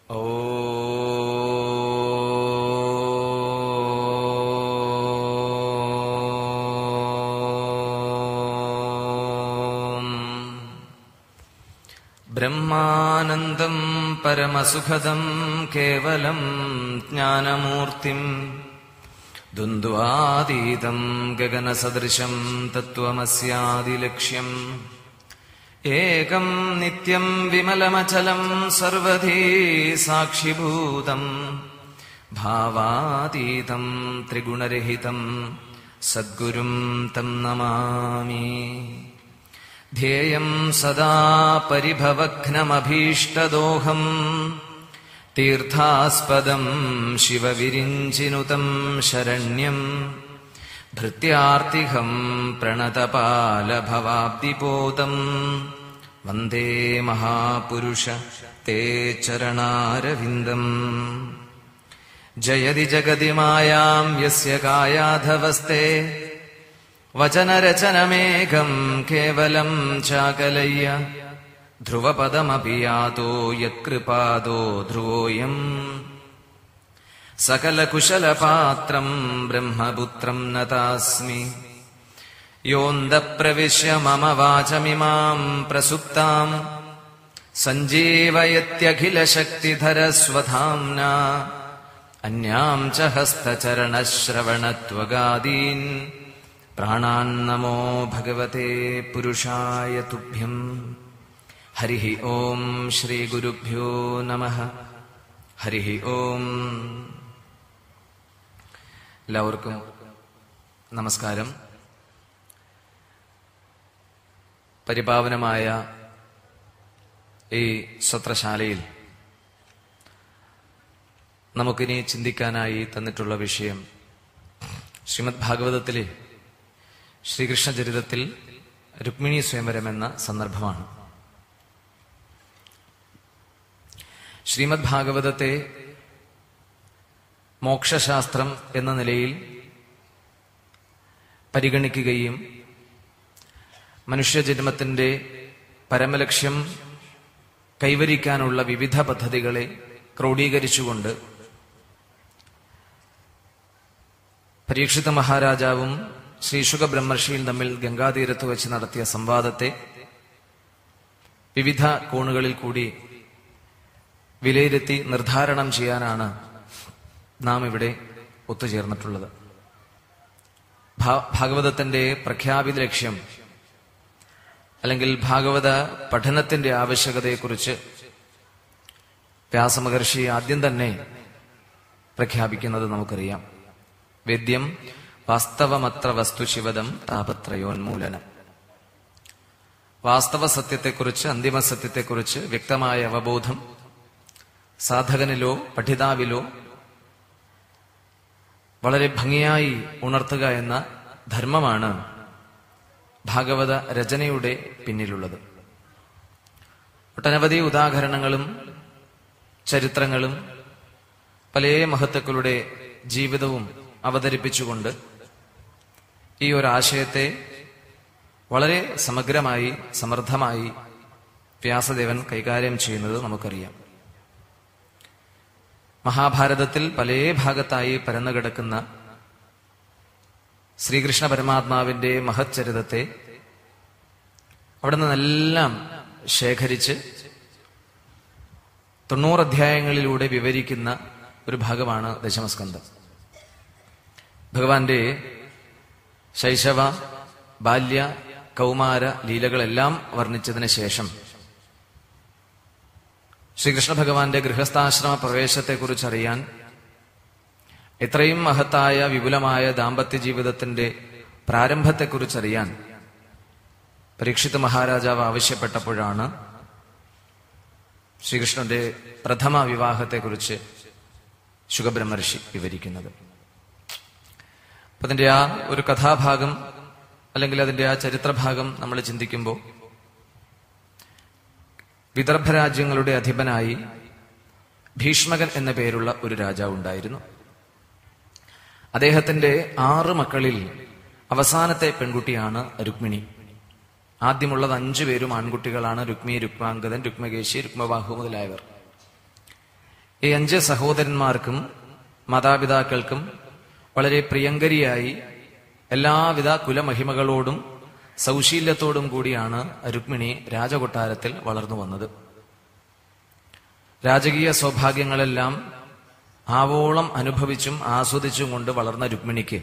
ഓം ബ്രഹ്മാനന്ദം പരമസുഖദം കേവലം ജ്ഞാനമൂർത്തിം ദ്വന്ദ്വാതീതം ഗഗനസദൃശം തത്വമസ്യാദിലക്ഷ്യം ഏകം നിത്യം വിമലമചലം സർവധീ സാക്ഷിഭൂതം ഭാവാതീതം ത്രിഗുണരഹിതം സദ്ഗുരും തം നമാമി ध्येयं सदा परिभवघ्नमभीष्टदोहम् तीर्थास्पदम् शिवविरिञ्चिनुतम् शरण्यम् भृत्यार्तिहम् प्रणतपालभवाब्दिपोतम् वन्दे महापुरुष ते चरणारविन्दम् जयति जगति मायाम् यस्य कायाधवस्ते वचनरचनमेघम् केवलम् चाकलय्य ध्रुवपदमपि यातो यत्कृपादो ध्रुवोऽयम् सकलकुशलपात्रम् ब्रह्मपुत्रम् नतास्मि योऽन्दप्रविश्य मम वाचमिमाम् प्रसुप्ताम् सञ्जीवयत्यखिलशक्तिधरस्वधाम्ना अन्याम् च हस्तचरणश्रवणत्वगादीन् प्राणान्नमो भगवते पुरुषाय तुभ्यम् हरिः ॐ श्रीगुरुभ्यो नमः ഹരി ഓം എല്ലാവർക്കും നമസ്കാരം പരിപാവനമായ ഈ സത്രശാലയിൽ നമുക്കിനി ചിന്തിക്കാനായി തന്നിട്ടുള്ള വിഷയം ശ്രീമദ് ഭാഗവതത്തിലെ ശ്രീകൃഷ്ണ ചരിതത്തിൽ രുക്മിണി സ്വയംവരം എന്ന സന്ദർഭമാണ് ശ്രീമദ് ഭാഗവതത്തെ മോക്ഷശാസ്ത്രം എന്ന നിലയിൽ പരിഗണിക്കുകയും മനുഷ്യജന്മത്തിന്റെ പരമലക്ഷ്യം കൈവരിക്കാനുള്ള വിവിധ പദ്ധതികളെ ക്രോഡീകരിച്ചുകൊണ്ട് പരീക്ഷിത മഹാരാജാവും ശ്രീശുഖ ബ്രഹ്മർഷിയും തമ്മിൽ ഗംഗാതീരത്ത് വെച്ച് നടത്തിയ സംവാദത്തെ വിവിധ കോണുകളിൽ കൂടി വിലയിരുത്തി നിർദ്ധാരണം ചെയ്യാനാണ് നാം ഇവിടെ ഒത്തുചേർന്നിട്ടുള്ളത് ഭാ- ഭാഗവതത്തിന്റെ പ്രഖ്യാപിത ലക്ഷ്യം അല്ലെങ്കിൽ ഭാഗവത പഠനത്തിന്റെ ആവശ്യകതയെക്കുറിച്ച് വ്യാസമഹർഷി ആദ്യം തന്നെ പ്രഖ്യാപിക്കുന്നത് നമുക്കറിയാം വേദ്യം വാസ്തവമത്ര വസ്തു ശിവദം താപത്രയോന്മൂലനം വാസ്തവ സത്യത്തെക്കുറിച്ച് അന്തിമ സത്യത്തെക്കുറിച്ച് വ്യക്തമായ അവബോധം സാധകനിലോ പഠിതാവിലോ വളരെ ഭംഗിയായി ഉണർത്തുക എന്ന ധർമ്മമാണ് ഭാഗവത രചനയുടെ പിന്നിലുള്ളത് ഒട്ടനവധി ഉദാഹരണങ്ങളും ചരിത്രങ്ങളും പല മഹത്തുക്കളുടെ ജീവിതവും അവതരിപ്പിച്ചുകൊണ്ട് ഈ ഒരു ആശയത്തെ വളരെ സമഗ്രമായി സമർത്ഥമായി വ്യാസദേവൻ കൈകാര്യം ചെയ്യുന്നത് നമുക്കറിയാം മഹാഭാരതത്തിൽ പല ഭാഗത്തായി പരന്നു കിടക്കുന്ന ശ്രീകൃഷ്ണ പരമാത്മാവിന്റെ മഹച്ചരിതത്തെ അവിടെ നിന്നെല്ലാം ശേഖരിച്ച് തൊണ്ണൂറ് അധ്യായങ്ങളിലൂടെ വിവരിക്കുന്ന ഒരു ഭാഗമാണ് ദശമസ്കന്ധം ഭഗവാന്റെ ശൈശവ ബാല്യ കൗമാര ലീലകളെല്ലാം വർണ്ണിച്ചതിന് ശേഷം ശ്രീകൃഷ്ണ ഭഗവാന്റെ ഗൃഹസ്ഥാശ്രമ പ്രവേശത്തെക്കുറിച്ച് അറിയാൻ എത്രയും മഹത്തായ വിപുലമായ ദാമ്പത്യ ജീവിതത്തിന്റെ പ്രാരംഭത്തെക്കുറിച്ചറിയാൻ പരീക്ഷിത് മഹാരാജാവ് ആവശ്യപ്പെട്ടപ്പോഴാണ് ശ്രീകൃഷ്ണന്റെ പ്രഥമ വിവാഹത്തെക്കുറിച്ച് ശുഖബ്രഹ്മർഷി വിവരിക്കുന്നത് അപ്പൊ അതിന്റെ ആ ഒരു കഥാഭാഗം അല്ലെങ്കിൽ അതിന്റെ ആ ചരിത്രഭാഗം നമ്മൾ ചിന്തിക്കുമ്പോൾ വിദർഭ രാജ്യങ്ങളുടെ അധിപനായി ഭീഷ്മകൻ എന്ന പേരുള്ള ഒരു രാജാവ് ഉണ്ടായിരുന്നു അദ്ദേഹത്തിന്റെ ആറ് മക്കളിൽ അവസാനത്തെ പെൺകുട്ടിയാണ് രുക്മിണി ആദ്യമുള്ളത് അഞ്ചു പേരും ആൺകുട്ടികളാണ് രുക്മി രുക്മാങ്കദൻ രുക്മകേശി രുക്മബാഹു മുതലായവർ ഈ അഞ്ച് സഹോദരന്മാർക്കും മാതാപിതാക്കൾക്കും വളരെ പ്രിയങ്കരിയായി എല്ലാവിധ കുലമഹിമകളോടും സൗശീല്യത്തോടും കൂടിയാണ് രുക്മിണി രാജകൊട്ടാരത്തിൽ വളർന്നു വന്നത് രാജകീയ സൗഭാഗ്യങ്ങളെല്ലാം ആവോളം അനുഭവിച്ചും ആസ്വദിച്ചും കൊണ്ട് വളർന്ന രുക്മിണിക്ക്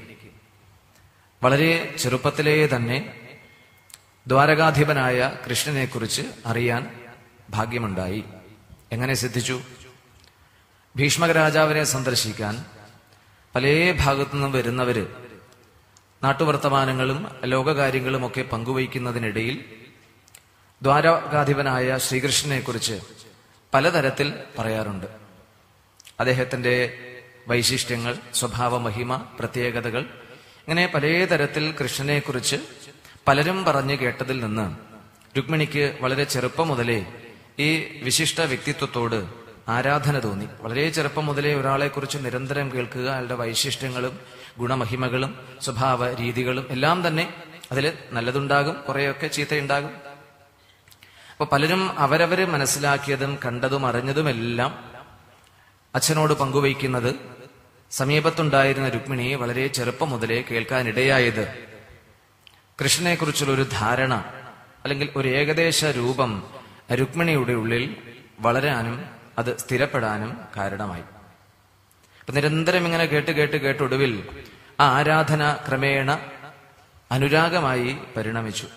വളരെ ചെറുപ്പത്തിലേ തന്നെ ദ്വാരകാധിപനായ കൃഷ്ണനെക്കുറിച്ച് അറിയാൻ ഭാഗ്യമുണ്ടായി എങ്ങനെ സിദ്ധിച്ചു ഭീഷ്മക രാജാവിനെ സന്ദർശിക്കാൻ പല ഭാഗത്തു നിന്നും വരുന്നവര് നാട്ടുവർത്തമാനങ്ങളും ലോകകാര്യങ്ങളും ഒക്കെ പങ്കുവയ്ക്കുന്നതിനിടയിൽ ദ്വാരകാധിപനായ ശ്രീകൃഷ്ണനെക്കുറിച്ച് പലതരത്തിൽ പറയാറുണ്ട് അദ്ദേഹത്തിന്റെ വൈശിഷ്ട്യങ്ങൾ സ്വഭാവ മഹിമ പ്രത്യേകതകൾ ഇങ്ങനെ പലതരത്തിൽ കൃഷ്ണനെക്കുറിച്ച് പലരും പറഞ്ഞു കേട്ടതിൽ നിന്ന് രുക്മിണിക്ക് വളരെ ചെറുപ്പം മുതലേ ഈ വിശിഷ്ട വ്യക്തിത്വത്തോട് ആരാധന തോന്നി വളരെ ചെറുപ്പം മുതലേ ഒരാളെക്കുറിച്ച് നിരന്തരം കേൾക്കുക അയാളുടെ വൈശിഷ്ട്യങ്ങളും ഗുണമഹിമകളും സ്വഭാവ രീതികളും എല്ലാം തന്നെ അതിൽ നല്ലതുണ്ടാകും കുറെയൊക്കെ ചീത്തയുണ്ടാകും അപ്പൊ പലരും അവരവര് മനസ്സിലാക്കിയതും കണ്ടതും അറിഞ്ഞതുമെല്ലാം അച്ഛനോട് പങ്കുവയ്ക്കുന്നത് സമീപത്തുണ്ടായിരുന്ന രുക്മിണി വളരെ ചെറുപ്പം മുതലേ കേൾക്കാനിടയായത് കൃഷ്ണനെക്കുറിച്ചുള്ള ഒരു ധാരണ അല്ലെങ്കിൽ ഒരു ഏകദേശ രൂപം രുക്മിണിയുടെ ഉള്ളിൽ വളരാനും അത് സ്ഥിരപ്പെടാനും കാരണമായി അപ്പൊ നിരന്തരം ഇങ്ങനെ കേട്ട് കേട്ട് കേട്ടൊടുവിൽ ആ ആരാധന ക്രമേണ അനുരാഗമായി പരിണമിച്ചു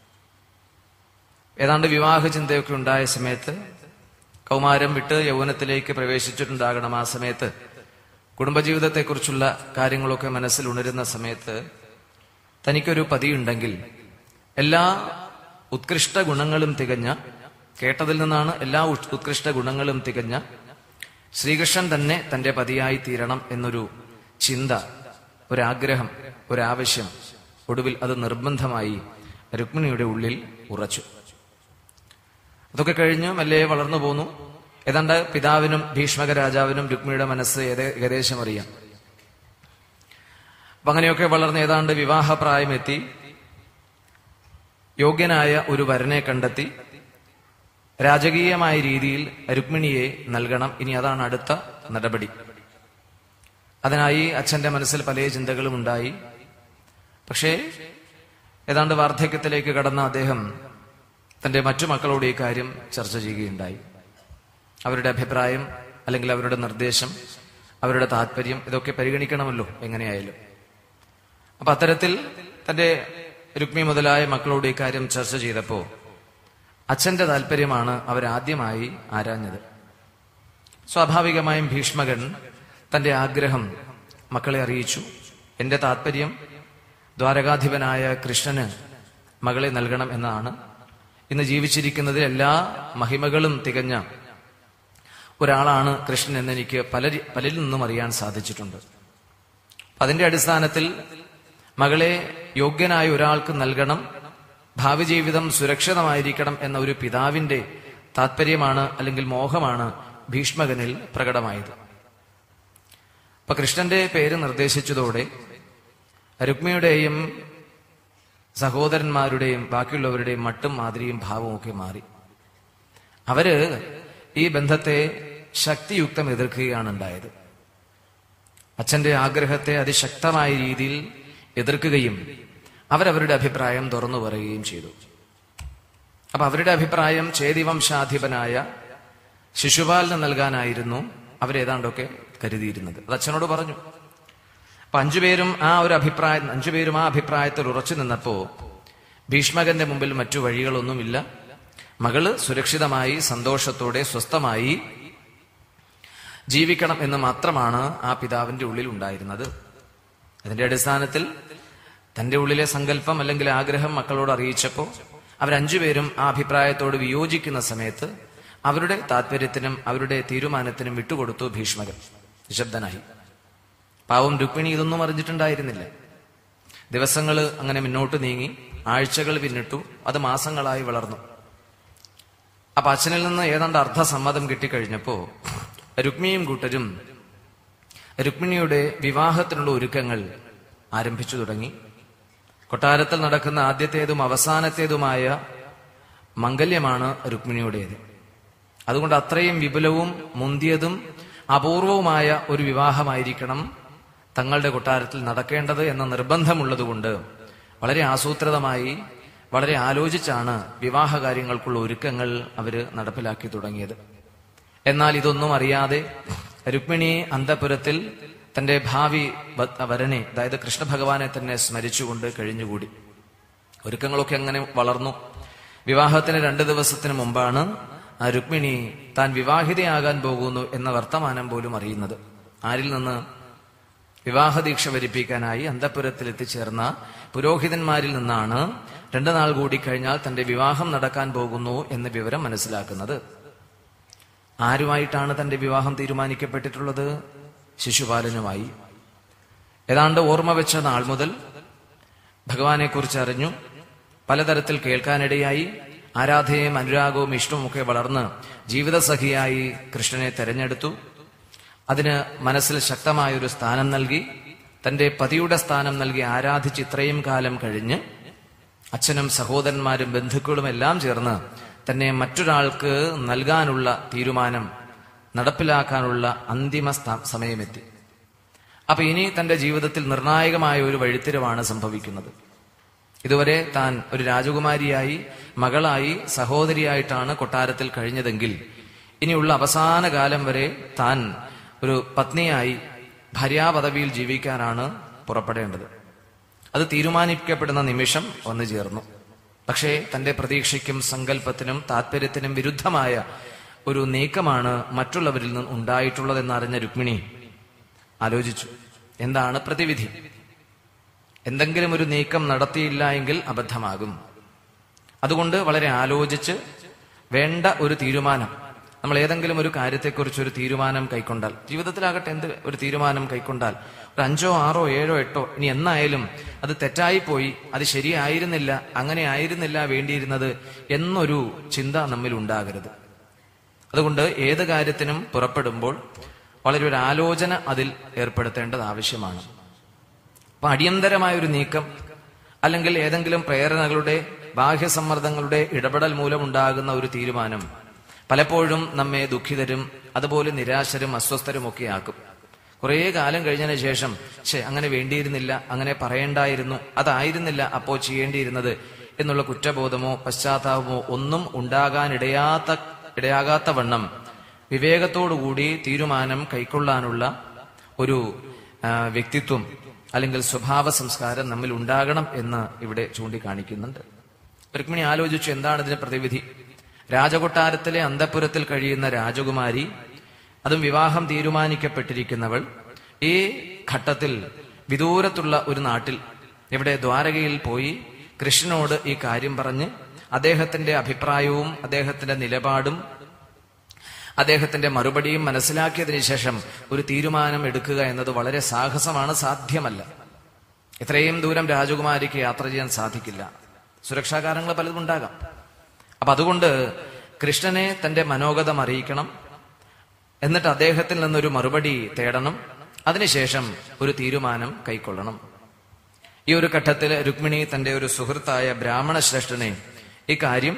ഏതാണ്ട് വിവാഹ ചിന്തയൊക്കെ ഉണ്ടായ സമയത്ത് കൗമാരം വിട്ട് യൗവനത്തിലേക്ക് പ്രവേശിച്ചിട്ടുണ്ടാകണം ആ സമയത്ത് കുടുംബജീവിതത്തെക്കുറിച്ചുള്ള കാര്യങ്ങളൊക്കെ മനസ്സിൽ ഉണരുന്ന സമയത്ത് തനിക്കൊരു പതിയുണ്ടെങ്കിൽ എല്ലാ ഉത്കൃഷ്ട ഗുണങ്ങളും തികഞ്ഞ കേട്ടതിൽ നിന്നാണ് എല്ലാ ഉത്- ഉത്കൃഷ്ട ഗുണങ്ങളും തികഞ്ഞ ശ്രീകൃഷ്ണൻ തന്നെ തന്റെ പതിയായി തീരണം എന്നൊരു ചിന്ത ഒരാഗ്രഹം ഒരാവശ്യം ഒടുവിൽ അത് നിർബന്ധമായി രുക്മിണിയുടെ ഉള്ളിൽ ഉറച്ചു അതൊക്കെ കഴിഞ്ഞ് മെല്ലെ വളർന്നു പോന്നു ഏതാണ്ട് പിതാവിനും ഭീഷ്മക രാജാവിനും രുക്മിണിയുടെ മനസ്സ് ഏത- ഏകദേശം അറിയാം അപ്പൊ അങ്ങനെയൊക്കെ വളർന്ന് ഏതാണ്ട് വിവാഹപ്രായമെത്തി യോഗ്യനായ ഒരു വരനെ കണ്ടെത്തി രാജകീയമായ രീതിയിൽ രുക്മിണിയെ നൽകണം ഇനി അതാണ് അടുത്ത നടപടി അതിനായി അച്ഛന്റെ മനസ്സിൽ പല ചിന്തകളും ഉണ്ടായി പക്ഷേ ഏതാണ്ട് വാർദ്ധക്യത്തിലേക്ക് കടന്ന അദ്ദേഹം തന്റെ മറ്റു മക്കളോട് ഈ കാര്യം ചർച്ച ചെയ്യുകയുണ്ടായി അവരുടെ അഭിപ്രായം അല്ലെങ്കിൽ അവരുടെ നിർദ്ദേശം അവരുടെ താല്പര്യം ഇതൊക്കെ പരിഗണിക്കണമല്ലോ എങ്ങനെയായാലും അപ്പൊ അത്തരത്തിൽ തന്റെ രുക്മി മുതലായ മക്കളോട് ഈ കാര്യം ചർച്ച ചെയ്തപ്പോ അച്ഛന്റെ താല്പര്യമാണ് അവരാദ്യമായി ആരാഞ്ഞത് സ്വാഭാവികമായും ഭീഷ്മകൻ തന്റെ ആഗ്രഹം മക്കളെ അറിയിച്ചു എന്റെ താല്പര്യം ദ്വാരകാധിപനായ കൃഷ്ണന് മകളെ നൽകണം എന്നാണ് ഇന്ന് ജീവിച്ചിരിക്കുന്നതിൽ എല്ലാ മഹിമകളും തികഞ്ഞ ഒരാളാണ് കൃഷ്ണൻ എന്ന് എനിക്ക് പലരി പലരിൽ നിന്നും അറിയാൻ സാധിച്ചിട്ടുണ്ട് അതിന്റെ അടിസ്ഥാനത്തിൽ മകളെ യോഗ്യനായ ഒരാൾക്ക് നൽകണം ഭാവി ജീവിതം സുരക്ഷിതമായിരിക്കണം എന്ന ഒരു പിതാവിന്റെ താല്പര്യമാണ് അല്ലെങ്കിൽ മോഹമാണ് ഭീഷ്മകനിൽ പ്രകടമായത് അപ്പൊ കൃഷ്ണന്റെ പേര് നിർദ്ദേശിച്ചതോടെ രുക്മിയുടെയും സഹോദരന്മാരുടെയും ബാക്കിയുള്ളവരുടെയും മട്ടും മാതിരിയും ഭാവവും ഒക്കെ മാറി അവര് ഈ ബന്ധത്തെ ശക്തിയുക്തം എതിർക്കുകയാണ് ഉണ്ടായത് അച്ഛന്റെ ആഗ്രഹത്തെ അതിശക്തമായ രീതിയിൽ എതിർക്കുകയും അവരവരുടെ അഭിപ്രായം തുറന്നു പറയുകയും ചെയ്തു അപ്പൊ അവരുടെ അഭിപ്രായം ചേതിവംശാധിപനായ ശിശുപാലിന് നൽകാനായിരുന്നു അവരേതാണ്ടൊക്കെ കരുതിയിരുന്നത് അത് അച്ഛനോട് പറഞ്ഞു അപ്പൊ അഞ്ചുപേരും ആ ഒരു അഭിപ്രായം അഞ്ചുപേരും ആ അഭിപ്രായത്തിൽ ഉറച്ചു നിന്നപ്പോ ഭീഷ്മകന്റെ മുമ്പിൽ മറ്റു വഴികളൊന്നുമില്ല മകള് സുരക്ഷിതമായി സന്തോഷത്തോടെ സ്വസ്ഥമായി ജീവിക്കണം എന്ന് മാത്രമാണ് ആ പിതാവിന്റെ ഉള്ളിൽ ഉണ്ടായിരുന്നത് അതിന്റെ അടിസ്ഥാനത്തിൽ തന്റെ ഉള്ളിലെ സങ്കല്പം അല്ലെങ്കിൽ ആഗ്രഹം മക്കളോട് അറിയിച്ചപ്പോ അവരഞ്ചുപേരും ആ അഭിപ്രായത്തോട് വിയോജിക്കുന്ന സമയത്ത് അവരുടെ താല്പര്യത്തിനും അവരുടെ തീരുമാനത്തിനും വിട്ടുകൊടുത്തു ഭീഷ്മകൻ നിശബ്ദനായി പാവം രുക്മിണി ഇതൊന്നും അറിഞ്ഞിട്ടുണ്ടായിരുന്നില്ല ദിവസങ്ങൾ അങ്ങനെ മുന്നോട്ട് നീങ്ങി ആഴ്ചകൾ പിന്നിട്ടു അത് മാസങ്ങളായി വളർന്നു അപ്പൊ അച്ഛനിൽ നിന്ന് ഏതാണ്ട് അർദ്ധസമ്മതം കിട്ടിക്കഴിഞ്ഞപ്പോ രുക്മിണിയും കൂട്ടരും രുക്മിണിയുടെ വിവാഹത്തിനുള്ള ഒരുക്കങ്ങൾ ആരംഭിച്ചു തുടങ്ങി കൊട്ടാരത്തിൽ നടക്കുന്ന ആദ്യത്തേതും അവസാനത്തേതുമായ മംഗല്യമാണ് രുക്മിണിയുടേത് അതുകൊണ്ട് അത്രയും വിപുലവും മുന്തിയതും അപൂർവവുമായ ഒരു വിവാഹമായിരിക്കണം തങ്ങളുടെ കൊട്ടാരത്തിൽ നടക്കേണ്ടത് എന്ന നിർബന്ധമുള്ളതുകൊണ്ട് വളരെ ആസൂത്രിതമായി വളരെ ആലോചിച്ചാണ് വിവാഹ കാര്യങ്ങൾക്കുള്ള ഒരുക്കങ്ങൾ അവര് നടപ്പിലാക്കി തുടങ്ങിയത് എന്നാൽ ഇതൊന്നും അറിയാതെ രുക്മിണി അന്തപുരത്തിൽ തന്റെ ഭാവി വ- വരനെ അതായത് കൃഷ്ണഭഗവാനെ തന്നെ സ്മരിച്ചുകൊണ്ട് കഴിഞ്ഞുകൂടി ഒരുക്കങ്ങളൊക്കെ അങ്ങനെ വളർന്നു വിവാഹത്തിന് രണ്ട് ദിവസത്തിന് മുമ്പാണ് ആ രുക്മിണി താൻ വിവാഹിതയാകാൻ പോകുന്നു എന്ന വർത്തമാനം പോലും അറിയുന്നത് ആരിൽ നിന്ന് വിവാഹദീക്ഷ വരിപ്പിക്കാനായി അന്തപുരത്തിൽ എത്തിച്ചേർന്ന പുരോഹിതന്മാരിൽ നിന്നാണ് രണ്ടു നാൾ കൂടി കഴിഞ്ഞാൽ തന്റെ വിവാഹം നടക്കാൻ പോകുന്നു എന്ന വിവരം മനസ്സിലാക്കുന്നത് ആരുമായിട്ടാണ് തന്റെ വിവാഹം തീരുമാനിക്കപ്പെട്ടിട്ടുള്ളത് ശിശുപാലനുമായി ഏതാണ്ട് ഓർമ്മ വെച്ച നാൾ മുതൽ ഭഗവാനെ കുറിച്ച് അറിഞ്ഞു പലതരത്തിൽ കേൾക്കാനിടയായി ആരാധനയും അനുരാഗവും ഇഷ്ടവും ഒക്കെ വളർന്ന് ജീവിതസഖിയായി കൃഷ്ണനെ തെരഞ്ഞെടുത്തു അതിന് മനസ്സിൽ ശക്തമായൊരു സ്ഥാനം നൽകി തന്റെ പതിയുടെ സ്ഥാനം നൽകി ആരാധിച്ച് ഇത്രയും കാലം കഴിഞ്ഞ് അച്ഛനും സഹോദരന്മാരും ബന്ധുക്കളും എല്ലാം ചേർന്ന് തന്നെ മറ്റൊരാൾക്ക് നൽകാനുള്ള തീരുമാനം നടപ്പിലാക്കാനുള്ള അന്തിമ സ്ഥാ- സമയമെത്തി അപ്പൊ ഇനി തന്റെ ജീവിതത്തിൽ നിർണായകമായ ഒരു വഴിത്തിരിവാണ് സംഭവിക്കുന്നത് ഇതുവരെ താൻ ഒരു രാജകുമാരിയായി മകളായി സഹോദരിയായിട്ടാണ് കൊട്ടാരത്തിൽ കഴിഞ്ഞതെങ്കിൽ ഇനിയുള്ള അവസാന കാലം വരെ താൻ ഒരു പത്നിയായി ഭാര്യാപദവിയിൽ ജീവിക്കാനാണ് പുറപ്പെടേണ്ടത് അത് തീരുമാനിക്കപ്പെടുന്ന നിമിഷം വന്നു ചേർന്നു പക്ഷേ തന്റെ പ്രതീക്ഷയ്ക്കും സങ്കല്പത്തിനും താല്പര്യത്തിനും വിരുദ്ധമായ ഒരു നീക്കമാണ് മറ്റുള്ളവരിൽ നിന്ന് ഉണ്ടായിട്ടുള്ളതെന്നറിഞ്ഞ രുക്മിണി ആലോചിച്ചു എന്താണ് പ്രതിവിധി എന്തെങ്കിലും ഒരു നീക്കം നടത്തിയില്ല എങ്കിൽ അബദ്ധമാകും അതുകൊണ്ട് വളരെ ആലോചിച്ച് വേണ്ട ഒരു തീരുമാനം നമ്മൾ ഏതെങ്കിലും ഒരു കാര്യത്തെക്കുറിച്ച് ഒരു തീരുമാനം കൈക്കൊണ്ടാൽ ജീവിതത്തിലാകട്ടെ എന്ത് ഒരു തീരുമാനം കൈക്കൊണ്ടാൽ ഒരു അഞ്ചോ ആറോ ഏഴോ എട്ടോ ഇനി എന്നായാലും അത് തെറ്റായി പോയി അത് ശരിയായിരുന്നില്ല അങ്ങനെ ആയിരുന്നില്ല വേണ്ടിയിരുന്നത് എന്നൊരു ചിന്ത നമ്മിൽ ഉണ്ടാകരുത് അതുകൊണ്ട് ഏത് കാര്യത്തിനും പുറപ്പെടുമ്പോൾ വളരെ ഒരു ആലോചന അതിൽ ഏർപ്പെടുത്തേണ്ടത് ആവശ്യമാണ് അപ്പൊ അടിയന്തരമായ ഒരു നീക്കം അല്ലെങ്കിൽ ഏതെങ്കിലും പ്രേരണകളുടെ ബാഹ്യസമ്മർദ്ദങ്ങളുടെ ഇടപെടൽ മൂലമുണ്ടാകുന്ന ഒരു തീരുമാനം പലപ്പോഴും നമ്മെ ദുഃഖിതരും അതുപോലെ നിരാശരും അസ്വസ്ഥരും ഒക്കെ ആക്കും കുറേ കാലം കഴിഞ്ഞതിന് ശേഷം ശേ അങ്ങനെ വേണ്ടിയിരുന്നില്ല അങ്ങനെ പറയേണ്ടായിരുന്നു അതായിരുന്നില്ല അപ്പോ ചെയ്യേണ്ടിയിരുന്നത് എന്നുള്ള കുറ്റബോധമോ പശ്ചാത്താപമോ ഒന്നും ഉണ്ടാകാനിടയാത്ത ഇടയാകാത്ത വണ്ണം വിവേകത്തോടുകൂടി തീരുമാനം കൈക്കൊള്ളാനുള്ള ഒരു ആ, വ്യക്തിത്വം അല്ലെങ്കിൽ സ്വഭാവ സംസ്കാരം നമ്മിൽ ഉണ്ടാകണം എന്ന് ഇവിടെ ചൂണ്ടിക്കാണിക്കുന്നുണ്ട് രുക്മിണി ആലോചിച്ചു എന്താണ് ഇതിന് പ്രതിവിധി രാജകൊട്ടാരത്തിലെ അന്തപുരത്തിൽ കഴിയുന്ന രാജകുമാരി അതും വിവാഹം തീരുമാനിക്കപ്പെട്ടിരിക്കുന്നവൾ ഈ ഘട്ടത്തിൽ വിദൂരത്തുള്ള ഒരു നാട്ടിൽ ഇവിടെ ദ്വാരകയിൽ പോയി കൃഷ്ണനോട് ഈ കാര്യം പറഞ്ഞ് അദ്ദേഹത്തിന്റെ അഭിപ്രായവും അദ്ദേഹത്തിന്റെ നിലപാടും അദ്ദേഹത്തിന്റെ മറുപടിയും മനസ്സിലാക്കിയതിനു ശേഷം ഒരു തീരുമാനം എടുക്കുക എന്നത് വളരെ സാഹസമാണ് സാധ്യമല്ല ഇത്രയും ദൂരം രാജകുമാരിക്ക് യാത്ര ചെയ്യാൻ സാധിക്കില്ല സുരക്ഷാ കാരണങ്ങൾ പലതും ഉണ്ടാകാം അപ്പൊ അതുകൊണ്ട് കൃഷ്ണനെ തന്റെ മനോഗതം അറിയിക്കണം എന്നിട്ട് അദ്ദേഹത്തിൽ നിന്നൊരു മറുപടി തേടണം അതിനുശേഷം ഒരു തീരുമാനം കൈക്കൊള്ളണം ഈ ഒരു ഘട്ടത്തിൽ രുക്മിണി തന്റെ ഒരു സുഹൃത്തായ ബ്രാഹ്മണ ശ്രേഷ്ഠനെ ഇക്കാര്യം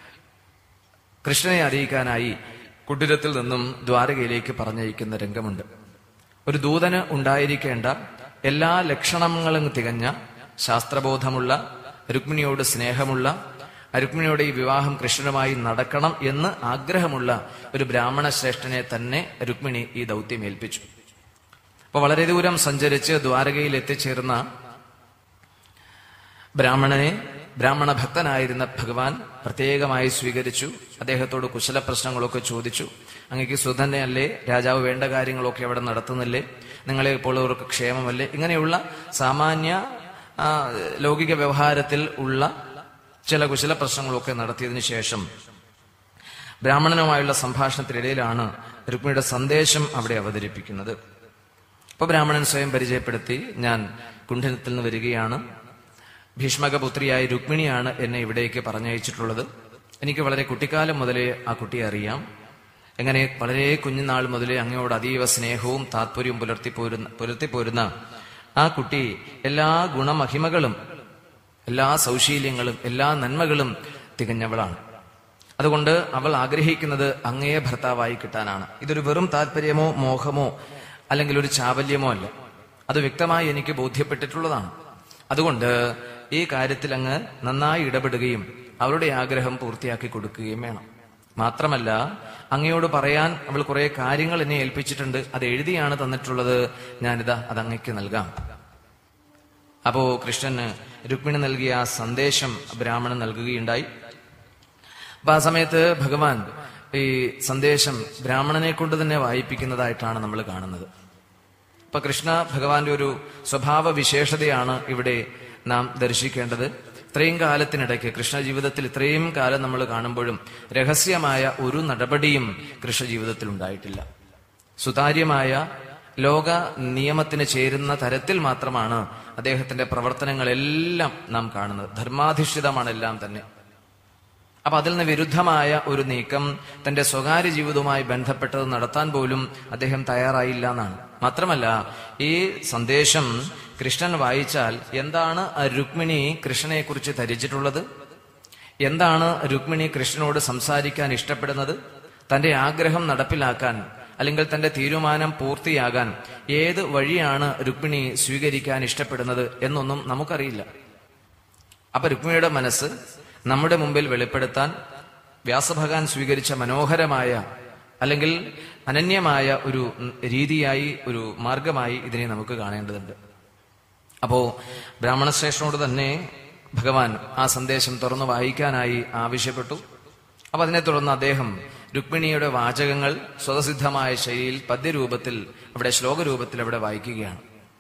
കൃഷ്ണനെ അറിയിക്കാനായി കുടിരത്തിൽ നിന്നും ദ്വാരകയിലേക്ക് പറഞ്ഞയക്കുന്ന രംഗമുണ്ട് ഒരു ദൂതന് ഉണ്ടായിരിക്കേണ്ട എല്ലാ ലക്ഷണങ്ങളും തികഞ്ഞ ശാസ്ത്രബോധമുള്ള രുക്മിണിയോട് സ്നേഹമുള്ള രുക്മിണിയുടെ ഈ വിവാഹം കൃഷ്ണനുമായി നടക്കണം എന്ന് ആഗ്രഹമുള്ള ഒരു ബ്രാഹ്മണ ശ്രേഷ്ഠനെ തന്നെ രുക്മിണി ഈ ദൗത്യം ഏൽപ്പിച്ചു അപ്പൊ വളരെ ദൂരം സഞ്ചരിച്ച് ദ്വാരകയിൽ എത്തിച്ചേർന്ന ബ്രാഹ്മണനെ ബ്രാഹ്മണ ഭക്തനായിരുന്ന ഭഗവാൻ പ്രത്യേകമായി സ്വീകരിച്ചു അദ്ദേഹത്തോട് കുശല പ്രശ്നങ്ങളൊക്കെ ചോദിച്ചു അങ്ങക്ക് സുധന്നെ അല്ലേ രാജാവ് വേണ്ട കാര്യങ്ങളൊക്കെ അവിടെ നടത്തുന്നില്ലേ നിങ്ങളെ ഇപ്പോൾ അവർക്ക് ക്ഷേമമല്ലേ ഇങ്ങനെയുള്ള സാമാന്യ ആ, ലൗകിക വ്യവഹാരത്തിൽ ഉള്ള ചില കുശല പ്രശ്നങ്ങളൊക്കെ നടത്തിയതിനു ശേഷം ബ്രാഹ്മണനുമായുള്ള സംഭാഷണത്തിനിടയിലാണ് രുക്മിണിയുടെ സന്ദേശം അവിടെ അവതരിപ്പിക്കുന്നത് അപ്പൊ ബ്രാഹ്മണൻ സ്വയം പരിചയപ്പെടുത്തി ഞാൻ കുണ്ഠനത്തിൽ നിന്ന് വരികയാണ് ഭീഷ്മകപുത്രിയായ രുക്മിണിയാണ് എന്നെ ഇവിടേക്ക് പറഞ്ഞയച്ചിട്ടുള്ളത് എനിക്ക് വളരെ കുട്ടിക്കാലം മുതലേ ആ കുട്ടിയെ അറിയാം എങ്ങനെ വളരെ കുഞ്ഞുനാൾ മുതലേ അങ്ങയോട് അതീവ സ്നേഹവും താത്പര്യവും പുലർത്തിപ്പോരുന്ന പുലർത്തിപ്പോരുന്ന ആ കുട്ടി എല്ലാ ഗുണമഹിമകളും എല്ലാ സൗശീല്യങ്ങളും എല്ലാ നന്മകളും തികഞ്ഞവളാണ് അതുകൊണ്ട് അവൾ ആഗ്രഹിക്കുന്നത് അങ്ങയെ ഭർത്താവായി കിട്ടാനാണ് ഇതൊരു വെറും താല്പര്യമോ മോഹമോ അല്ലെങ്കിൽ ഒരു ചാവല്യമോ അല്ല അത് വ്യക്തമായി എനിക്ക് ബോധ്യപ്പെട്ടിട്ടുള്ളതാണ് അതുകൊണ്ട് ഈ കാര്യത്തിൽ അങ്ങ് നന്നായി ഇടപെടുകയും അവളുടെ ആഗ്രഹം പൂർത്തിയാക്കി കൊടുക്കുകയും വേണം മാത്രമല്ല അങ്ങയോട് പറയാൻ അവൾ കുറെ കാര്യങ്ങൾ എന്നെ ഏൽപ്പിച്ചിട്ടുണ്ട് അത് എഴുതിയാണ് തന്നിട്ടുള്ളത് ഞാനിതാ അത് അങ്ങയ്ക്ക് നൽകാം അപ്പോ കൃഷ്ണന് രുക്മിണി നൽകിയ ആ സന്ദേശം ബ്രാഹ്മണൻ നൽകുകയുണ്ടായി അപ്പൊ ആ സമയത്ത് ഭഗവാൻ ഈ സന്ദേശം ബ്രാഹ്മണനെ കൊണ്ട് തന്നെ വായിപ്പിക്കുന്നതായിട്ടാണ് നമ്മൾ കാണുന്നത് അപ്പൊ കൃഷ്ണ ഭഗവാന്റെ ഒരു സ്വഭാവ വിശേഷതയാണ് ഇവിടെ നാം ദർശിക്കേണ്ടത് ഇത്രയും കാലത്തിനിടയ്ക്ക് കൃഷ്ണ ജീവിതത്തിൽ ഇത്രയും കാലം നമ്മൾ കാണുമ്പോഴും രഹസ്യമായ ഒരു നടപടിയും കൃഷ്ണ ജീവിതത്തിൽ ഉണ്ടായിട്ടില്ല സുതാര്യമായ ലോക നിയമത്തിന് ചേരുന്ന തരത്തിൽ മാത്രമാണ് അദ്ദേഹത്തിന്റെ പ്രവർത്തനങ്ങളെല്ലാം നാം കാണുന്നത് ധർമാധിഷ്ഠിതമാണ് എല്ലാം തന്നെ അപ്പൊ അതിൽ നിന്ന് വിരുദ്ധമായ ഒരു നീക്കം തന്റെ സ്വകാര്യ ജീവിതവുമായി ബന്ധപ്പെട്ടത് നടത്താൻ പോലും അദ്ദേഹം തയ്യാറായില്ല എന്നാണ് മാത്രമല്ല ഈ സന്ദേശം കൃഷ്ണൻ വായിച്ചാൽ എന്താണ് ആ രുക്മിണി കൃഷ്ണനെ കുറിച്ച് ധരിച്ചിട്ടുള്ളത് എന്താണ് രുക്മിണി കൃഷ്ണനോട് സംസാരിക്കാൻ ഇഷ്ടപ്പെടുന്നത് തന്റെ ആഗ്രഹം നടപ്പിലാക്കാൻ അല്ലെങ്കിൽ തന്റെ തീരുമാനം പൂർത്തിയാകാൻ ഏത് വഴിയാണ് രുക്മിണി സ്വീകരിക്കാൻ ഇഷ്ടപ്പെടുന്നത് എന്നൊന്നും നമുക്കറിയില്ല അപ്പൊ രുക്മിണിയുടെ മനസ്സ് നമ്മുടെ മുമ്പിൽ വെളിപ്പെടുത്താൻ വ്യാസഭഗവാൻ സ്വീകരിച്ച മനോഹരമായ അല്ലെങ്കിൽ അനന്യമായ ഒരു രീതിയായി ഒരു മാർഗമായി ഇതിനെ നമുക്ക് കാണേണ്ടതുണ്ട് അപ്പോ ബ്രാഹ്മണശ്രേഷ്ഠനോട് തന്നെ ഭഗവാൻ ആ സന്ദേശം തുറന്നു വായിക്കാനായി ആവശ്യപ്പെട്ടു അപ്പൊ അതിനെ തുടർന്ന് അദ്ദേഹം രുക്മിണിയുടെ വാചകങ്ങൾ സ്വതസിദ്ധമായ ശൈലിയിൽ പദ്യരൂപത്തിൽ അവിടെ ശ്ലോകരൂപത്തിൽ അവിടെ വായിക്കുകയാണ്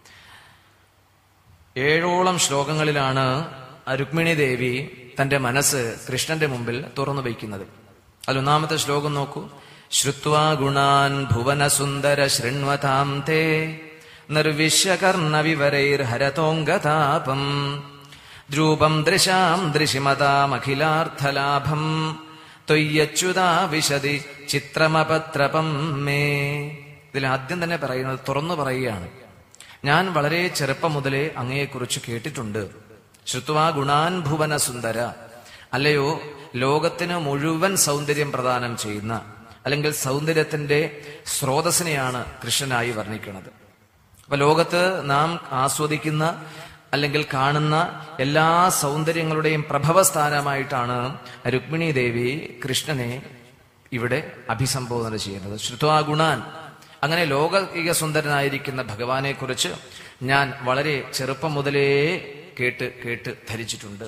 ഏഴോളം ശ്ലോകങ്ങളിലാണ് ആ രുക്മിണി ദേവി തന്റെ മനസ്സ് കൃഷ്ണന്റെ മുമ്പിൽ തുറന്നു വയ്ക്കുന്നത് അതിലൊന്നാമത്തെ ശ്ലോകം നോക്കൂ ശ്രുത്വാ ഗുണാൻ ഭുവന സുന്ദര ശൃണ്വതാം തേ നിർവിശ്യകർണ വിവരൈർഹരതോങ്കതാപം ദ്രൂപം ദൃശാം ദൃശിമതാമഖിലാർത്ഥലാഭം തൊയ്യച്യുതാ വിശതി ചിത്രമപത്രപം മേ ഇതിൽ ആദ്യം തന്നെ പറയുന്നത് തുറന്നു പറയുകയാണ് ഞാൻ വളരെ ചെറുപ്പം മുതലേ അങ്ങയെക്കുറിച്ച് കേട്ടിട്ടുണ്ട് ശ്രുത്വാ ഗുണാൻ ഭുവന സുന്ദര അല്ലയോ ലോകത്തിന് മുഴുവൻ സൗന്ദര്യം പ്രദാനം ചെയ്യുന്ന അല്ലെങ്കിൽ സൗന്ദര്യത്തിന്റെ സ്രോതസ്സിനെയാണ് കൃഷ്ണനായി വർണ്ണിക്കുന്നത് അപ്പൊ ലോകത്ത് നാം ആസ്വദിക്കുന്ന അല്ലെങ്കിൽ കാണുന്ന എല്ലാ സൗന്ദര്യങ്ങളുടെയും പ്രഭവസ്ഥാനമായിട്ടാണ് രുക്മിണി ദേവി കൃഷ്ണനെ ഇവിടെ അഭിസംബോധന ചെയ്യുന്നത് ശ്രുത്വാ ഗുണാൻ അങ്ങനെ ലോകിക സുന്ദരനായിരിക്കുന്ന ഭഗവാനെ കുറിച്ച് ഞാൻ വളരെ ചെറുപ്പം മുതലേ കേട്ട് കേട്ട് ധരിച്ചിട്ടുണ്ട്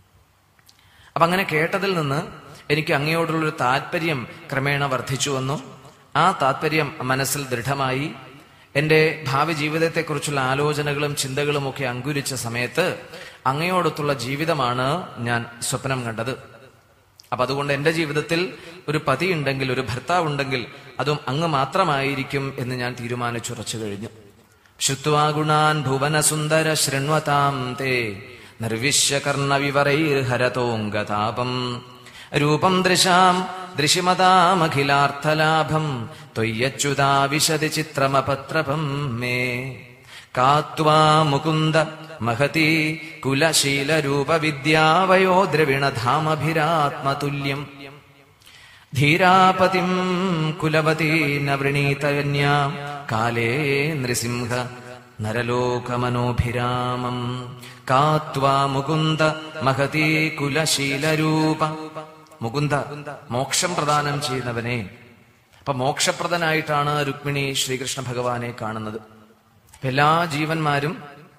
അപ്പൊ അങ്ങനെ കേട്ടതിൽ നിന്ന് എനിക്ക് അങ്ങയോടുള്ളൊരു താല്പര്യം ക്രമേണ വർദ്ധിച്ചു വന്നു ആ താല്പര്യം മനസ്സിൽ ദൃഢമായി എന്റെ ഭാവി ജീവിതത്തെക്കുറിച്ചുള്ള ആലോചനകളും ചിന്തകളും ഒക്കെ അങ്കുരിച്ച സമയത്ത് അങ്ങയോടൊത്തുള്ള ജീവിതമാണ് ഞാൻ സ്വപ്നം കണ്ടത് അപ്പൊ അതുകൊണ്ട് എന്റെ ജീവിതത്തിൽ ഒരു പതി ഉണ്ടെങ്കിൽ ഒരു ഭർത്താവ് ഉണ്ടെങ്കിൽ അതും അങ്ങ് മാത്രമായിരിക്കും എന്ന് ഞാൻ തീരുമാനിച്ചുറച്ചു കഴിഞ്ഞു ശ്രുത്വാ ഗുണാൻ ഭുവന സുന്ദര ശൃണ്വതാം തേ നിർവിശ്യകർണ വിവരൈർഹരതോങ്കതാപം രൂപം ദൃശാം ദൃശിമതാമഖിലാർത്ഥലാഭം ത്വയ്യച്യുതാ വിശതി ചിത്രമപത്രപം മേ കാത്വാ മുകുന്ദ മഹതി കുലശീലരൂപ വിദ്യാവയോ ദ്രവിണധാമഭിരാത്മതുല്യം ധീരാപതിം കുലവതി നവൃണീതന്യാ കാലേ നൃസിംഹ നരലോകമനോഭിരാമം കാത്വാ മുകുന്ദ മഹതി കുലശീലരൂപ മുകുന്ദ മോക്ഷം പ്രദാനം ചെയ്യുന്നവനെ അപ്പൊ മോക്ഷപ്രദനായിട്ടാണ് രുക്മിണി ശ്രീകൃഷ്ണ ഭഗവാനെ കാണുന്നത് എല്ലാ ജീവന്മാരും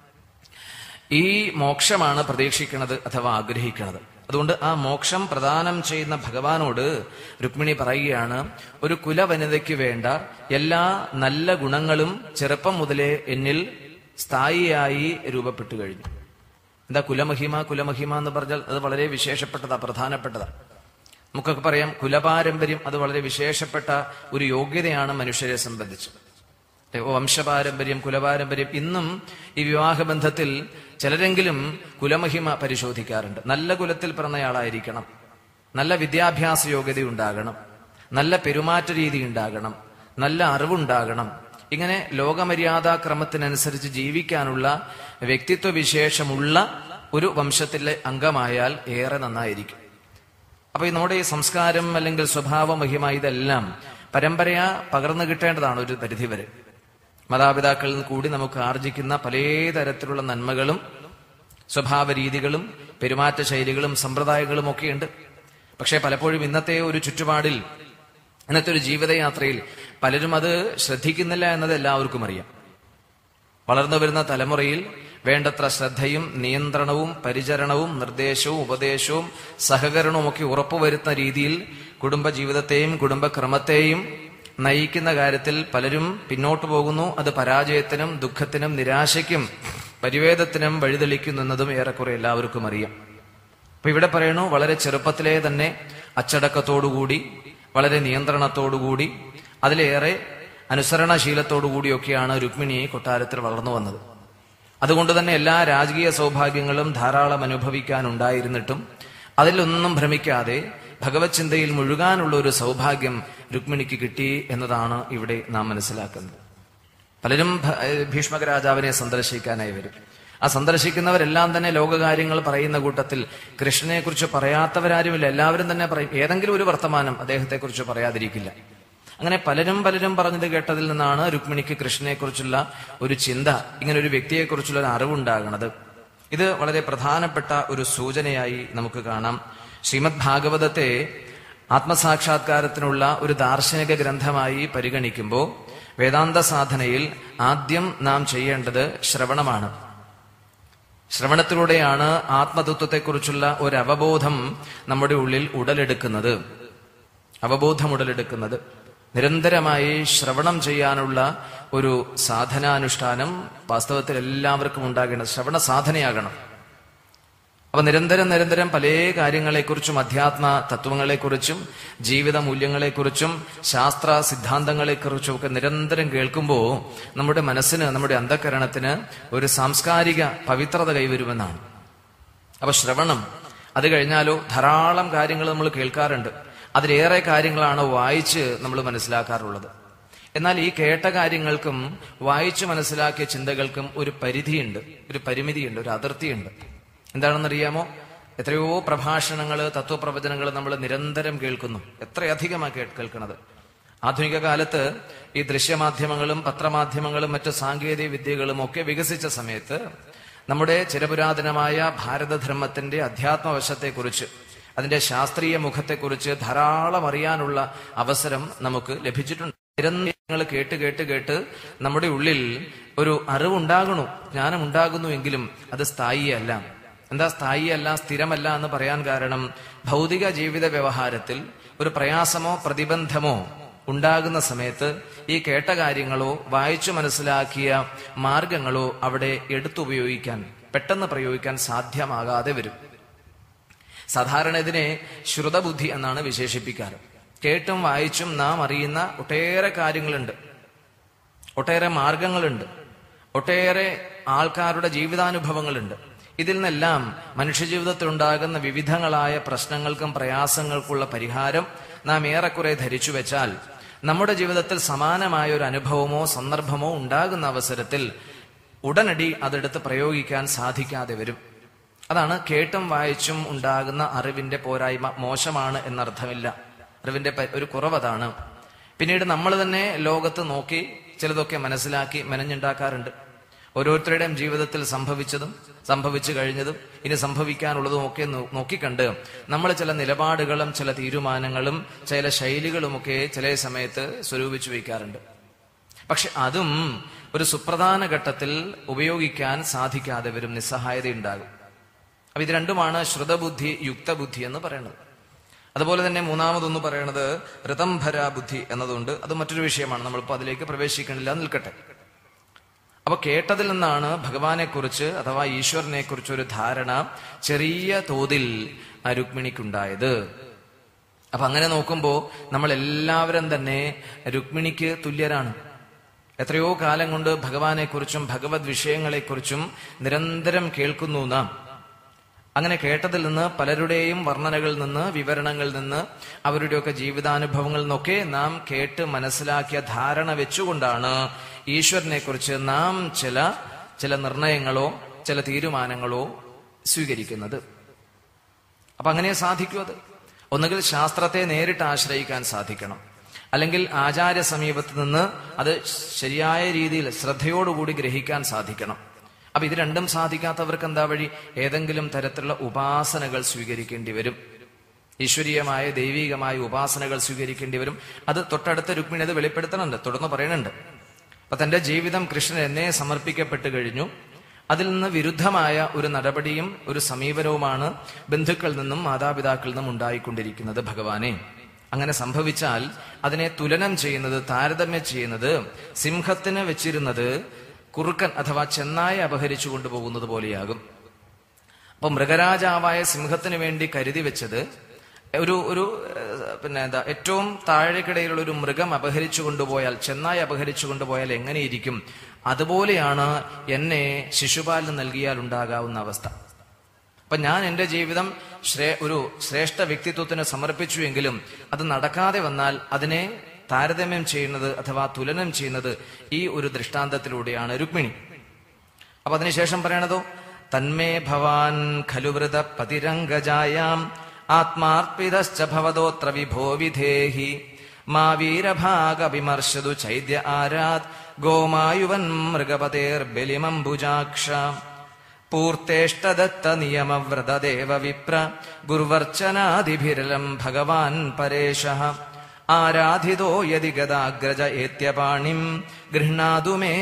ഈ മോക്ഷമാണ് പ്രതീക്ഷിക്കുന്നത് അഥവാ ആഗ്രഹിക്കുന്നത് അതുകൊണ്ട് ആ മോക്ഷം പ്രദാനം ചെയ്യുന്ന ഭഗവാനോട് രുക്മിണി പറയുകയാണ് ഒരു കുലവനിതയ്ക്ക് വേണ്ട എല്ലാ നല്ല ഗുണങ്ങളും ചെറുപ്പം മുതലേ എന്നിൽ സ്ഥായിയായി രൂപപ്പെട്ടു കഴിഞ്ഞു എന്താ കുലമഹിമ കുലമഹിമ എന്ന് പറഞ്ഞാൽ അത് വളരെ വിശേഷപ്പെട്ടതാ പ്രധാനപ്പെട്ടതാ നമുക്കൊക്കെ പറയാം കുലപാരമ്പര്യം അത് വളരെ വിശേഷപ്പെട്ട ഒരു യോഗ്യതയാണ് മനുഷ്യരെ സംബന്ധിച്ച് വംശപാരമ്പര്യം കുലപാരമ്പര്യം ഇന്നും ഈ വിവാഹബന്ധത്തിൽ ചിലരെങ്കിലും കുലമഹിമ പരിശോധിക്കാറുണ്ട് നല്ല കുലത്തിൽ പിറന്നയാളായിരിക്കണം നല്ല വിദ്യാഭ്യാസ യോഗ്യത ഉണ്ടാകണം നല്ല പെരുമാറ്റ രീതി ഉണ്ടാകണം നല്ല അറിവുണ്ടാകണം ഇങ്ങനെ ലോകമര്യാദാ ക്രമത്തിനനുസരിച്ച് ജീവിക്കാനുള്ള വ്യക്തിത്വ വിശേഷമുള്ള ഒരു വംശത്തിലെ അംഗമായാൽ ഏറെ നന്നായിരിക്കും അപ്പൊ ഈ നമ്മുടെ ഈ സംസ്കാരം അല്ലെങ്കിൽ സ്വഭാവ മഹിമ ഇതെല്ലാം പരമ്പരയാ പകർന്നു കിട്ടേണ്ടതാണ് ഒരു പരിധിവരെ മാതാപിതാക്കളിൽ നിന്ന് കൂടി നമുക്ക് ആർജിക്കുന്ന പല തരത്തിലുള്ള നന്മകളും സ്വഭാവ രീതികളും പെരുമാറ്റ ശൈലികളും സമ്പ്രദായങ്ങളും ഒക്കെയുണ്ട് പക്ഷെ പലപ്പോഴും ഇന്നത്തെ ഒരു ചുറ്റുപാടിൽ ഇന്നത്തെ ഒരു ജീവിതയാത്രയിൽ പലരും അത് ശ്രദ്ധിക്കുന്നില്ല എന്നത് എല്ലാവർക്കും അറിയാം വളർന്നു വരുന്ന തലമുറയിൽ വേണ്ടത്ര ശ്രദ്ധയും നിയന്ത്രണവും പരിചരണവും നിർദ്ദേശവും ഉപദേശവും സഹകരണവും ഒക്കെ ഉറപ്പുവരുത്തുന്ന രീതിയിൽ കുടുംബജീവിതത്തെയും കുടുംബക്രമത്തെയും നയിക്കുന്ന കാര്യത്തിൽ പലരും പിന്നോട്ടു പോകുന്നു അത് പരാജയത്തിനും ദുഃഖത്തിനും നിരാശയ്ക്കും പരിവേദത്തിനും വഴിതെളിക്കുന്നു എന്നതും ഏറെക്കുറെ എല്ലാവർക്കും അറിയാം അപ്പൊ ഇവിടെ പറയണു വളരെ ചെറുപ്പത്തിലേ തന്നെ അച്ചടക്കത്തോടുകൂടി വളരെ നിയന്ത്രണത്തോടുകൂടി അതിലേറെ അനുസരണശീലത്തോടുകൂടിയൊക്കെയാണ് രുക്മിണി കൊട്ടാരത്തിൽ വളർന്നു വന്നത് അതുകൊണ്ട് തന്നെ എല്ലാ രാജകീയ സൗഭാഗ്യങ്ങളും ധാരാളം അനുഭവിക്കാനുണ്ടായിരുന്നിട്ടും അതിലൊന്നും ഭ്രമിക്കാതെ ഭഗവത് ചിന്തയിൽ മുഴുകാനുള്ള ഒരു സൗഭാഗ്യം രുക്മിണിക്ക് കിട്ടി എന്നതാണ് ഇവിടെ നാം മനസ്സിലാക്കുന്നത് പലരും ഭ- ഏഹ് ഭീഷ്മക രാജാവിനെ സന്ദർശിക്കാനായി വരും ആ സന്ദർശിക്കുന്നവരെല്ലാം തന്നെ ലോകകാര്യങ്ങൾ പറയുന്ന കൂട്ടത്തിൽ കൃഷ്ണനെ കുറിച്ച് പറയാത്തവരാരുമില്ല എല്ലാവരും തന്നെ പറയും ഏതെങ്കിലും ഒരു വർത്തമാനം അദ്ദേഹത്തെ കുറിച്ച് പറയാതിരിക്കില്ല അങ്ങനെ പലരും പലരും പറഞ്ഞത് കേട്ടതിൽ നിന്നാണ് രുക്മിണിക്ക് കൃഷ്ണനെ കുറിച്ചുള്ള ഒരു ചിന്ത ഇങ്ങനെ ഒരു വ്യക്തിയെ കുറിച്ചുള്ള ഒരു അറിവുണ്ടാകണത് ഇത് വളരെ പ്രധാനപ്പെട്ട ഒരു സൂചനയായി നമുക്ക് കാണാം ശ്രീമദ് ഭാഗവതത്തെ ആത്മസാക്ഷാത്കാരത്തിനുള്ള ഒരു ദാർശനിക ഗ്രന്ഥമായി പരിഗണിക്കുമ്പോൾ വേദാന്ത സാധനയിൽ ആദ്യം നാം ചെയ്യേണ്ടത് ശ്രവണമാണ് ശ്രവണത്തിലൂടെയാണ് ആത്മതത്വത്തെക്കുറിച്ചുള്ള ഒരു അവബോധം നമ്മുടെ ഉള്ളിൽ ഉടലെടുക്കുന്നത് അവബോധം ഉടലെടുക്കുന്നത് നിരന്തരമായി ശ്രവണം ചെയ്യാനുള്ള ഒരു സാധനാനുഷ്ഠാനം വാസ്തവത്തിൽ എല്ലാവർക്കും ഉണ്ടാകേണ്ടത് ശ്രവണ സാധനയാകണം അപ്പൊ നിരന്തരം നിരന്തരം പല കാര്യങ്ങളെക്കുറിച്ചും അധ്യാത്മ തത്വങ്ങളെക്കുറിച്ചും ജീവിത മൂല്യങ്ങളെക്കുറിച്ചും ശാസ്ത്ര സിദ്ധാന്തങ്ങളെക്കുറിച്ചും ഒക്കെ നിരന്തരം കേൾക്കുമ്പോൾ നമ്മുടെ മനസ്സിന് നമ്മുടെ അന്ധകരണത്തിന് ഒരു സാംസ്കാരിക പവിത്രത കൈവരുമെന്നാണ് അപ്പൊ ശ്രവണം അത് കഴിഞ്ഞാലോ ധാരാളം കാര്യങ്ങൾ നമ്മൾ കേൾക്കാറുണ്ട് അതിലേറെ കാര്യങ്ങളാണ് വായിച്ച് നമ്മൾ മനസ്സിലാക്കാറുള്ളത് എന്നാൽ ഈ കേട്ട കാര്യങ്ങൾക്കും വായിച്ചു മനസ്സിലാക്കിയ ചിന്തകൾക്കും ഒരു പരിധിയുണ്ട് ഒരു പരിമിതിയുണ്ട് ഒരു അതിർത്തിയുണ്ട് എന്താണെന്നറിയാമോ എത്രയോ പ്രഭാഷണങ്ങൾ തത്വപ്രവചനങ്ങൾ നമ്മൾ നിരന്തരം കേൾക്കുന്നു എത്രയധികമാണ് കേ കേൾക്കുന്നത് ആധുനിക കാലത്ത് ഈ ദൃശ്യമാധ്യമങ്ങളും പത്രമാധ്യമങ്ങളും മറ്റു സാങ്കേതിക വിദ്യകളും ഒക്കെ വികസിച്ച സമയത്ത് നമ്മുടെ ചിരപുരാതനമായ ഭാരതധർമ്മത്തിന്റെ അധ്യാത്മവശത്തെക്കുറിച്ച് അതിന്റെ ശാസ്ത്രീയ മുഖത്തെക്കുറിച്ച് ധാരാളം അറിയാനുള്ള അവസരം നമുക്ക് ലഭിച്ചിട്ടുണ്ട് നിരന്തരങ്ങൾ കേട്ട് കേട്ട് കേട്ട് നമ്മുടെ ഉള്ളിൽ ഒരു അറിവുണ്ടാകണു ജ്ഞാനം ഉണ്ടാകുന്നു എങ്കിലും അത് സ്ഥായിയല്ല എന്താ സ്ഥായിയല്ല സ്ഥിരമല്ല എന്ന് പറയാൻ കാരണം ഭൗതിക ജീവിത വ്യവഹാരത്തിൽ ഒരു പ്രയാസമോ പ്രതിബന്ധമോ ഉണ്ടാകുന്ന സമയത്ത് ഈ കേട്ട കാര്യങ്ങളോ വായിച്ചു മനസ്സിലാക്കിയ മാർഗങ്ങളോ അവിടെ എടുത്തുപയോഗിക്കാൻ പെട്ടെന്ന് പ്രയോഗിക്കാൻ സാധ്യമാകാതെ വരും സാധാരണ ഇതിനെ ശ്രുതബുദ്ധി എന്നാണ് വിശേഷിപ്പിക്കാറ് കേട്ടും വായിച്ചും നാം അറിയുന്ന ഒട്ടേറെ കാര്യങ്ങളുണ്ട് ഒട്ടേറെ മാർഗങ്ങളുണ്ട് ഒട്ടേറെ ആൾക്കാരുടെ ജീവിതാനുഭവങ്ങളുണ്ട് ഇതിൽ നിന്നെല്ലാം മനുഷ്യജീവിതത്തിൽ ഉണ്ടാകുന്ന വിവിധങ്ങളായ പ്രശ്നങ്ങൾക്കും പ്രയാസങ്ങൾക്കുള്ള പരിഹാരം നാം ഏറെക്കുറെ ധരിച്ചു വെച്ചാൽ നമ്മുടെ ജീവിതത്തിൽ സമാനമായ ഒരു അനുഭവമോ സന്ദർഭമോ ഉണ്ടാകുന്ന അവസരത്തിൽ ഉടനടി അതെടുത്ത് പ്രയോഗിക്കാൻ സാധിക്കാതെ വരും അതാണ് കേട്ടും വായിച്ചും ഉണ്ടാകുന്ന അറിവിന്റെ പോരായ്മ മോശമാണ് എന്നർത്ഥമില്ല അറിവിന്റെ പ- ഒരു കുറവതാണ് പിന്നീട് നമ്മൾ തന്നെ ലോകത്ത് നോക്കി ചിലതൊക്കെ മനസ്സിലാക്കി മെനഞ്ഞുണ്ടാക്കാറുണ്ട് ഓരോരുത്തരുടെയും ജീവിതത്തിൽ സംഭവിച്ചതും സംഭവിച്ചു കഴിഞ്ഞതും ഇനി സംഭവിക്കാനുള്ളതും ഒക്കെ നോ- നോക്കിക്കണ്ട് നമ്മൾ ചില നിലപാടുകളും ചില തീരുമാനങ്ങളും ചില ശൈലികളുമൊക്കെ ചില സമയത്ത് സ്വരൂപിച്ചു വയ്ക്കാറുണ്ട് പക്ഷെ അതും ഒരു സുപ്രധാന ഘട്ടത്തിൽ ഉപയോഗിക്കാൻ സാധിക്കാതെ വരും നിസ്സഹായതയുണ്ടാകും അപ്പൊ ഇത് രണ്ടുമാണ് ശ്രുതബുദ്ധി യുക്തബുദ്ധി എന്ന് പറയുന്നത് അതുപോലെ തന്നെ മൂന്നാമതൊന്ന് പറയുന്നത് ഋതംഭര ബുദ്ധി എന്നതുണ്ട് അത് മറ്റൊരു വിഷയമാണ് നമ്മളിപ്പോൾ അതിലേക്ക് പ്രവേശിക്കണില്ല നിൽക്കട്ടെ അപ്പൊ കേട്ടതിൽ നിന്നാണ് ഭഗവാനെ കുറിച്ച് അഥവാ ഈശ്വരനെ കുറിച്ച് ഒരു ധാരണ ചെറിയ തോതിൽ ആ രുക്മിണിക്കുണ്ടായത് അപ്പൊ അങ്ങനെ നോക്കുമ്പോ നമ്മൾ എല്ലാവരും തന്നെ രുക്മിണിക്ക് തുല്യരാണ് എത്രയോ കാലം കൊണ്ട് ഭഗവാനെ കുറിച്ചും ഭഗവത് വിഷയങ്ങളെക്കുറിച്ചും നിരന്തരം കേൾക്കുന്നു നാം അങ്ങനെ കേട്ടതിൽ നിന്ന് പലരുടെയും വർണ്ണനകളിൽ നിന്ന് വിവരണങ്ങളിൽ നിന്ന് അവരുടെയൊക്കെ ജീവിതാനുഭവങ്ങളിൽ നിന്നൊക്കെ നാം കേട്ട് മനസ്സിലാക്കിയ ധാരണ വെച്ചുകൊണ്ടാണ് ഈശ്വരനെ കുറിച്ച് നാം ചില ചില നിർണയങ്ങളോ ചില തീരുമാനങ്ങളോ സ്വീകരിക്കുന്നത് അപ്പൊ അങ്ങനെ സാധിക്കും അത് ഒന്നുകിൽ ശാസ്ത്രത്തെ നേരിട്ട് ആശ്രയിക്കാൻ സാധിക്കണം അല്ലെങ്കിൽ ആചാര്യ സമീപത്ത് നിന്ന് അത് ശരിയായ രീതിയിൽ ശ്രദ്ധയോടുകൂടി ഗ്രഹിക്കാൻ സാധിക്കണം അപ്പൊ ഇത് രണ്ടും സാധിക്കാത്തവർക്ക് എന്താ വഴി ഏതെങ്കിലും തരത്തിലുള്ള ഉപാസനകൾ സ്വീകരിക്കേണ്ടി വരും ഈശ്വരീയമായ ദൈവികമായ ഉപാസനകൾ സ്വീകരിക്കേണ്ടി വരും അത് തൊട്ടടുത്ത രുക്മിണി അത് വെളിപ്പെടുത്തണുണ്ട് തുടർന്ന് പറയുന്നുണ്ട് അപ്പൊ തന്റെ ജീവിതം കൃഷ്ണൻ എന്നെ സമർപ്പിക്കപ്പെട്ടു കഴിഞ്ഞു അതിൽ നിന്ന് വിരുദ്ധമായ ഒരു നടപടിയും ഒരു സമീപനവുമാണ് ബന്ധുക്കളിൽ നിന്നും മാതാപിതാക്കളിൽ നിന്നും ഉണ്ടായിക്കൊണ്ടിരിക്കുന്നത് ഭഗവാനെ അങ്ങനെ സംഭവിച്ചാൽ അതിനെ തുലനം ചെയ്യുന്നത് താരതമ്യം ചെയ്യുന്നത് സിംഹത്തിന് വെച്ചിരുന്നത് കുറുക്കൻ അഥവാ ചെന്നായ അപഹരിച്ചു കൊണ്ടുപോകുന്നത് പോലെയാകും അപ്പൊ മൃഗരാജാവായ സിംഹത്തിന് വേണ്ടി കരുതി വെച്ചത് ഒരു ഒരു ഏഹ്, പിന്നെ എന്താ ഏറ്റവും താഴേക്കിടയിലുള്ള ഒരു മൃഗം അപഹരിച്ചു കൊണ്ടുപോയാൽ ചെന്നായി അപഹരിച്ചു കൊണ്ടുപോയാൽ എങ്ങനെയിരിക്കും അതുപോലെയാണ് എന്നെ ശിശുപാലനം നൽകിയാൽ ഉണ്ടാകാവുന്ന അവസ്ഥ അപ്പൊ ഞാൻ എന്റെ ജീവിതം ശ്രേ ഒരു ശ്രേഷ്ഠ വ്യക്തിത്വത്തിന് സമർപ്പിച്ചുവെങ്കിലും അത് നടക്കാതെ വന്നാൽ അതിനെ താരതമ്യം ചെയ്യുന്നത് അഥവാ തുലനം ചെയ്യുന്നത് ഈ ഒരു ദൃഷ്ടാന്തത്തിലൂടെയാണ് രുക്മിണി അപ്പൊ അതിനുശേഷം പറയണതോ തന്മേ ഭവാൻ ഖലുവൃത പതിരംഗജായാം ആത്മാർപ്പിതശ്ച ഭവതോത്ര വിഭോ വിധേഹി മാ വീരഭാഗവിമർശതു ചൈദ്യ ആരാത് ഗോമായുവൻ മൃഗപതേർബലിമംബുജാക്ഷ പൂർത്തേഷ്ടദത്ത നിയമവ്രതദേവ വിപ്ര ഗുർവർച്ചനാദിഭിരലം ഭഗവാൻ പരേശ ആരാധിതോ യതി ഗദാഗ്രജ ഏത്യപാണിം ഗൃഹ്ണാതു മേ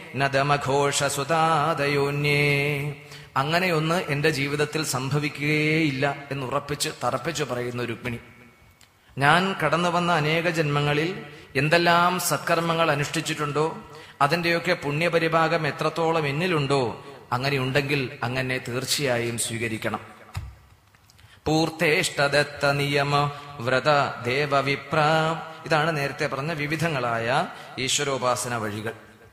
നദമഘോഷസുതാദയോന്യേ അങ്ങനെയൊന്ന് എന്റെ ജീവിതത്തിൽ സംഭവിക്കുകയേയില്ല എന്ന് ഉറപ്പിച്ച് തറപ്പിച്ചു പറയുന്ന രുക്മിണി ഞാൻ കടന്നു വന്ന അനേക ജന്മങ്ങളിൽ എന്തെല്ലാം സത്കർമ്മങ്ങൾ അനുഷ്ഠിച്ചിട്ടുണ്ടോ അതിന്റെയൊക്കെ പുണ്യപരിഭാഗം എത്രത്തോളം എന്നിലുണ്ടോ അങ്ങനെ ഉണ്ടെങ്കിൽ അങ്ങനെ തീർച്ചയായും സ്വീകരിക്കണം പൂർത്തേഷ്ടദത്ത നിയമ വ്രത ദേവവിപ്ര ഇതാണ് നേരത്തെ പറഞ്ഞ വിവിധങ്ങളായ ഈശ്വരോപാസന വഴികൾ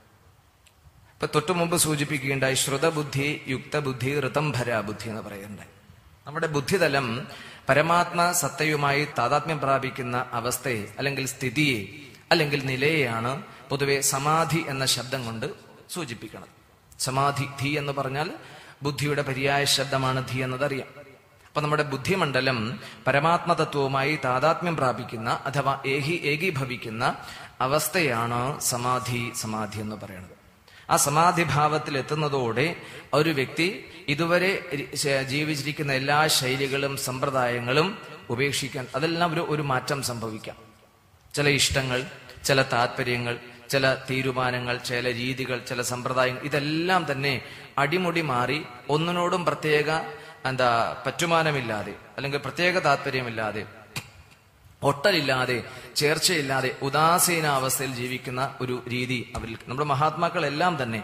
ഇപ്പൊ തൊട്ടു മുമ്പ് സൂചിപ്പിക്കുകയുണ്ടായി ശ്രുതബുദ്ധി യുക്തബുദ്ധി ഋതംഭര ബുദ്ധി എന്ന് പറയുന്നുണ്ട് നമ്മുടെ ബുദ്ധിതലം പരമാത്മ സത്തയുമായി താതാത്മ്യം പ്രാപിക്കുന്ന അവസ്ഥയെ അല്ലെങ്കിൽ സ്ഥിതിയെ അല്ലെങ്കിൽ നിലയെയാണ് പൊതുവെ സമാധി എന്ന ശബ്ദം കൊണ്ട് സൂചിപ്പിക്കുന്നത് സമാധി ധി എന്ന് പറഞ്ഞാൽ ബുദ്ധിയുടെ പര്യായ ശബ്ദമാണ് ധി എന്നതറിയാം അപ്പൊ നമ്മുടെ ബുദ്ധിമണ്ഡലം പരമാത്മതത്വവുമായി താതാത്മ്യം പ്രാപിക്കുന്ന അഥവാ ഏകി ഏകീഭവിക്കുന്ന അവസ്ഥയാണ് സമാധി സമാധി എന്ന് പറയുന്നത് ആ സമാധി ഭാവത്തിൽ എത്തുന്നതോടെ ഒരു വ്യക്തി ഇതുവരെ രി- ജീവിച്ചിരിക്കുന്ന എല്ലാ ശൈലികളും സമ്പ്രദായങ്ങളും ഉപേക്ഷിക്കാൻ അതെല്ലാം ഒരു ഒരു മാറ്റം സംഭവിക്കാം ചില ഇഷ്ടങ്ങൾ ചില താല്പര്യങ്ങൾ ചില തീരുമാനങ്ങൾ ചില രീതികൾ ചില സമ്പ്രദായങ്ങൾ ഇതെല്ലാം തന്നെ അടിമുടി മാറി ഒന്നിനോടും പ്രത്യേക എന്താ പറ്റുമാനമില്ലാതെ അല്ലെങ്കിൽ പ്രത്യേക താല്പര്യമില്ലാതെ ഒട്ടലില്ലാതെ ചേർച്ചയില്ലാതെ ഉദാസീനാവസ്ഥയിൽ ജീവിക്കുന്ന ഒരു രീതി അവരിൽ നമ്മുടെ മഹാത്മാക്കളെല്ലാം തന്നെ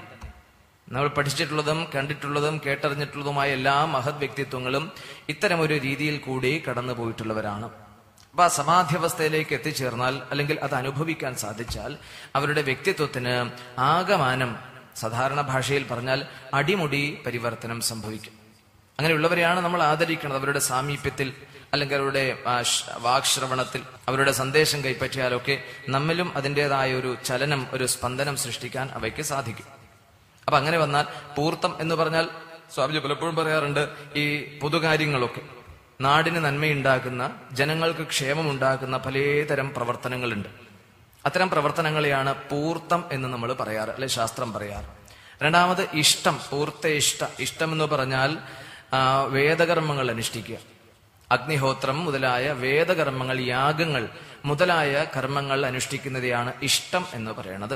നമ്മൾ പഠിച്ചിട്ടുള്ളതും കണ്ടിട്ടുള്ളതും കേട്ടറിഞ്ഞിട്ടുള്ളതുമായ എല്ലാ മഹത് വ്യക്തിത്വങ്ങളും ഇത്തരം ഒരു രീതിയിൽ കൂടി കടന്നു പോയിട്ടുള്ളവരാണ് അപ്പൊ ആ സമാധ്യവസ്ഥയിലേക്ക് എത്തിച്ചേർന്നാൽ അല്ലെങ്കിൽ അത് അനുഭവിക്കാൻ സാധിച്ചാൽ അവരുടെ വ്യക്തിത്വത്തിന് ആകമാനം സാധാരണ ഭാഷയിൽ പറഞ്ഞാൽ അടിമുടി പരിവർത്തനം സംഭവിക്കും അങ്ങനെയുള്ളവരെയാണ് നമ്മൾ ആദരിക്കുന്നത് അവരുടെ സാമീപ്യത്തിൽ അല്ലെങ്കിൽ അവരുടെ ആ, ശ്- വാക്ശ്രവണത്തിൽ അവരുടെ സന്ദേശം കൈപ്പറ്റിയാലൊക്കെ നമ്മിലും അതിൻ്റെതായ ഒരു ചലനം ഒരു സ്പന്ദനം സൃഷ്ടിക്കാൻ അവയ്ക്ക് സാധിക്കും അപ്പൊ അങ്ങനെ വന്നാൽ പൂർത്തം എന്ന് പറഞ്ഞാൽ സ്വാമിജി പലപ്പോഴും പറയാറുണ്ട് ഈ പൊതുകാര്യങ്ങളൊക്കെ നാടിന് നന്മയുണ്ടാക്കുന്ന ജനങ്ങൾക്ക് ക്ഷേമമുണ്ടാക്കുന്ന പലതരം പ്രവർത്തനങ്ങളുണ്ട് അത്തരം പ്രവർത്തനങ്ങളെയാണ് പൂർത്തം എന്ന് നമ്മൾ പറയാറ് അല്ലെ ശാസ്ത്രം പറയാറ് രണ്ടാമത് ഇഷ്ടം പൂർത്ത ഇഷ്ട ഇഷ്ടം എന്ന് പറഞ്ഞാൽ ആ, വേദകർമ്മങ്ങൾ അനുഷ്ഠിക്കുക അഗ്നിഹോത്രം മുതലായ വേദകർമ്മങ്ങൾ യാഗങ്ങൾ മുതലായ കർമ്മങ്ങൾ അനുഷ്ഠിക്കുന്നതെയാണ് ഇഷ്ടം എന്ന് പറയുന്നത്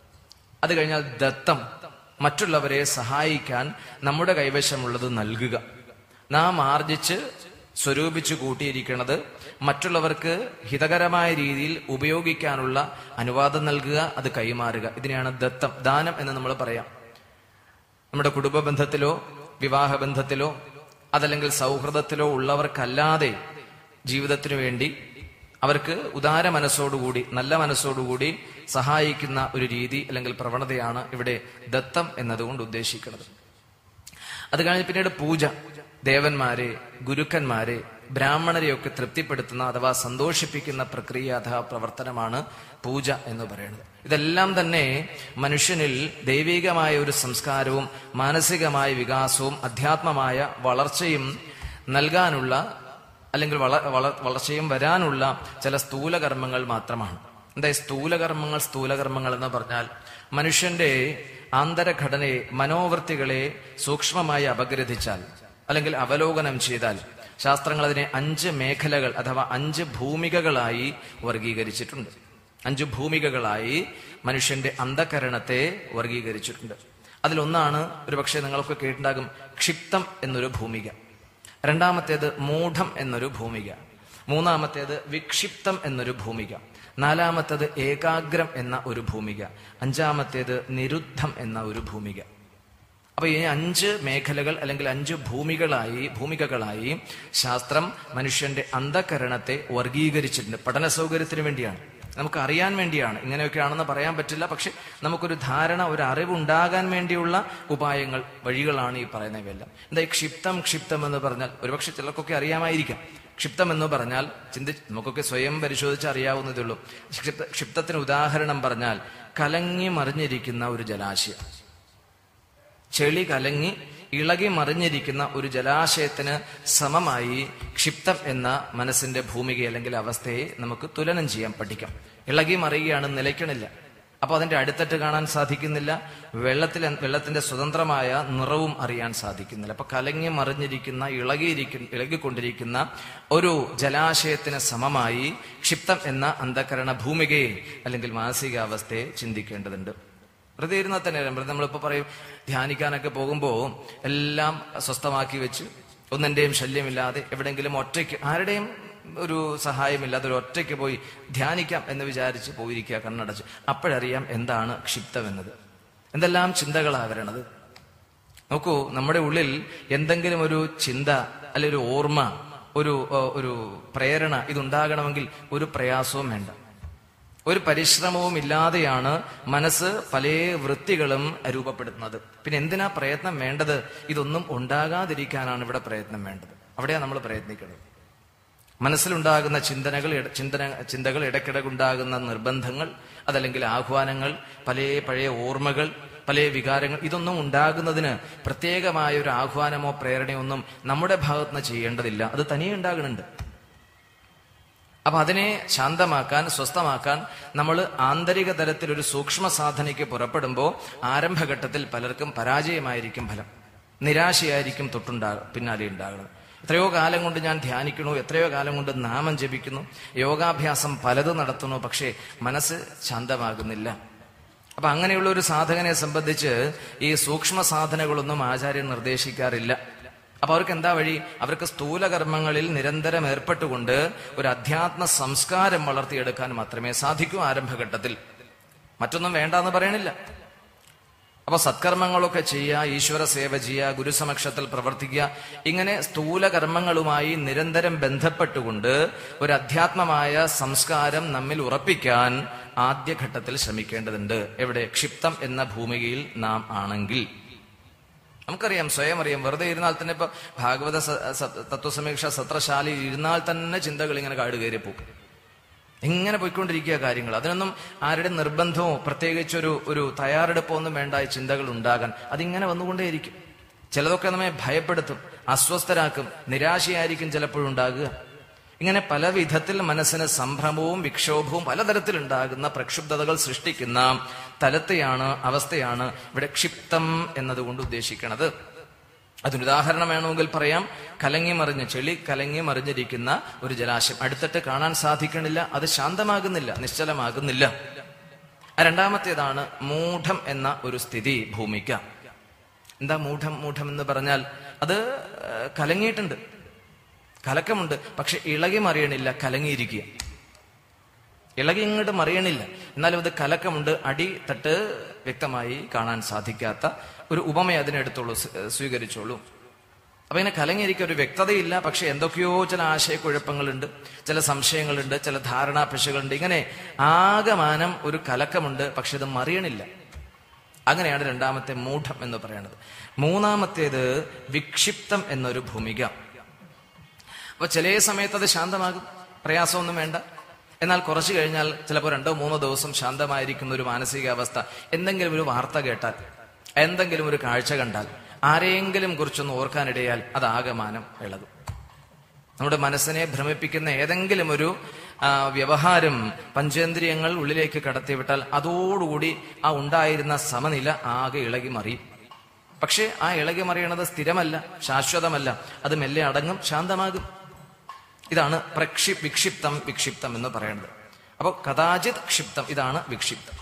അത് കഴിഞ്ഞാൽ ദത്തം മറ്റുള്ളവരെ സഹായിക്കാൻ നമ്മുടെ കൈവശമുള്ളത് നൽകുക നാം ആർജിച്ച് സ്വരൂപിച്ചു കൂട്ടിയിരിക്കുന്നത് മറ്റുള്ളവർക്ക് ഹിതകരമായ രീതിയിൽ ഉപയോഗിക്കാനുള്ള അനുവാദം നൽകുക അത് കൈമാറുക ഇതിനെയാണ് ദത്തം ദാനം എന്ന് നമ്മൾ പറയാം നമ്മുടെ കുടുംബ ബന്ധത്തിലോ വിവാഹ ബന്ധത്തിലോ അതല്ലെങ്കിൽ സൗഹൃദത്തിലോ ഉള്ളവർക്കല്ലാതെ ജീവിതത്തിനു വേണ്ടി അവർക്ക് ഉദാര മനസ്സോടുകൂടി നല്ല മനസ്സോടുകൂടി സഹായിക്കുന്ന ഒരു രീതി അല്ലെങ്കിൽ പ്രവണതയാണ് ഇവിടെ ദത്തം എന്നതുകൊണ്ട് ഉദ്ദേശിക്കുന്നത് അത് കഴിഞ്ഞ് പിന്നീട് പൂജ ദേവന്മാരെ ഗുരുക്കന്മാരെ ബ്രാഹ്മണരെയൊക്കെ തൃപ്തിപ്പെടുത്തുന്ന അഥവാ സന്തോഷിപ്പിക്കുന്ന പ്രക്രിയ അഥവാ പ്രവർത്തനമാണ് പൂജ എന്ന് പറയുന്നത് ഇതെല്ലാം തന്നെ മനുഷ്യനിൽ ദൈവികമായ ഒരു സംസ്കാരവും മാനസികമായ വികാസവും അധ്യാത്മമായ വളർച്ചയും നൽകാനുള്ള അല്ലെങ്കിൽ വള വള- വളർച്ചയും വരാനുള്ള ചില സ്ഥൂലകർമ്മങ്ങൾ മാത്രമാണ് എന്താ ഈ സ്ഥൂലകർമ്മങ്ങൾ സ്ഥൂലകർമ്മങ്ങൾ എന്ന് പറഞ്ഞാൽ മനുഷ്യന്റെ ആന്തരഘടനയെ മനോവൃത്തികളെ സൂക്ഷ്മമായി അപഗ്രഥിച്ചാൽ അല്ലെങ്കിൽ അവലോകനം ചെയ്താൽ ശാസ്ത്രങ്ങൾ അതിനെ അഞ്ച് മേഖലകൾ അഥവാ അഞ്ച് ഭൂമികകളായി വർഗീകരിച്ചിട്ടുണ്ട് അഞ്ച് ഭൂമികകളായി മനുഷ്യന്റെ അന്ധകരണത്തെ വർഗീകരിച്ചിട്ടുണ്ട് അതിലൊന്നാണ് ഒരുപക്ഷെ നിങ്ങളൊക്കെ കേട്ടിട്ടുണ്ടാകും ക്ഷിപ്തം എന്നൊരു ഭൂമിക രണ്ടാമത്തേത് മൂഢം എന്നൊരു ഭൂമിക മൂന്നാമത്തേത് വിക്ഷിപ്തം എന്നൊരു ഭൂമിക നാലാമത്തേത് ഏകാഗ്രം എന്ന ഒരു ഭൂമിക അഞ്ചാമത്തേത് നിരുദ്ധം എന്ന ഒരു ഭൂമിക അപ്പൊ ഈ അഞ്ച് മേഖലകൾ അല്ലെങ്കിൽ അഞ്ച് ഭൂമികളായി ഭൂമികകളായി ശാസ്ത്രം മനുഷ്യന്റെ അന്ധകരണത്തെ വർഗീകരിച്ചിട്ടുണ്ട് പഠന സൗകര്യത്തിന് വേണ്ടിയാണ് നമുക്ക് അറിയാൻ വേണ്ടിയാണ് ഇങ്ങനെയൊക്കെയാണെന്ന് പറയാൻ പറ്റില്ല പക്ഷെ നമുക്കൊരു ധാരണ ഒരു അറിവുണ്ടാകാൻ വേണ്ടിയുള്ള ഉപായങ്ങൾ വഴികളാണ് ഈ പറയുന്നവയെല്ലാം എന്താ ഈ ക്ഷിപ്തം ക്ഷിപ്തം എന്ന് പറഞ്ഞാൽ ഒരുപക്ഷെ ചിലർക്കൊക്കെ അറിയാമായിരിക്കാം ക്ഷിപ്തം എന്ന് പറഞ്ഞാൽ ചിന്തി നമുക്കൊക്കെ സ്വയം പരിശോധിച്ച് അറിയാവുന്നതേ ഉള്ളൂ ക്ഷിപ്ത ക്ഷിപ്തത്തിന് ഉദാഹരണം പറഞ്ഞാൽ കലങ്ങി മറിഞ്ഞിരിക്കുന്ന ഒരു ജലാശയം ചെളി കലങ്ങി ഇളകി മറിഞ്ഞിരിക്കുന്ന ഒരു ജലാശയത്തിന് സമമായി ക്ഷിപ്തം എന്ന മനസ്സിന്റെ ഭൂമിക അല്ലെങ്കിൽ അവസ്ഥയെ നമുക്ക് തുലനം ചെയ്യാൻ പഠിക്കാം ഇളകി മറിയുകയാണ് നിലയ്ക്കണില്ല അപ്പൊ അതിന്റെ അടിത്തട്ട് കാണാൻ സാധിക്കുന്നില്ല വെള്ളത്തിൽ വെള്ളത്തിന്റെ സ്വതന്ത്രമായ നിറവും അറിയാൻ സാധിക്കുന്നില്ല അപ്പൊ കലങ്ങി മറിഞ്ഞിരിക്കുന്ന ഇളകിയിരിക്കുന്ന ഇളകിക്കൊണ്ടിരിക്കുന്ന ഒരു ജലാശയത്തിന് സമമായി ക്ഷിപ്തം എന്ന അന്ധകരണ ഭൂമികയെ അല്ലെങ്കിൽ മാനസികാവസ്ഥയെ ചിന്തിക്കേണ്ടതുണ്ട് വെറുതെ ഇരുന്നാൽ തന്നെ വെറുതെ നമ്മളിപ്പോ പറയും ധ്യാനിക്കാനൊക്കെ പോകുമ്പോൾ എല്ലാം സ്വസ്ഥമാക്കി വെച്ച് ഒന്നിന്റെയും ശല്യമില്ലാതെ എവിടെങ്കിലും ഒറ്റയ്ക്ക് ആരുടെയും ഒരു സഹായമില്ലാതെ ഒരു ഒറ്റയ്ക്ക് പോയി ധ്യാനിക്കാം എന്ന് വിചാരിച്ച് പോയിരിക്കുക കണ്ണടച്ച് അപ്പോഴറിയാം എന്താണ് ക്ഷിപ്തം എന്നത് എന്തെല്ലാം ചിന്തകളാ വരണത് നോക്കൂ നമ്മുടെ ഉള്ളിൽ എന്തെങ്കിലും ഒരു ചിന്ത അല്ലെ ഒരു ഓർമ്മ ഒരു ഏഹ്, ഒരു പ്രേരണ ഇതുണ്ടാകണമെങ്കിൽ ഒരു പ്രയാസവും വേണ്ട ഒരു പരിശ്രമവും ഇല്ലാതെയാണ് മനസ്സ് പല വൃത്തികളും രൂപപ്പെടുത്തുന്നത് പിന്നെ എന്തിനാ പ്രയത്നം വേണ്ടത് ഇതൊന്നും ഉണ്ടാകാതിരിക്കാനാണ് ഇവിടെ പ്രയത്നം വേണ്ടത് അവിടെയാണ് നമ്മൾ പ്രയത്നിക്കുന്നത് മനസ്സിലുണ്ടാകുന്ന ചിന്തനകൾ ഇട- ചിന്തന ചിന്തകൾ ഇടയ്ക്കിടക്കുണ്ടാകുന്ന നിർബന്ധങ്ങൾ അതല്ലെങ്കിൽ ആഹ്വാനങ്ങൾ പല പഴയ ഓർമ്മകൾ പല വികാരങ്ങൾ ഇതൊന്നും ഉണ്ടാകുന്നതിന് പ്രത്യേകമായ ഒരു ആഹ്വാനമോ പ്രേരണയോ ഒന്നും നമ്മുടെ ഭാഗത്തുനിന്ന് ചെയ്യേണ്ടതില്ല അത് തനിയെ ഉണ്ടാകുന്നുണ്ട് അപ്പൊ അതിനെ ശാന്തമാക്കാൻ സ്വസ്ഥമാക്കാൻ നമ്മൾ ആന്തരിക തലത്തിൽ ഒരു സൂക്ഷ്മ സാധനയ്ക്ക് പുറപ്പെടുമ്പോൾ ആരംഭഘട്ടത്തിൽ പലർക്കും പരാജയമായിരിക്കും ഫലം നിരാശയായിരിക്കും തൊട്ടുണ്ടാ പിന്നാലെ ഉണ്ടാകുന്നത് എത്രയോ കാലം കൊണ്ട് ഞാൻ ധ്യാനിക്കുന്നു എത്രയോ കാലം കൊണ്ട് നാമം ജപിക്കുന്നു യോഗാഭ്യാസം പലതും നടത്തുന്നു പക്ഷേ മനസ്സ് ശാന്തമാകുന്നില്ല അപ്പൊ അങ്ങനെയുള്ള ഒരു സാധകനെ സംബന്ധിച്ച് ഈ സൂക്ഷ്മ സാധനങ്ങളൊന്നും ആചാര്യൻ നിർദ്ദേശിക്കാറില്ല അപ്പൊ അവർക്ക് എന്താ വഴി അവർക്ക് സ്ഥൂലകർമ്മങ്ങളിൽ നിരന്തരം ഏർപ്പെട്ടുകൊണ്ട് ഒരു അധ്യാത്മ സംസ്കാരം വളർത്തിയെടുക്കാൻ മാത്രമേ സാധിക്കൂ ആരംഭഘട്ടത്തിൽ മറ്റൊന്നും വേണ്ടെന്ന് പറയണില്ല അപ്പൊ സത്കർമ്മങ്ങളൊക്കെ ചെയ്യുക ഈശ്വര സേവ ചെയ്യുക ഗുരുസമക്ഷത്തിൽ പ്രവർത്തിക്കുക ഇങ്ങനെ സ്ഥൂല കർമ്മങ്ങളുമായി നിരന്തരം ബന്ധപ്പെട്ടുകൊണ്ട് ഒരു അധ്യാത്മമായ സംസ്കാരം നമ്മിൽ ഉറപ്പിക്കാൻ ആദ്യഘട്ടത്തിൽ ശ്രമിക്കേണ്ടതുണ്ട് എവിടെ ക്ഷിപ്തം എന്ന ഭൂമികയിൽ നാം ആണെങ്കിൽ നമുക്കറിയാം സ്വയം അറിയാം വെറുതെ ഇരുന്നാൽ തന്നെ ഇപ്പൊ ഭാഗവത സ- സ- തത്വസമീക്ഷ സത്രശാലയിൽ ഇരുന്നാൽ തന്നെ ചിന്തകൾ ഇങ്ങനെ കാട് കയറി പോകും ഇങ്ങനെ പോയിക്കൊണ്ടിരിക്കുക കാര്യങ്ങൾ അതിനൊന്നും ആരുടെ നിർബന്ധമോ പ്രത്യേകിച്ച് ഒരു ഒരു തയ്യാറെടുപ്പോ ഒന്നും വേണ്ട ഈ ചിന്തകൾ ഉണ്ടാകാൻ അതിങ്ങനെ വന്നുകൊണ്ടേയിരിക്കും ചിലതൊക്കെ നമ്മെ ഭയപ്പെടുത്തും അസ്വസ്ഥരാക്കും നിരാശയായിരിക്കും ചിലപ്പോഴും ഉണ്ടാകുക ഇങ്ങനെ പല വിധത്തിൽ മനസ്സിന് സംഭ്രമവും വിക്ഷോഭവും പലതരത്തിലുണ്ടാകുന്ന പ്രക്ഷുബ്ധതകൾ സൃഷ്ടിക്കുന്ന തലത്തെയാണ് അവസ്ഥയാണ് ഇവിടെ ക്ഷിപ്തം എന്നതുകൊണ്ട് ഉദ്ദേശിക്കുന്നത് അതിന് ഉദാഹരണം വേണമെങ്കിൽ പറയാം കലങ്ങി മറിഞ്ഞ് ചെളി കലങ്ങി മറിഞ്ഞിരിക്കുന്ന ഒരു ജലാശയം അടുത്തിട്ട് കാണാൻ സാധിക്കണില്ല അത് ശാന്തമാകുന്നില്ല നിശ്ചലമാകുന്നില്ല ആ രണ്ടാമത്തേതാണ് മൂഢം എന്ന ഒരു സ്ഥിതി ഭൂമിക്ക എന്താ മൂഢം മൂഢം എന്ന് പറഞ്ഞാൽ അത് ഏഹ്, കലങ്ങിയിട്ടുണ്ട് കലക്കമുണ്ട് പക്ഷെ ഇളകി മറിയണില്ല കലങ്ങിയിരിക്കുക ഇളകി ഇങ്ങോട്ട് മറിയണില്ല എന്നാലും അത് കലക്കമുണ്ട് അടി തട്ട് വ്യക്തമായി കാണാൻ സാധിക്കാത്ത ഒരു ഉപമയെ അതിനെടുത്തോളൂ സ്- സ്വീകരിച്ചോളൂ അപ്പൊ ഇങ്ങനെ കലങ്ങിയിരിക്കുക ഒരു വ്യക്തതയില്ല പക്ഷെ എന്തൊക്കെയോ ചില ആശയക്കുഴപ്പങ്ങളുണ്ട് ചില സംശയങ്ങളുണ്ട് ചില ധാരണാപിശകളുണ്ട് ഇങ്ങനെ ആകമാനം ഒരു കലക്കമുണ്ട് പക്ഷെ ഇത് മറിയണില്ല അങ്ങനെയാണ് രണ്ടാമത്തെ മൂഢം എന്ന് പറയുന്നത് മൂന്നാമത്തേത് വിക്ഷിപ്തം എന്നൊരു ഭൂമിക അപ്പൊ ചില സമയത്ത് അത് ശാന്തമാകും പ്രയാസമൊന്നും വേണ്ട എന്നാൽ കുറച്ചു കഴിഞ്ഞാൽ ചിലപ്പോൾ രണ്ടോ മൂന്നോ ദിവസം ശാന്തമായിരിക്കുന്ന ഒരു മാനസികാവസ്ഥ എന്തെങ്കിലും ഒരു വാർത്ത കേട്ടാൽ എന്തെങ്കിലും ഒരു കാഴ്ച കണ്ടാൽ ആരെയെങ്കിലും കുറിച്ചൊന്ന് ഓർക്കാനിടയാൽ അത് ആകമാനം ഇളകും നമ്മുടെ മനസ്സിനെ ഭ്രമിപ്പിക്കുന്ന ഏതെങ്കിലും ഒരു ആ, വ്യവഹാരം പഞ്ചേന്ദ്രിയങ്ങൾ ഉള്ളിലേക്ക് കടത്തിവിട്ടാൽ അതോടുകൂടി ആ ഉണ്ടായിരുന്ന സമനില ആകെ ഇളകി മറിയും പക്ഷേ ആ ഇളകി മറിയണത് സ്ഥിരമല്ല ശാശ്വതമല്ല അത് മെല്ലെ അടങ്ങും ശാന്തമാകും ഇതാണ് പ്രക്ഷി വിക്ഷിപ്തം വിക്ഷിപ്തം എന്ന് പറയുന്നത് അപ്പോൾ കഥാചിത് ക്ഷിപ്തം ഇതാണ് വിക്ഷിപ്തം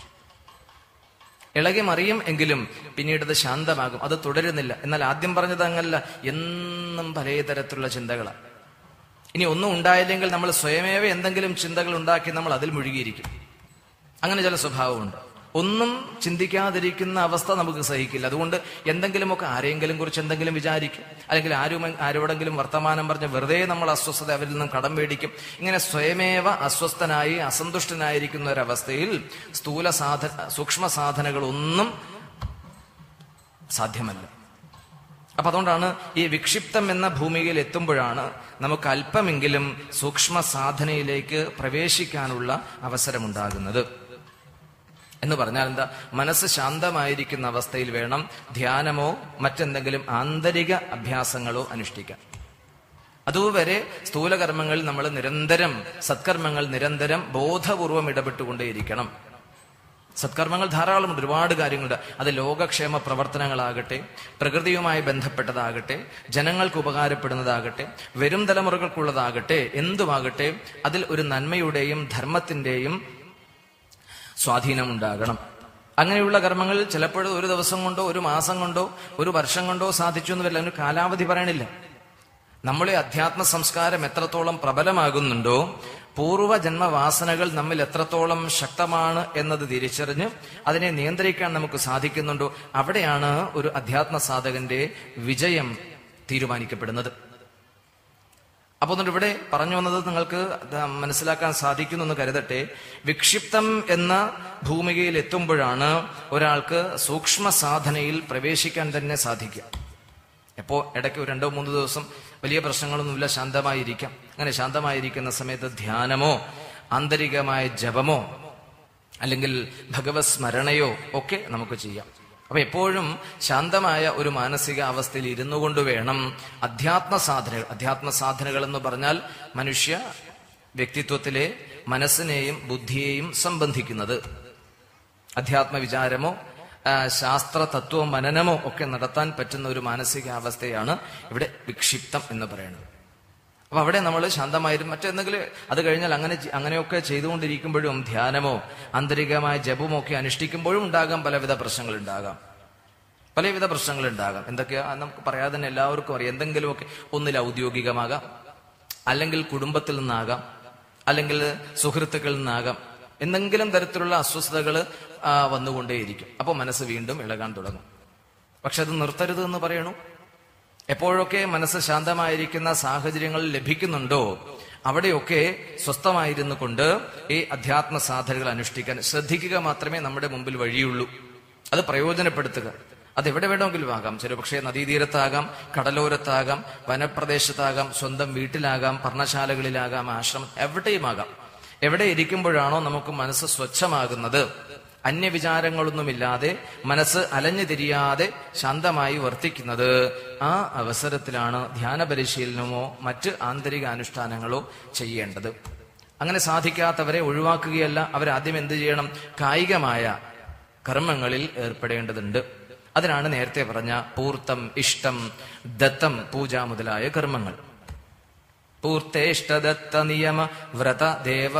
ഇളകി മറിയും എങ്കിലും പിന്നീട് അത് ശാന്തമാകും അത് തുടരുന്നില്ല എന്നാൽ ആദ്യം പറഞ്ഞത് അങ്ങല്ല എന്നും പലതരത്തിലുള്ള ചിന്തകളാണ് ഇനി ഒന്നും ഉണ്ടായില്ലെങ്കിൽ നമ്മൾ സ്വയമേവ എന്തെങ്കിലും ചിന്തകൾ ഉണ്ടാക്കി നമ്മൾ അതിൽ മുഴുകിയിരിക്കും അങ്ങനെ ചില സ്വഭാവമുണ്ട് ഒന്നും ചിന്തിക്കാതിരിക്കുന്ന അവസ്ഥ നമുക്ക് സഹിക്കില്ല അതുകൊണ്ട് എന്തെങ്കിലുമൊക്കെ ആരെങ്കിലും കുറിച്ച് എന്തെങ്കിലും വിചാരിക്കും അല്ലെങ്കിൽ ആരും ആരോടെങ്കിലും വർത്തമാനം പറഞ്ഞ് വെറുതെ നമ്മൾ അസ്വസ്ഥത അവരിൽ നിന്നും കടം മേടിക്കും ഇങ്ങനെ സ്വയമേവ അസ്വസ്ഥനായി അസന്തുഷ്ടനായിരിക്കുന്ന ഒരവസ്ഥയിൽ സ്ഥൂല സാധന സൂക്ഷ്മ സാധനങ്ങളൊന്നും സാധ്യമല്ല അപ്പൊ അതുകൊണ്ടാണ് ഈ വിക്ഷിപ്തം എന്ന ഭൂമികയിൽ എത്തുമ്പോഴാണ് നമുക്ക് അല്പമെങ്കിലും സൂക്ഷ്മ സാധനയിലേക്ക് പ്രവേശിക്കാനുള്ള അവസരമുണ്ടാകുന്നത് എന്ന് പറഞ്ഞാൽ എന്താ മനസ്സ് ശാന്തമായിരിക്കുന്ന അവസ്ഥയിൽ വേണം ധ്യാനമോ മറ്റെന്തെങ്കിലും ആന്തരിക അഭ്യാസങ്ങളോ അനുഷ്ഠിക്കാൻ അതുവരെ സ്ഥൂലകർമ്മങ്ങളിൽ നമ്മൾ നിരന്തരം സത്കർമ്മങ്ങൾ നിരന്തരം ബോധപൂർവം ഇടപെട്ടുകൊണ്ടേയിരിക്കണം സത്കർമ്മങ്ങൾ ധാരാളമുണ്ട് ഒരുപാട് കാര്യങ്ങളുണ്ട് അത് ലോകക്ഷേമ പ്രവർത്തനങ്ങളാകട്ടെ പ്രകൃതിയുമായി ബന്ധപ്പെട്ടതാകട്ടെ ജനങ്ങൾക്ക് ഉപകാരപ്പെടുന്നതാകട്ടെ വരും തലമുറകൾക്കുള്ളതാകട്ടെ എന്തുമാകട്ടെ അതിൽ ഒരു നന്മയുടെയും ധർമ്മത്തിന്റെയും സ്വാധീനമുണ്ടാകണം അങ്ങനെയുള്ള കർമ്മങ്ങൾ ചിലപ്പോഴും ഒരു ദിവസം കൊണ്ടോ ഒരു മാസം കൊണ്ടോ ഒരു വർഷം കൊണ്ടോ സാധിച്ചു എന്ന് വരില്ല അതിന് കാലാവധി പറയണില്ല നമ്മളെ അധ്യാത്മ സംസ്കാരം എത്രത്തോളം പ്രബലമാകുന്നുണ്ടോ പൂർവ്വജന്മവാസനകൾ നമ്മിൽ എത്രത്തോളം ശക്തമാണ് എന്നത് തിരിച്ചറിഞ്ഞ് അതിനെ നിയന്ത്രിക്കാൻ നമുക്ക് സാധിക്കുന്നുണ്ടോ അവിടെയാണ് ഒരു അധ്യാത്മ സാധകന്റെ വിജയം തീരുമാനിക്കപ്പെടുന്നത് അപ്പൊ എന്നിട്ട് ഇവിടെ പറഞ്ഞു വന്നത് നിങ്ങൾക്ക് അത് മനസ്സിലാക്കാൻ സാധിക്കുന്നു എന്ന് കരുതട്ടെ വിക്ഷിപ്തം എന്ന ഭൂമികയിൽ എത്തുമ്പോഴാണ് ഒരാൾക്ക് സൂക്ഷ്മ സാധനയിൽ പ്രവേശിക്കാൻ തന്നെ സാധിക്കുക എപ്പോ ഇടയ്ക്ക് ഒരു രണ്ടോ മൂന്നോ ദിവസം വലിയ പ്രശ്നങ്ങളൊന്നുമില്ല ശാന്തമായിരിക്കാം അങ്ങനെ ശാന്തമായിരിക്കുന്ന സമയത്ത് ധ്യാനമോ ആന്തരികമായ ജപമോ അല്ലെങ്കിൽ ഭഗവത് സ്മരണയോ ഒക്കെ നമുക്ക് ചെയ്യാം അപ്പൊ എപ്പോഴും ശാന്തമായ ഒരു മാനസിക അവസ്ഥയിൽ ഇരുന്നു കൊണ്ട് വേണം അധ്യാത്മ സാധനകൾ അധ്യാത്മ സാധനകൾ എന്ന് പറഞ്ഞാൽ മനുഷ്യ വ്യക്തിത്വത്തിലെ മനസ്സിനെയും ബുദ്ധിയെയും സംബന്ധിക്കുന്നത് അധ്യാത്മ വിചാരമോ ആ, ശാസ്ത്ര തത്വ മനനമോ ഒക്കെ നടത്താൻ പറ്റുന്ന ഒരു മാനസികാവസ്ഥയാണ് ഇവിടെ വിക്ഷിപ്തം എന്ന് പറയുന്നത് അപ്പൊ അവിടെ നമ്മൾ ശാന്തമായിരുന്നു മറ്റെന്തെങ്കിലും അത് കഴിഞ്ഞാൽ അങ്ങനെ ചെ- അങ്ങനെയൊക്കെ ചെയ്തുകൊണ്ടിരിക്കുമ്പോഴും ധ്യാനമോ ആന്തരികമായ ജപമോ ഒക്കെ അനുഷ്ഠിക്കുമ്പോഴും ഉണ്ടാകാം പലവിധ പ്രശ്നങ്ങൾ ഉണ്ടാകാം പലവിധ പ്രശ്നങ്ങൾ ഉണ്ടാകാം എന്തൊക്കെയാ അത് നമുക്ക് പറയാതെ തന്നെ എല്ലാവർക്കും അറിയാം എന്തെങ്കിലുമൊക്കെ ഒന്നിൽ ഔദ്യോഗികമാകാം അല്ലെങ്കിൽ കുടുംബത്തിൽ നിന്നാകാം അല്ലെങ്കിൽ സുഹൃത്തുക്കളിൽ നിന്നാകാം എന്തെങ്കിലും തരത്തിലുള്ള അസ്വസ്ഥതകൾ വന്നുകൊണ്ടേയിരിക്കും അപ്പോൾ മനസ്സ് വീണ്ടും ഇളകാൻ തുടങ്ങും പക്ഷെ അത് നിർത്തരുത് എന്ന് പറയണു എപ്പോഴൊക്കെ മനസ്സ് ശാന്തമായിരിക്കുന്ന സാഹചര്യങ്ങൾ ലഭിക്കുന്നുണ്ടോ അവിടെയൊക്കെ സ്വസ്ഥമായിരുന്നു കൊണ്ട് ഈ അധ്യാത്മ സാധനകൾ അനുഷ്ഠിക്കാൻ ശ്രദ്ധിക്കുക മാത്രമേ നമ്മുടെ മുമ്പിൽ വഴിയുള്ളൂ അത് പ്രയോജനപ്പെടുത്തുക അത് എവിടെ വേണമെങ്കിലും ആകാം ചില പക്ഷേ നദീതീരത്താകാം കടലോരത്താകാം വനപ്രദേശത്താകാം സ്വന്തം വീട്ടിലാകാം പർണശാലകളിലാകാം ആശ്രമം എവിടെയുമാകാം എവിടെ ഇരിക്കുമ്പോഴാണോ നമുക്ക് മനസ്സ് സ്വച്ഛമാകുന്നത് അന്യവിചാരങ്ങളൊന്നുമില്ലാതെ മനസ്സ് അലഞ്ഞു തിരിയാതെ ശാന്തമായി വർത്തിക്കുന്നത് ആ അവസരത്തിലാണ് ധ്യാന പരിശീലനമോ മറ്റ് ആന്തരിക അനുഷ്ഠാനങ്ങളോ ചെയ്യേണ്ടത് അങ്ങനെ സാധിക്കാത്തവരെ ഒഴിവാക്കുകയല്ല അവരാദ്യം എന്ത് ചെയ്യണം കായികമായ കർമ്മങ്ങളിൽ ഏർപ്പെടേണ്ടതുണ്ട് അതിനാണ് നേരത്തെ പറഞ്ഞ പൂർത്തം ഇഷ്ടം ദത്തം പൂജ മുതലായ കർമ്മങ്ങൾ പൂർത്തേഷ്ടദത്ത നിയമ വ്രത ദേവ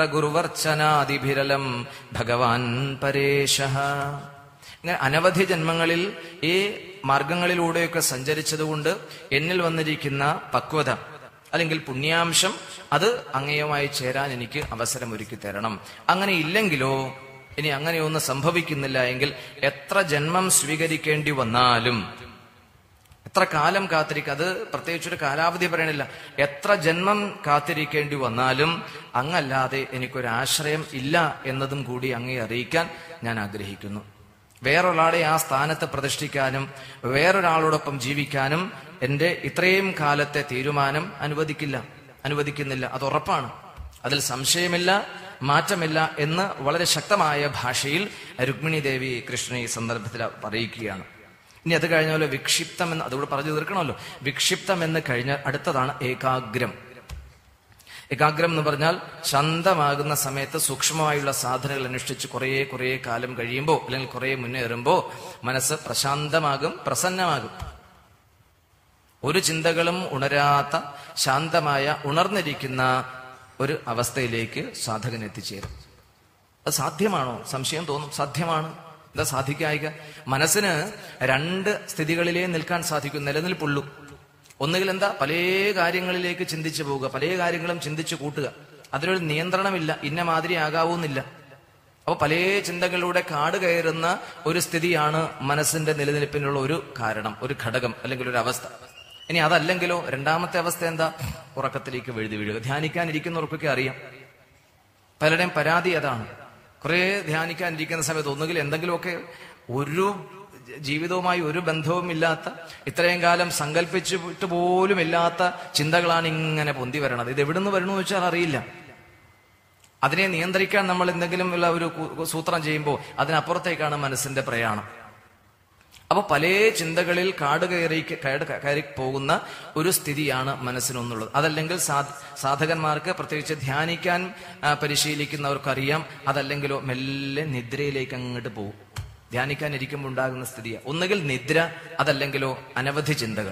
വിപ്രഗുരുവർച്ചനാദിഭിരലം ഭഗവാൻ പരേശ ഇങ്ങനെ അനവധി ജന്മങ്ങളിൽ ഈ മാർഗങ്ങളിലൂടെയൊക്കെ സഞ്ചരിച്ചതുകൊണ്ട് എന്നിൽ വന്നിരിക്കുന്ന പക്വത അല്ലെങ്കിൽ പുണ്യാംശം അത് അങ്ങയുമായി ചേരാൻ എനിക്ക് അവസരമൊരുക്കി തരണം അങ്ങനെ ഇല്ലെങ്കിലോ ഇനി അങ്ങനെയൊന്നും സംഭവിക്കുന്നില്ല എങ്കിൽ എത്ര ജന്മം സ്വീകരിക്കേണ്ടി വന്നാലും എത്ര കാലം കാത്തിരിക്കുക അത് പ്രത്യേകിച്ചൊരു കാലാവധി പറയണില്ല എത്ര ജന്മം കാത്തിരിക്കേണ്ടി വന്നാലും അങ്ങല്ലാതെ എനിക്കൊരു ആശ്രയം ഇല്ല എന്നതും കൂടി അങ്ങേ അറിയിക്കാൻ ഞാൻ ആഗ്രഹിക്കുന്നു വേറൊരാളെ ആ സ്ഥാനത്ത് പ്രതിഷ്ഠിക്കാനും വേറൊരാളോടൊപ്പം ജീവിക്കാനും എന്റെ ഇത്രയും കാലത്തെ തീരുമാനം അനുവദിക്കില്ല അനുവദിക്കുന്നില്ല അത് ഉറപ്പാണ് അതിൽ സംശയമില്ല മാറ്റമില്ല എന്ന് വളരെ ശക്തമായ ഭാഷയിൽ രുക്മിണി ദേവി കൃഷ്ണ ഈ സന്ദർഭത്തിൽ അറിയിക്കുകയാണ് ഇനി അത് കഴിഞ്ഞ പോലെ വിക്ഷിപ്തം എന്ന് അതുകൂടെ പറഞ്ഞു തീർക്കണമല്ലോ വിക്ഷിപ്തം എന്ന് കഴിഞ്ഞാൽ അടുത്തതാണ് ഏകാഗ്രം ഏകാഗ്രം എന്ന് പറഞ്ഞാൽ ശാന്തമാകുന്ന സമയത്ത് സൂക്ഷ്മമായുള്ള സാധനങ്ങൾ അനുഷ്ഠിച്ച് കുറേ കുറേ കാലം കഴിയുമ്പോൾ അല്ലെങ്കിൽ കുറേ മുന്നേറുമ്പോൾ മനസ്സ് പ്രശാന്തമാകും പ്രസന്നമാകും ഒരു ചിന്തകളും ഉണരാത്ത ശാന്തമായ ഉണർന്നിരിക്കുന്ന ഒരു അവസ്ഥയിലേക്ക് സാധകൻ എത്തിച്ചേരും അത് സാധ്യമാണോ സംശയം തോന്നും സാധ്യമാണ് എന്താ സാധിക്കായിക മനസ്സിന് രണ്ട് സ്ഥിതികളിലേ നിൽക്കാൻ സാധിക്കും നിലനിൽപ്പുള്ളൂ ഒന്നുകിൽ എന്താ പല കാര്യങ്ങളിലേക്ക് ചിന്തിച്ചു പോവുക പല കാര്യങ്ങളും ചിന്തിച്ചു കൂട്ടുക അതിനൊരു നിയന്ത്രണമില്ല ഇന്ന മാതിരി ആകാവൂന്നില്ല അപ്പൊ പല ചിന്തകളിലൂടെ കാട് കയറുന്ന ഒരു സ്ഥിതിയാണ് മനസ്സിന്റെ നിലനിൽപ്പിനുള്ള ഒരു കാരണം ഒരു ഘടകം അല്ലെങ്കിൽ ഒരു അവസ്ഥ ഇനി അതല്ലെങ്കിലോ രണ്ടാമത്തെ അവസ്ഥ എന്താ ഉറക്കത്തിലേക്ക് വെഴുതി വീഴുക ധ്യാനിക്കാനിരിക്കുന്നവർക്കൊക്കെ അറിയാം പലരുടെയും പരാതി അതാണ് കുറെ ധ്യാനിക്കാനിരിക്കുന്ന സമയത്ത് ഒന്നുകിൽ എന്തെങ്കിലുമൊക്കെ ഒരു ജീവിതവുമായി ഒരു ബന്ധവും ഇല്ലാത്ത ഇത്രയും കാലം സങ്കല്പിച്ചിട്ട് പോലും ഇല്ലാത്ത ചിന്തകളാണ് ഇങ്ങനെ പൊന്തി വരണത് ഇത് എവിടുന്ന് വരണമെന്ന് വെച്ചാൽ അറിയില്ല അതിനെ നിയന്ത്രിക്കാൻ നമ്മൾ എന്തെങ്കിലും ഉള്ള ഒരു കു- സൂത്രം ചെയ്യുമ്പോൾ അതിനപ്പുറത്തേക്കാണ് മനസ്സിന്റെ പ്രയാണം അപ്പൊ പല ചിന്തകളിൽ കാട് കയറി കാട് കയറി പോകുന്ന ഒരു സ്ഥിതിയാണ് മനസ്സിനൊന്നുള്ളത് അതല്ലെങ്കിൽ സാ- സാധകന്മാർക്ക് പ്രത്യേകിച്ച് ധ്യാനിക്കാൻ ആ, പരിശീലിക്കുന്നവർക്കറിയാം അതല്ലെങ്കിലോ മെല്ലെ നിദ്രയിലേക്ക് അങ്ങോട്ട് പോകും ധ്യാനിക്കാൻ ഇരിക്കുമ്പോൾ ഉണ്ടാകുന്ന സ്ഥിതിയാണ് ഒന്നുകിൽ നിദ്ര അതല്ലെങ്കിലോ അനവധി ചിന്തകൾ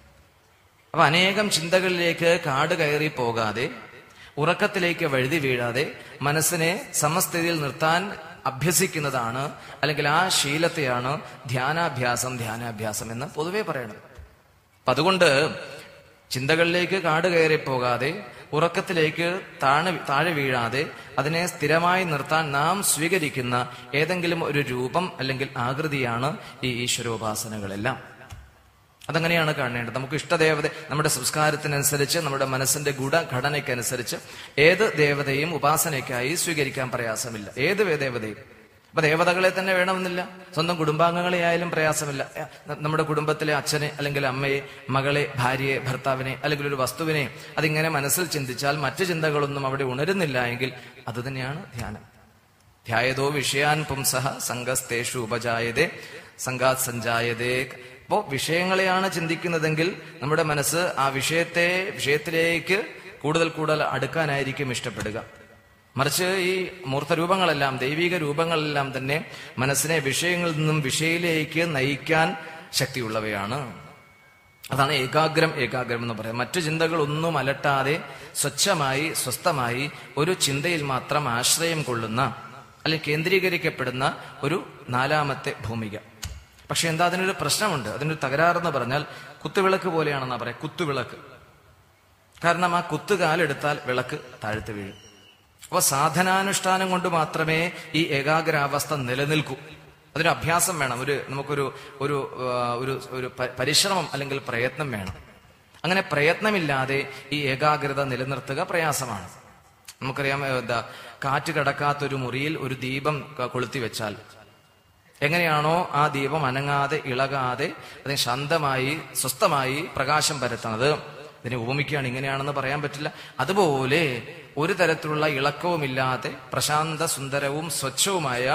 അപ്പൊ അനേകം ചിന്തകളിലേക്ക് കാട് കയറി പോകാതെ ഉറക്കത്തിലേക്ക് വഴുതി വീഴാതെ മനസ്സിനെ സമസ്ഥിതിയിൽ നിർത്താൻ അഭ്യസിക്കുന്നതാണ് അല്ലെങ്കിൽ ആ ശീലത്തെയാണ് ധ്യാനാഭ്യാസം ധ്യാനാഭ്യാസം എന്ന് പൊതുവെ പറയണത് അപ്പൊ അതുകൊണ്ട് ചിന്തകളിലേക്ക് കാട് കയറി പോകാതെ ഉറക്കത്തിലേക്ക് താഴെ താഴെ വീഴാതെ അതിനെ സ്ഥിരമായി നിർത്താൻ നാം സ്വീകരിക്കുന്ന ഏതെങ്കിലും ഒരു രൂപം അല്ലെങ്കിൽ ആകൃതിയാണ് ഈ ഈശ്വരോപാസനകളെല്ലാം അതങ്ങനെയാണ് കാണേണ്ടത് നമുക്ക് ഇഷ്ടദേവത നമ്മുടെ സംസ്കാരത്തിനനുസരിച്ച് നമ്മുടെ മനസ്സിന്റെ ഗുണഘടനയ്ക്കനുസരിച്ച് ഏത് ദേവതയും ഉപാസനയ്ക്കായി സ്വീകരിക്കാൻ പ്രയാസമില്ല ഏത് വേ- ദേവതയും അപ്പൊ ദേവതകളെ തന്നെ വേണമെന്നില്ല സ്വന്തം കുടുംബാംഗങ്ങളെ ആയാലും പ്രയാസമില്ല ഏ, ന- നമ്മുടെ കുടുംബത്തിലെ അച്ഛനെ അല്ലെങ്കിൽ അമ്മയെ മകളെ ഭാര്യയെ ഭർത്താവിനെ അല്ലെങ്കിൽ ഒരു വസ്തുവിനെ അതിങ്ങനെ മനസ്സിൽ ചിന്തിച്ചാൽ മറ്റു ചിന്തകളൊന്നും അവിടെ ഉണരുന്നില്ല എങ്കിൽ അത് തന്നെയാണ് ധ്യാനം ധ്യായതോ വിഷയാൻ പുംസഹ സംഘസ്തേഷു ഉപജായതേ സംഘാത് സഞ്ജായതേ അപ്പോ വിഷയങ്ങളെയാണ് ചിന്തിക്കുന്നതെങ്കിൽ നമ്മുടെ മനസ്സ് ആ വിഷയത്തെ വിഷയത്തിലേക്ക് കൂടുതൽ കൂടുതൽ അടുക്കാനായിരിക്കും ഇഷ്ടപ്പെടുക മറിച്ച് ഈ മൂർത്തരൂപങ്ങളെല്ലാം ദൈവിക രൂപങ്ങളെല്ലാം തന്നെ മനസ്സിനെ വിഷയങ്ങളിൽ നിന്നും വിഷയിലേക്ക് നയിക്കാൻ ശക്തിയുള്ളവയാണ് അതാണ് ഏകാഗ്രം ഏകാഗ്രം എന്ന് പറയുന്നത് മറ്റു ചിന്തകളൊന്നും അലട്ടാതെ സ്വച്ഛമായി സ്വസ്ഥമായി ഒരു ചിന്തയിൽ മാത്രം ആശ്രയം കൊള്ളുന്ന അല്ലെങ്കിൽ കേന്ദ്രീകരിക്കപ്പെടുന്ന ഒരു നാലാമത്തെ ഭൂമിക പക്ഷെ എന്താ അതിനൊരു പ്രശ്നമുണ്ട് അതിനൊരു തകരാറെന്ന് പറഞ്ഞാൽ കുത്തുവിളക്ക് പോലെയാണെന്നാ പറയാം കുത്തുവിളക്ക് കാരണം ആ കുത്തുകാലെടുത്താൽ വിളക്ക് താഴ്ത്തു വീഴും അപ്പൊ സാധനാനുഷ്ഠാനം കൊണ്ട് മാത്രമേ ഈ ഏകാഗ്രാവസ്ഥ നിലനിൽക്കൂ അതിന് അഭ്യാസം വേണം ഒരു നമുക്കൊരു ഒരു ആ, ഒരു ഒരു പ- പരിശ്രമം അല്ലെങ്കിൽ പ്രയത്നം വേണം അങ്ങനെ പ്രയത്നമില്ലാതെ ഈ ഏകാഗ്രത നിലനിർത്തുക പ്രയാസമാണ് നമുക്കറിയാം ഏ, എന്താ കാറ്റ് കടക്കാത്തൊരു മുറിയിൽ ഒരു ദീപം ക- കൊളുത്തി വെച്ചാൽ എങ്ങനെയാണോ ആ ദീപം അനങ്ങാതെ ഇളകാതെ അതിന് ശാന്തമായി സ്വസ്ഥമായി പ്രകാശം പരത്തണത് ഇതിനെ ഉപമിക്കുകയാണ് ഇങ്ങനെയാണെന്ന് പറയാൻ പറ്റില്ല അതുപോലെ ഒരു തരത്തിലുള്ള ഇളക്കവുമില്ലാതെ പ്രശാന്ത സുന്ദരവും സ്വച്ഛവുമായ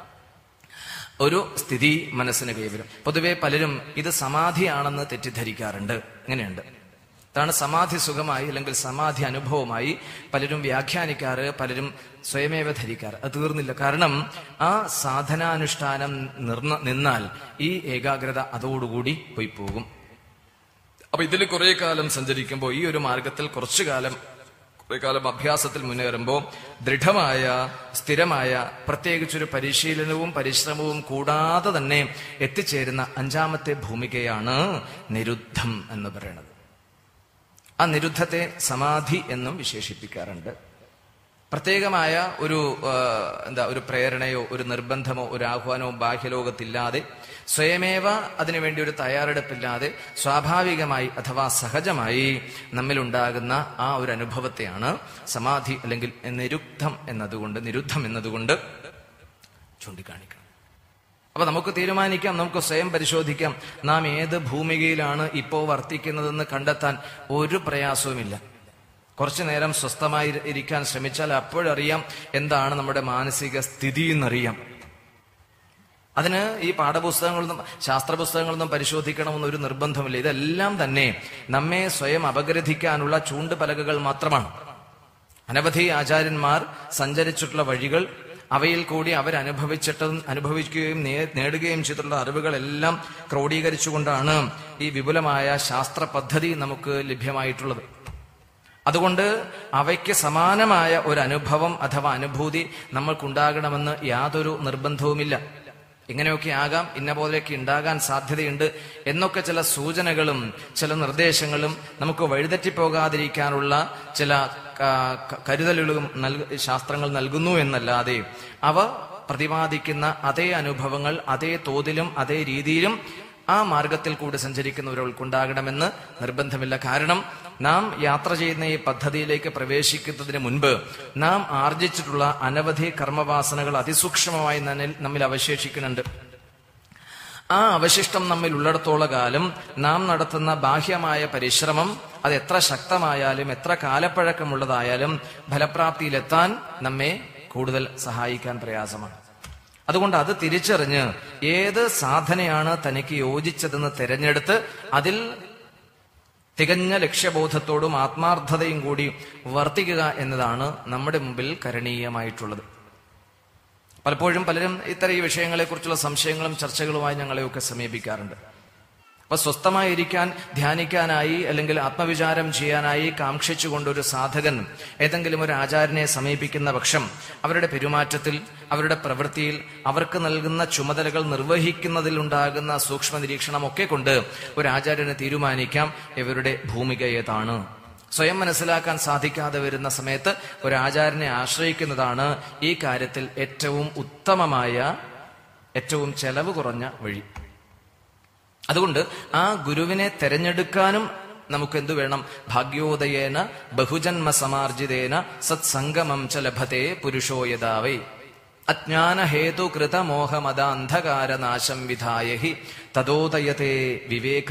ഒരു സ്ഥിതി മനസ്സിന് കൈവരും പൊതുവെ പലരും ഇത് സമാധിയാണെന്ന് തെറ്റിദ്ധരിക്കാറുണ്ട് ഇങ്ങനെയുണ്ട് അതാണ് സമാധി സുഖമായി അല്ലെങ്കിൽ സമാധി അനുഭവമായി പലരും വ്യാഖ്യാനിക്കാറ് പലരും സ്വയമേവ ധരിക്കാറ് അത് തീർന്നില്ല കാരണം ആ സാധനാനുഷ്ഠാനം നിർന്ന നിന്നാൽ ഈ ഏകാഗ്രത അതോടുകൂടി പോയി പോകും അപ്പൊ ഇതിൽ കുറെ കാലം സഞ്ചരിക്കുമ്പോൾ ഈ ഒരു മാർഗത്തിൽ കുറച്ചു കാലം കുറെ കാലം അഭ്യാസത്തിൽ മുന്നേറുമ്പോൾ ദൃഢമായ സ്ഥിരമായ പ്രത്യേകിച്ചൊരു പരിശീലനവും പരിശ്രമവും കൂടാതെ തന്നെ എത്തിച്ചേരുന്ന അഞ്ചാമത്തെ ഭൂമികയാണ് നിരുദ്ധം എന്ന് പറയുന്നത് ആ നിരുദ്ധത്തെ സമാധി എന്നും വിശേഷിപ്പിക്കാറുണ്ട് പ്രത്യേകമായ ഒരു ആ, എന്താ ഒരു പ്രേരണയോ ഒരു നിർബന്ധമോ ഒരു ആഹ്വാനമോ ബാഹ്യലോകത്തില്ലാതെ സ്വയമേവ അതിനുവേണ്ടി ഒരു തയ്യാറെടുപ്പില്ലാതെ സ്വാഭാവികമായി അഥവാ സഹജമായി നമ്മിലുണ്ടാകുന്ന ആ ഒരു അനുഭവത്തെയാണ് സമാധി അല്ലെങ്കിൽ നിരുദ്ധം എന്നതുകൊണ്ട് നിരുദ്ധം എന്നതുകൊണ്ട് ചൂണ്ടിക്കാണിക്കണം അപ്പൊ നമുക്ക് തീരുമാനിക്കാം നമുക്ക് സ്വയം പരിശോധിക്കാം നാം ഏത് ഭൂമികയിലാണ് ഇപ്പോൾ വർത്തിക്കുന്നതെന്ന് കണ്ടെത്താൻ ഒരു പ്രയാസവുമില്ല കുറച്ചു നേരം സ്വസ്ഥമായി ഇരി- ഇരിക്കാൻ ശ്രമിച്ചാൽ അപ്പോഴറിയാം എന്താണ് നമ്മുടെ മാനസിക സ്ഥിതി എന്നറിയാം അതിന് ഈ പാഠപുസ്തകങ്ങളൊന്നും ശാസ്ത്ര പുസ്തകങ്ങളൊന്നും പരിശോധിക്കണമെന്ന് ഒരു നിർബന്ധമില്ല ഇതെല്ലാം തന്നെ നമ്മെ സ്വയം അപഗ്രഥിക്കാനുള്ള ചൂണ്ടുപലകകൾ മാത്രമാണ് അനവധി ആചാര്യന്മാർ സഞ്ചരിച്ചിട്ടുള്ള വഴികൾ അവയിൽ കൂടി അവരനുഭവിച്ചിട്ടും അനുഭവിക്കുകയും നേ- നേടുകയും ചെയ്തിട്ടുള്ള അറിവുകളെല്ലാം ക്രോഡീകരിച്ചുകൊണ്ടാണ് ഈ വിപുലമായ ശാസ്ത്ര പദ്ധതി നമുക്ക് ലഭ്യമായിട്ടുള്ളത് അതുകൊണ്ട് അവയ്ക്ക് സമാനമായ ഒരു അനുഭവം അഥവാ അനുഭൂതി നമ്മൾക്കുണ്ടാകണമെന്ന് യാതൊരു നിർബന്ധവുമില്ല ഇങ്ങനെയൊക്കെ ആകാം ഇന്ന പോലെയൊക്കെ ഉണ്ടാകാൻ സാധ്യതയുണ്ട് എന്നൊക്കെ ചില സൂചനകളും ചില നിർദ്ദേശങ്ങളും നമുക്ക് വഴിതെറ്റിപ്പോകാതിരിക്കാനുള്ള ചില ക- ക- കരുതലുകളും നൽക ശാസ്ത്രങ്ങൾ നൽകുന്നു എന്നല്ലാതെ അവ പ്രതിപാദിക്കുന്ന അതേ അനുഭവങ്ങൾ അതേ തോതിലും അതേ രീതിയിലും ആ മാർഗത്തിൽ കൂടി സഞ്ചരിക്കുന്നവരൾക്കുണ്ടാകണമെന്ന് നിർബന്ധമില്ല കാരണം നാം യാത്ര ചെയ്യുന്ന ഈ പദ്ധതിയിലേക്ക് പ്രവേശിക്കുന്നതിന് മുൻപ് നാം ആർജിച്ചിട്ടുള്ള അനവധി കർമ്മവാസനകൾ അതിസൂക്ഷ്മമായി നമ്മിൽ- നമ്മിൽ അവശേഷിക്കുന്നുണ്ട് ആ അവശിഷ്ടം നമ്മിൽ ഉള്ളിടത്തോളം കാലം നാം നടത്തുന്ന ബാഹ്യമായ പരിശ്രമം അത് എത്ര ശക്തമായാലും എത്ര കാലപ്പഴക്കമുള്ളതായാലും ഫലപ്രാപ്തിയിലെത്താൻ നമ്മെ കൂടുതൽ സഹായിക്കാൻ പ്രയാസമാണ് അതുകൊണ്ട് അത് തിരിച്ചറിഞ്ഞ് ഏത് സാധനയാണ് തനിക്ക് യോജിച്ചതെന്ന് തിരഞ്ഞെടുത്ത് അതിൽ തികഞ്ഞ ലക്ഷ്യബോധത്തോടും ആത്മാർത്ഥതയും കൂടി വർത്തിക്കുക എന്നതാണ് നമ്മുടെ മുമ്പിൽ കരണീയമായിട്ടുള്ളത് പലപ്പോഴും പലരും ഇത്തരം ഈ വിഷയങ്ങളെക്കുറിച്ചുള്ള സംശയങ്ങളും ചർച്ചകളുമായി ഞങ്ങളെയൊക്കെ സമീപിക്കാറുണ്ട് അപ്പൊ സ്വസ്ഥമായിരിക്കാൻ ധ്യാനിക്കാനായി അല്ലെങ്കിൽ ആത്മവിചാരം ചെയ്യാനായി കാക്ഷിച്ചുകൊണ്ട് ഒരു സാധകൻ ഏതെങ്കിലും ഒരു ആചാര്യനെ സമീപിക്കുന്ന പക്ഷം അവരുടെ പെരുമാറ്റത്തിൽ അവരുടെ പ്രവൃത്തിയിൽ അവർക്ക് നൽകുന്ന ചുമതലകൾ നിർവഹിക്കുന്നതിൽ ഉണ്ടാകുന്ന സൂക്ഷ്മ നിരീക്ഷണമൊക്കെ കൊണ്ട് ഒരു ആചാര്യന് തീരുമാനിക്കാം ഇവരുടെ ഭൂമിക ഏതാണ് സ്വയം മനസ്സിലാക്കാൻ സാധിക്കാതെ വരുന്ന സമയത്ത് ഒരു ആചാര്യനെ ആശ്രയിക്കുന്നതാണ് ഈ കാര്യത്തിൽ ഏറ്റവും ഉത്തമമായ ഏറ്റവും ചെലവ് കുറഞ്ഞ വഴി അതുകൊണ്ട് ആ ഗുരുവിനെ തെരഞ്ഞെടുക്കാനും നമുക്ക് എന്തു വേണം ഭാഗ്യോദയേന ബഹുജന്മ സമാർജിതേന സത്സംഗമം ച ലഭത്തെ പുരുഷോ യഥാവൈ അജ്ഞാന ഹേതു കൃത മോഹമത അന്ധകാര നാശം വിധായ ഹി തദോദയത്തെ വിവേക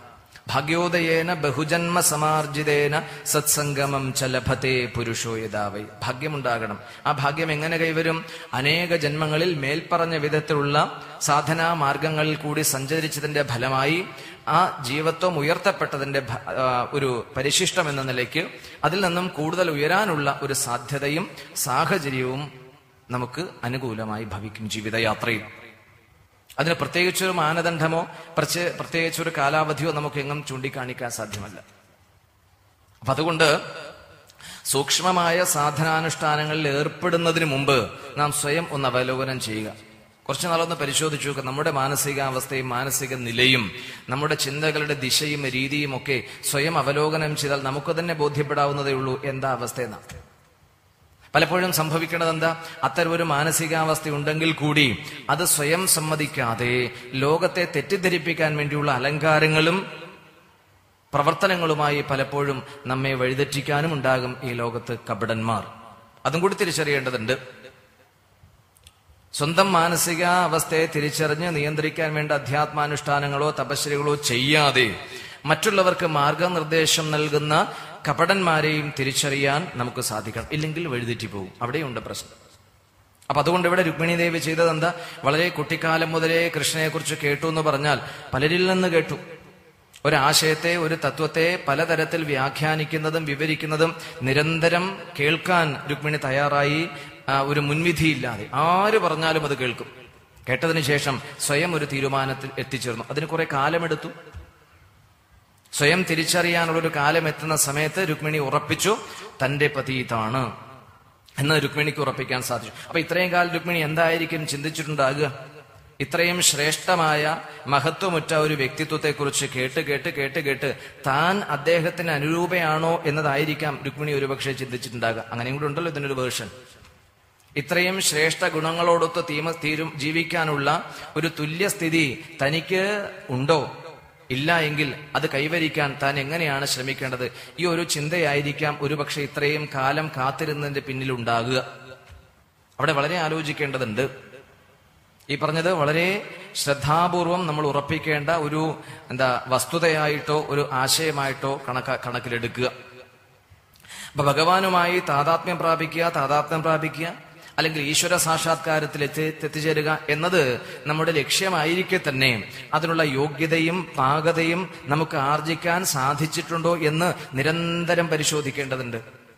ഭാഗ്യോദയേന ബഹുജന്മ സമാർജിതേന സത്സംഗമം ച ലഭത്തെ പുരുഷോ യഥാവൈ ഭാഗ്യമുണ്ടാകണം ആ ഭാഗ്യം എങ്ങനെ കൈവരും അനേക ജന്മങ്ങളിൽ മേൽപ്പറഞ്ഞ വിധത്തിലുള്ള സാധനാ മാർഗങ്ങളിൽ കൂടി സഞ്ചരിച്ചതിന്റെ ഫലമായി ആ ജീവത്വം ഉയർത്തപ്പെട്ടതിന്റെ ഭ- ആ, ഒരു പരിശിഷ്ടം എന്ന നിലയ്ക്ക് അതിൽ നിന്നും കൂടുതൽ ഉയരാനുള്ള ഒരു സാധ്യതയും സാഹചര്യവും നമുക്ക് അനുകൂലമായി ഭവിക്കും ജീവിതയാത്രയിൽ അതിന് പ്രത്യേകിച്ചൊരു മാനദണ്ഡമോ പ്രത്യേക പ്രത്യേകിച്ചൊരു കാലാവധിയോ നമുക്ക് എങ്ങും ചൂണ്ടിക്കാണിക്കാൻ സാധ്യമല്ല അപ്പൊ അതുകൊണ്ട് സൂക്ഷ്മമായ സാധനാനുഷ്ഠാനങ്ങളിൽ ഏർപ്പെടുന്നതിന് മുമ്പ് നാം സ്വയം ഒന്ന് അവലോകനം ചെയ്യുക കുറച്ചു നാളൊന്ന് പരിശോധിച്ചു നോക്കുക നമ്മുടെ മാനസികാവസ്ഥയും മാനസിക നിലയും നമ്മുടെ ചിന്തകളുടെ ദിശയും രീതിയും ഒക്കെ സ്വയം അവലോകനം ചെയ്താൽ നമുക്ക് തന്നെ ബോധ്യപ്പെടാവുന്നതേ ഉള്ളൂ എന്താ അവസ്ഥയെന്നാണ് പലപ്പോഴും സംഭവിക്കുന്നത് എന്താ അത്തരം ഒരു മാനസികാവസ്ഥ ഉണ്ടെങ്കിൽ കൂടി അത് സ്വയം സമ്മതിക്കാതെ ലോകത്തെ തെറ്റിദ്ധരിപ്പിക്കാൻ വേണ്ടിയുള്ള അലങ്കാരങ്ങളും പ്രവർത്തനങ്ങളുമായി പലപ്പോഴും നമ്മെ വഴിതെറ്റിക്കാനും ഉണ്ടാകും ഈ ലോകത്ത് കപടന്മാർ അതും കൂടി തിരിച്ചറിയേണ്ടതുണ്ട് സ്വന്തം മാനസിക അവസ്ഥയെ തിരിച്ചറിഞ്ഞ് നിയന്ത്രിക്കാൻ വേണ്ട അധ്യാത്മാനുഷ്ഠാനങ്ങളോ തപശ്ശരികളോ ചെയ്യാതെ മറ്റുള്ളവർക്ക് മാർഗനിർദ്ദേശം നൽകുന്ന കപടന്മാരെയും തിരിച്ചറിയാൻ നമുക്ക് സാധിക്കണം ഇല്ലെങ്കിൽ വഴിതെറ്റി പോകും അവിടെയുണ്ട് പ്രശ്നം അപ്പൊ അതുകൊണ്ട് ഇവിടെ രുക്മിണി ദേവി ചെയ്തത് എന്താ വളരെ കുട്ടിക്കാലം മുതലേ കൃഷ്ണനെ കുറിച്ച് കേട്ടു എന്ന് പറഞ്ഞാൽ പലരിൽ നിന്ന് കേട്ടു ഒരാശയത്തെ ഒരു തത്വത്തെ പലതരത്തിൽ വ്യാഖ്യാനിക്കുന്നതും വിവരിക്കുന്നതും നിരന്തരം കേൾക്കാൻ രുക്മിണി തയ്യാറായി ആ, ഒരു മുൻവിധിയില്ലാതെ ആര് പറഞ്ഞാലും അത് കേൾക്കും കേട്ടതിന് ശേഷം സ്വയം ഒരു തീരുമാനത്തിൽ എത്തിച്ചേർന്നു അതിന് കുറെ കാലമെടുത്തു സ്വയം തിരിച്ചറിയാനുള്ള ഒരു കാലം എത്തുന്ന സമയത്ത് രുക്മിണി ഉറപ്പിച്ചു തന്റെ പതി ഇതാണ് എന്ന് രുക്മിണിക്ക് ഉറപ്പിക്കാൻ സാധിച്ചു അപ്പൊ ഇത്രയും കാലം രുക്മിണി എന്തായിരിക്കും ചിന്തിച്ചിട്ടുണ്ടാകുക ഇത്രയും ശ്രേഷ്ഠമായ മഹത്വമുറ്റ ഒരു വ്യക്തിത്വത്തെക്കുറിച്ച് കേട്ട് കേട്ട് കേട്ട് കേട്ട് താൻ അദ്ദേഹത്തിന് അനുരൂപയാണോ എന്നതായിരിക്കാം രുക്മിണി ഒരുപക്ഷെ ചിന്തിച്ചിട്ടുണ്ടാകുക അങ്ങനെയും കൂടെ ഉണ്ടല്ലോ ഇതിനൊരു വേർഷൻ ഇത്രയും ശ്രേഷ്ഠ ഗുണങ്ങളോടൊത്ത് തീമ തീരും ജീവിക്കാനുള്ള ഒരു തുല്യസ്ഥിതി തനിക്ക് ഉണ്ടോ ഇല്ല എങ്കിൽ അത് കൈവരിക്കാൻ താൻ എങ്ങനെയാണ് ശ്രമിക്കേണ്ടത് ഈ ഒരു ചിന്തയായിരിക്കാം ഒരുപക്ഷെ ഇത്രയും കാലം കാത്തിരുന്നതിന്റെ പിന്നിലുണ്ടാകുക അവിടെ വളരെ ആലോചിക്കേണ്ടതുണ്ട് ഈ പറഞ്ഞത് വളരെ ശ്രദ്ധാപൂർവം നമ്മൾ ഉറപ്പിക്കേണ്ട ഒരു എന്താ വസ്തുതയായിട്ടോ ഒരു ആശയമായിട്ടോ കണക്ക കണക്കിലെടുക്കുക അപ്പൊ ഭഗവാനുമായി താതാത്മ്യം പ്രാപിക്കുക താതാത്മ്യം പ്രാപിക്കുക അല്ലെങ്കിൽ ഈശ്വര സാക്ഷാത്കാരത്തിൽ എത്തി എത്തിച്ചേരുക എന്നത് നമ്മുടെ ലക്ഷ്യമായിരിക്കെ തന്നെ അതിനുള്ള യോഗ്യതയും പാകതയും നമുക്ക് ആർജിക്കാൻ സാധിച്ചിട്ടുണ്ടോ എന്ന് നിരന്തരം പരിശോധിക്കേണ്ടതുണ്ട്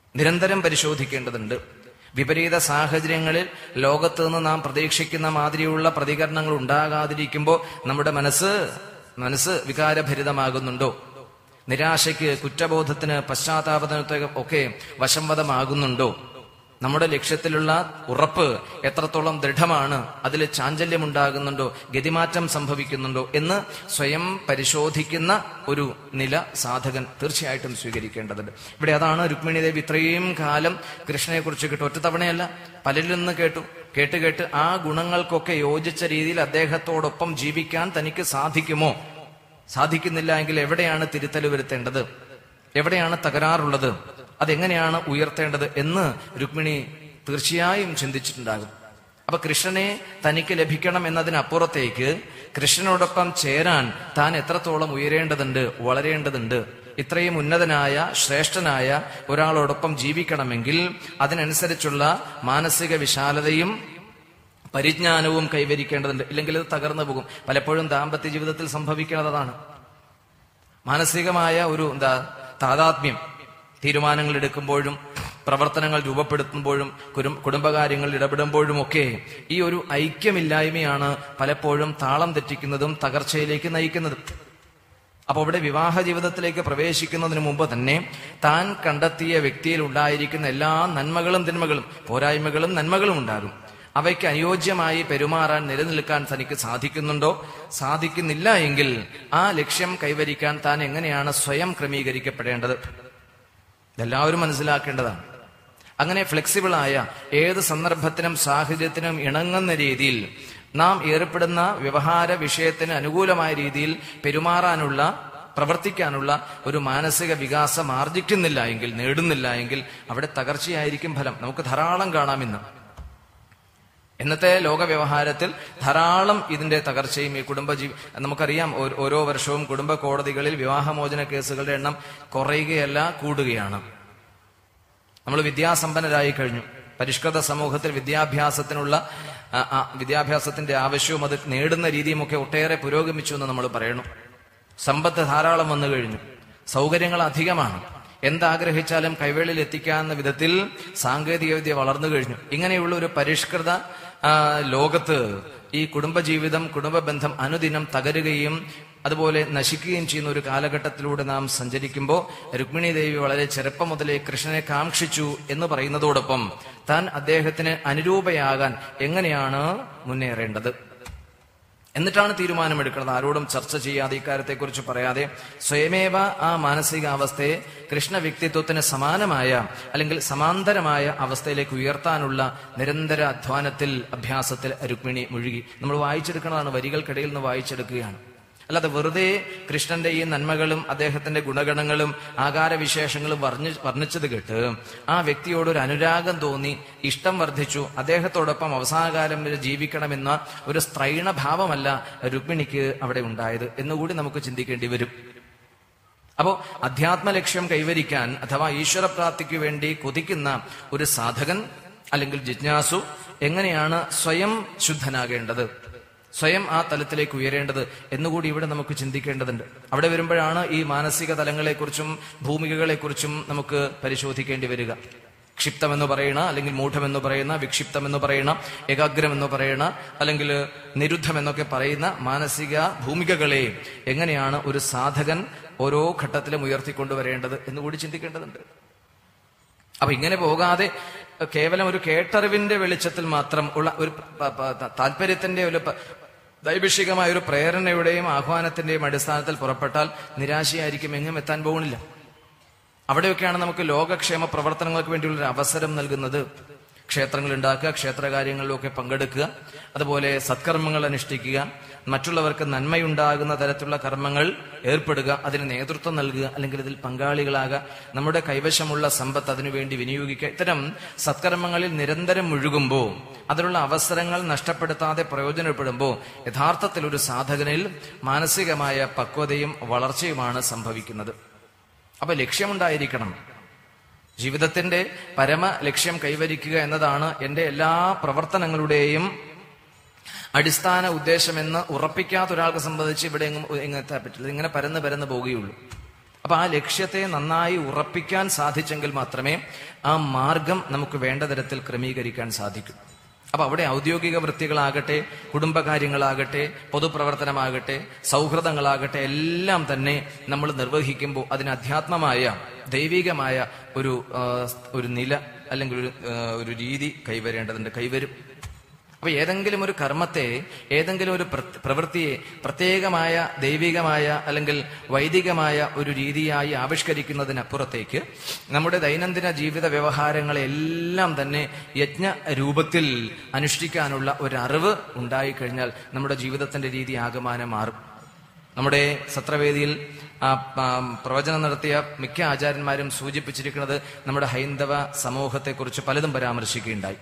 നിരന്തരം പരിശോധിക്കേണ്ടതുണ്ട് വിപരീത സാഹചര്യങ്ങളിൽ ലോകത്ത് നിന്ന് നാം പ്രതീക്ഷിക്കുന്ന മാതിരിയുള്ള പ്രതികരണങ്ങൾ ഉണ്ടാകാതിരിക്കുമ്പോൾ നമ്മുടെ മനസ്സ് മനസ്സ് വികാരഭരിതമാകുന്നുണ്ടോ നിരാശയ്ക്ക് കുറ്റബോധത്തിന് പശ്ചാത്താപത്തിന് ഒക്കെ വശംവദമാകുന്നുണ്ടോ നമ്മുടെ ലക്ഷ്യത്തിലുള്ള ഉറപ്പ് എത്രത്തോളം ദൃഢമാണ് അതിൽ ചാഞ്ചല്യമുണ്ടാകുന്നുണ്ടോ ഗതിമാറ്റം സംഭവിക്കുന്നുണ്ടോ എന്ന് സ്വയം പരിശോധിക്കുന്ന ഒരു നില സാധകൻ തീർച്ചയായിട്ടും സ്വീകരിക്കേണ്ടതുണ്ട് ഇവിടെ അതാണ് രുക്മിണി ദേവി ഇത്രയും കാലം കൃഷ്ണനെ കുറിച്ച് കേട്ടു ഒറ്റ തവണയല്ല പലരിൽ നിന്ന് കേട്ടു കേട്ട് കേട്ട് ആ ഗുണങ്ങൾക്കൊക്കെ യോജിച്ച രീതിയിൽ അദ്ദേഹത്തോടൊപ്പം ജീവിക്കാൻ തനിക്ക് സാധിക്കുമോ സാധിക്കുന്നില്ല എങ്കിൽ എവിടെയാണ് തിരുത്തൽ വരുത്തേണ്ടത് എവിടെയാണ് തകരാറുള്ളത് അതെങ്ങനെയാണ് ഉയർത്തേണ്ടത് എന്ന് രുക്മിണി തീർച്ചയായും ചിന്തിച്ചിട്ടുണ്ടാകും അപ്പൊ കൃഷ്ണനെ തനിക്ക് ലഭിക്കണം എന്നതിനപ്പുറത്തേക്ക് കൃഷ്ണനോടൊപ്പം ചേരാൻ താൻ എത്രത്തോളം ഉയരേണ്ടതുണ്ട് വളരേണ്ടതുണ്ട് ഇത്രയും ഉന്നതനായ ശ്രേഷ്ഠനായ ഒരാളോടൊപ്പം ജീവിക്കണമെങ്കിൽ അതിനനുസരിച്ചുള്ള മാനസിക വിശാലതയും പരിജ്ഞാനവും കൈവരിക്കേണ്ടതുണ്ട് ഇല്ലെങ്കിൽ ഇത് തകർന്നു പോകും പലപ്പോഴും ദാമ്പത്യ ജീവിതത്തിൽ സംഭവിക്കുന്നതാണ് മാനസികമായ ഒരു എന്താ താതാത്മ്യം തീരുമാനങ്ങൾ എടുക്കുമ്പോഴും പ്രവർത്തനങ്ങൾ രൂപപ്പെടുത്തുമ്പോഴും കുരും- കുടുംബകാര്യങ്ങളിൽ ഇടപെടുമ്പോഴും ഒക്കെ ഈ ഒരു ഐക്യമില്ലായ്മയാണ് പലപ്പോഴും താളം തെറ്റിക്കുന്നതും തകർച്ചയിലേക്ക് നയിക്കുന്നതും അപ്പൊ അവിടെ വിവാഹ ജീവിതത്തിലേക്ക് പ്രവേശിക്കുന്നതിന് മുമ്പ് തന്നെ താൻ കണ്ടെത്തിയ വ്യക്തിയിൽ ഉണ്ടായിരിക്കുന്ന എല്ലാ നന്മകളും തിന്മകളും പോരായ്മകളും നന്മകളും ഉണ്ടാകും അവയ്ക്ക് അനുയോജ്യമായി പെരുമാറാൻ നിലനിൽക്കാൻ തനിക്ക് സാധിക്കുന്നുണ്ടോ സാധിക്കുന്നില്ല എങ്കിൽ ആ ലക്ഷ്യം കൈവരിക്കാൻ താൻ എങ്ങനെയാണ് സ്വയം ക്രമീകരിക്കപ്പെടേണ്ടത് ഇതെല്ലാവരും മനസ്സിലാക്കേണ്ടതാണ് അങ്ങനെ ഫ്ലെക്സിബിളായ ഏത് സന്ദർഭത്തിനും സാഹചര്യത്തിനും ഇണങ്ങുന്ന രീതിയിൽ നാം ഏർപ്പെടുന്ന വ്യവഹാര വിഷയത്തിന് അനുകൂലമായ രീതിയിൽ പെരുമാറാനുള്ള പ്രവർത്തിക്കാനുള്ള ഒരു മാനസിക വികാസം ആർജിക്കുന്നില്ല എങ്കിൽ നേടുന്നില്ല എങ്കിൽ അവിടെ തകർച്ചയായിരിക്കും ഫലം നമുക്ക് ധാരാളം കാണാം ഇന്ന് ഇന്നത്തെ ലോക വ്യവഹാരത്തിൽ ധാരാളം ഇതിന്റെ തകർച്ചയും ഈ കുടുംബജീവി നമുക്കറിയാം ഓ- ഓരോ വർഷവും കുടുംബ കോടതികളിൽ വിവാഹമോചന കേസുകളുടെ എണ്ണം കുറയുകയല്ല കൂടുകയാണ് നമ്മൾ വിദ്യാസമ്പന്നരായി കഴിഞ്ഞു പരിഷ്കൃത സമൂഹത്തിൽ വിദ്യാഭ്യാസത്തിനുള്ള ആ, ആ, വിദ്യാഭ്യാസത്തിന്റെ ആവശ്യവും അത് നേടുന്ന രീതിയും ഒക്കെ ഒട്ടേറെ പുരോഗമിച്ചു എന്ന് നമ്മൾ പറയണം സമ്പത്ത് ധാരാളം വന്നു കഴിഞ്ഞു സൗകര്യങ്ങൾ അധികമാണ് എന്താഗ്രഹിച്ചാലും കൈവേളിൽ എത്തിക്കാവുന്ന വിധത്തിൽ സാങ്കേതികവിദ്യ വളർന്നു കഴിഞ്ഞു ഇങ്ങനെയുള്ള ഒരു പരിഷ്കൃത ആ, ലോകത്ത് ഈ കുടുംബജീവിതം കുടുംബ ബന്ധം അനുദിനം തകരുകയും അതുപോലെ നശിക്കുകയും ചെയ്യുന്ന ഒരു കാലഘട്ടത്തിലൂടെ നാം സഞ്ചരിക്കുമ്പോൾ രുക്മിണി ദേവി വളരെ ചെറുപ്പം മുതലേ കൃഷ്ണനെ കാക്ഷിച്ചു എന്ന് പറയുന്നതോടൊപ്പം താൻ അദ്ദേഹത്തിന് അനുരൂപയാകാൻ എങ്ങനെയാണ് മുന്നേറേണ്ടത് എന്നിട്ടാണ് തീരുമാനമെടുക്കുന്നത് ആരോടും ചർച്ച ചെയ്യാതെ ഇക്കാര്യത്തെക്കുറിച്ച് പറയാതെ സ്വയമേവ ആ മാനസികാവസ്ഥയെ കൃഷ്ണ വ്യക്തിത്വത്തിന് സമാനമായ അല്ലെങ്കിൽ സമാന്തരമായ അവസ്ഥയിലേക്ക് ഉയർത്താനുള്ള നിരന്തര അധ്വാനത്തിൽ അഭ്യാസത്തിൽ രുക്മിണി മുഴുകി നമ്മൾ വായിച്ചെടുക്കുന്നതാണ് വരികൾക്കിടയിൽ നിന്ന് വായിച്ചെടുക്കുകയാണ് അല്ലാതെ വെറുതെ കൃഷ്ണന്റെ ഈ നന്മകളും അദ്ദേഹത്തിന്റെ ഗുണഗണങ്ങളും ആകാരവിശേഷങ്ങളും വർണ്ണി വർണ്ണിച്ചത് കേട്ട് ആ വ്യക്തിയോട് ഒരു അനുരാഗം തോന്നി ഇഷ്ടം വർദ്ധിച്ചു അദ്ദേഹത്തോടൊപ്പം അവസാനകാലം വരെ ജീവിക്കണമെന്ന ഒരു സ്ത്രൈണഭാവമല്ല രുക്മിണിക്ക് അവിടെ ഉണ്ടായത് എന്നുകൂടി നമുക്ക് ചിന്തിക്കേണ്ടി വരും അപ്പോ അധ്യാത്മ ലക്ഷ്യം കൈവരിക്കാൻ അഥവാ ഈശ്വരപ്രാപ്തിക്ക് വേണ്ടി കൊതിക്കുന്ന ഒരു സാധകൻ അല്ലെങ്കിൽ ജിജ്ഞാസു എങ്ങനെയാണ് സ്വയം ശുദ്ധനാകേണ്ടത് സ്വയം ആ തലത്തിലേക്ക് ഉയരേണ്ടത് എന്നുകൂടി ഇവിടെ നമുക്ക് ചിന്തിക്കേണ്ടതുണ്ട് അവിടെ വരുമ്പോഴാണ് ഈ മാനസിക തലങ്ങളെക്കുറിച്ചും ഭൂമികകളെക്കുറിച്ചും നമുക്ക് പരിശോധിക്കേണ്ടി വരിക ക്ഷിപ്തമെന്ന് പറയുന്ന അല്ലെങ്കിൽ മൂഢമെന്ന് പറയുന്ന വിക്ഷിപ്തമെന്ന് പറയുന്ന ഏകാഗ്രമെന്ന് പറയുന്ന അല്ലെങ്കിൽ നിരുദ്ധമെന്നൊക്കെ പറയുന്ന മാനസിക ഭൂമികകളെ എങ്ങനെയാണ് ഒരു സാധകൻ ഓരോ ഘട്ടത്തിലും ഉയർത്തിക്കൊണ്ടുവരേണ്ടത് എന്നുകൂടി ചിന്തിക്കേണ്ടതുണ്ട് അപ്പൊ ഇങ്ങനെ പോകാതെ കേവലം ഒരു കേട്ടറിവിന്റെ വെളിച്ചത്തിൽ മാത്രം ഉള്ള ഒരു പ- പ- ത- താല്പര്യത്തിന്റെ ഒരു പ- ദൈവിഷികമായ ഒരു പ്രേരണയുടെയും ആഹ്വാനത്തിന്റെയും അടിസ്ഥാനത്തിൽ പുറപ്പെട്ടാൽ നിരാശയായിരിക്കും എങ്ങും എത്താൻ പോകുന്നില്ല അവിടെയൊക്കെയാണ് നമുക്ക് ലോകക്ഷേമ പ്രവർത്തനങ്ങൾക്ക് വേണ്ടിയുള്ള ഒരു അവസരം നൽകുന്നത് ക്ഷേത്രങ്ങൾ ഉണ്ടാക്കുക ക്ഷേത്രകാര്യങ്ങളിലൊക്കെ പങ്കെടുക്കുക അതുപോലെ സത്കർമ്മങ്ങൾ അനുഷ്ഠിക്കുക മറ്റുള്ളവർക്ക് നന്മയുണ്ടാകുന്ന തരത്തിലുള്ള കർമ്മങ്ങൾ ഏർപ്പെടുക അതിന് നേതൃത്വം നൽകുക അല്ലെങ്കിൽ ഇതിൽ പങ്കാളികളാകുക നമ്മുടെ കൈവശമുള്ള സമ്പത്ത് അതിനുവേണ്ടി വിനിയോഗിക്കുക ഇത്തരം സത്കർമ്മങ്ങളിൽ നിരന്തരം മുഴുകുമ്പോൾ അതിനുള്ള അവസരങ്ങൾ നഷ്ടപ്പെടുത്താതെ പ്രയോജനപ്പെടുമ്പോൾ യഥാർത്ഥത്തിൽ ഒരു സാധകനിൽ മാനസികമായ പക്വതയും വളർച്ചയുമാണ് സംഭവിക്കുന്നത് അപ്പൊ ലക്ഷ്യമുണ്ടായിരിക്കണം ജീവിതത്തിന്റെ പരമ ലക്ഷ്യം കൈവരിക്കുക എന്നതാണ് എന്റെ എല്ലാ പ്രവർത്തനങ്ങളുടെയും അടിസ്ഥാന ഉദ്ദേശമെന്ന് ഉറപ്പിക്കാത്ത ഒരാൾക്ക് സംബന്ധിച്ച് ഇവിടെ എങ്ങും എങ്ങും എത്താൻ പറ്റില്ല ഇങ്ങനെ പരന്ന് പരന്ന് പോവുകയുള്ളൂ അപ്പൊ അപ്പൊ ആ ലക്ഷ്യത്തെ നന്നായി ഉറപ്പിക്കാൻ സാധിച്ചെങ്കിൽ മാത്രമേ ആ മാർഗം നമുക്ക് വേണ്ട തരത്തിൽ ക്രമീകരിക്കാൻ സാധിക്കൂ അപ്പൊ അവിടെ ഔദ്യോഗിക വൃത്തികളാകട്ടെ കുടുംബകാര്യങ്ങളാകട്ടെ പൊതുപ്രവർത്തനമാകട്ടെ സൗഹൃദങ്ങളാകട്ടെ എല്ലാം തന്നെ നമ്മൾ നിർവഹിക്കുമ്പോൾ അതിന് അധ്യാത്മമായ ദൈവികമായ ഒരു ആ, ഒരു നില അല്ലെങ്കിൽ ഒരു ആ, ഒരു രീതി കൈവരേണ്ടതുണ്ട് കൈവരും അപ്പൊ ഏതെങ്കിലും ഒരു കർമ്മത്തെ ഏതെങ്കിലും ഒരു പ്ര- പ്രവൃത്തിയെ പ്രത്യേകമായ ദൈവികമായ അല്ലെങ്കിൽ വൈദികമായ ഒരു രീതിയായി ആവിഷ്കരിക്കുന്നതിനപ്പുറത്തേക്ക് നമ്മുടെ ദൈനംദിന ജീവിത വ്യവഹാരങ്ങളെ എല്ലാം തന്നെ യജ്ഞ രൂപത്തിൽ അനുഷ്ഠിക്കാനുള്ള ഒരു അറിവ് ഉണ്ടായിക്കഴിഞ്ഞാൽ നമ്മുടെ ജീവിതത്തിന്റെ രീതി ആകമാനം മാറും നമ്മുടെ സത്രവേദിയിൽ ആ, ആ, പ്രവചനം നടത്തിയ മിക്ക ആചാര്യന്മാരും സൂചിപ്പിച്ചിരിക്കുന്നത് നമ്മുടെ ഹൈന്ദവ സമൂഹത്തെക്കുറിച്ച് പലതും പരാമർശിക്കുകയുണ്ടായി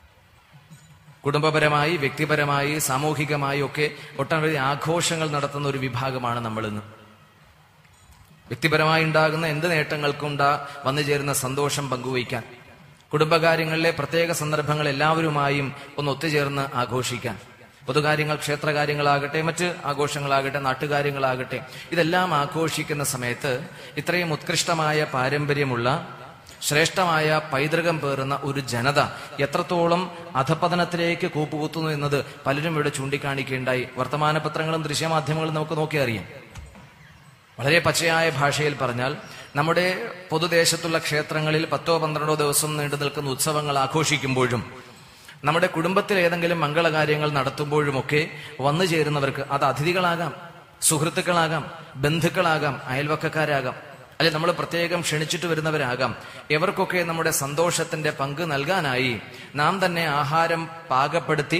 കുടുംബപരമായി വ്യക്തിപരമായി സാമൂഹികമായി ഒക്കെ ഒട്ടനവധി ആഘോഷങ്ങൾ നടത്തുന്ന ഒരു വിഭാഗമാണ് നമ്മളിന്ന് വ്യക്തിപരമായി ഉണ്ടാകുന്ന എന്ത് നേട്ടങ്ങൾക്കും ഉണ്ടാ വന്നു ചേരുന്ന സന്തോഷം പങ്കുവയ്ക്കാൻ കുടുംബകാര്യങ്ങളിലെ പ്രത്യേക സന്ദർഭങ്ങൾ എല്ലാവരുമായും ഒന്ന് ഒത്തുചേർന്ന് ആഘോഷിക്കാൻ പൊതുകാര്യങ്ങൾ ക്ഷേത്രകാര്യങ്ങളാകട്ടെ മറ്റ് ആഘോഷങ്ങളാകട്ടെ നാട്ടുകാര്യങ്ങളാകട്ടെ ഇതെല്ലാം ആഘോഷിക്കുന്ന സമയത്ത് ഇത്രയും ഉത്കൃഷ്ടമായ പാരമ്പര്യമുള്ള ശ്രേഷ്ഠമായ പൈതൃകം പേറുന്ന ഒരു ജനത എത്രത്തോളം അധപതനത്തിലേക്ക് കൂപ്പുകുത്തുന്നു എന്നത് പലരും ഇവിടെ ചൂണ്ടിക്കാണിക്കുകയുണ്ടായി വർത്തമാനപത്രങ്ങളും ദൃശ്യമാധ്യമങ്ങളും നമുക്ക് നോക്കി അറിയാം വളരെ പച്ചയായ ഭാഷയിൽ പറഞ്ഞാൽ നമ്മുടെ പൊതുദേശത്തുള്ള ക്ഷേത്രങ്ങളിൽ പത്തോ പന്ത്രണ്ടോ ദിവസം നീണ്ടു നിൽക്കുന്ന ഉത്സവങ്ങൾ ആഘോഷിക്കുമ്പോഴും നമ്മുടെ കുടുംബത്തിൽ ഏതെങ്കിലും മംഗളകാര്യങ്ങൾ നടത്തുമ്പോഴുമൊക്കെ വന്നു ചേരുന്നവർക്ക് അത് അതിഥികളാകാം സുഹൃത്തുക്കളാകാം ബന്ധുക്കളാകാം അയൽവക്കക്കാരാകാം അല്ലെ നമ്മൾ പ്രത്യേകം ക്ഷണിച്ചിട്ട് വരുന്നവരാകാം എവർക്കൊക്കെ നമ്മുടെ സന്തോഷത്തിന്റെ പങ്ക് നൽകാനായി നാം തന്നെ ആഹാരം പാകപ്പെടുത്തി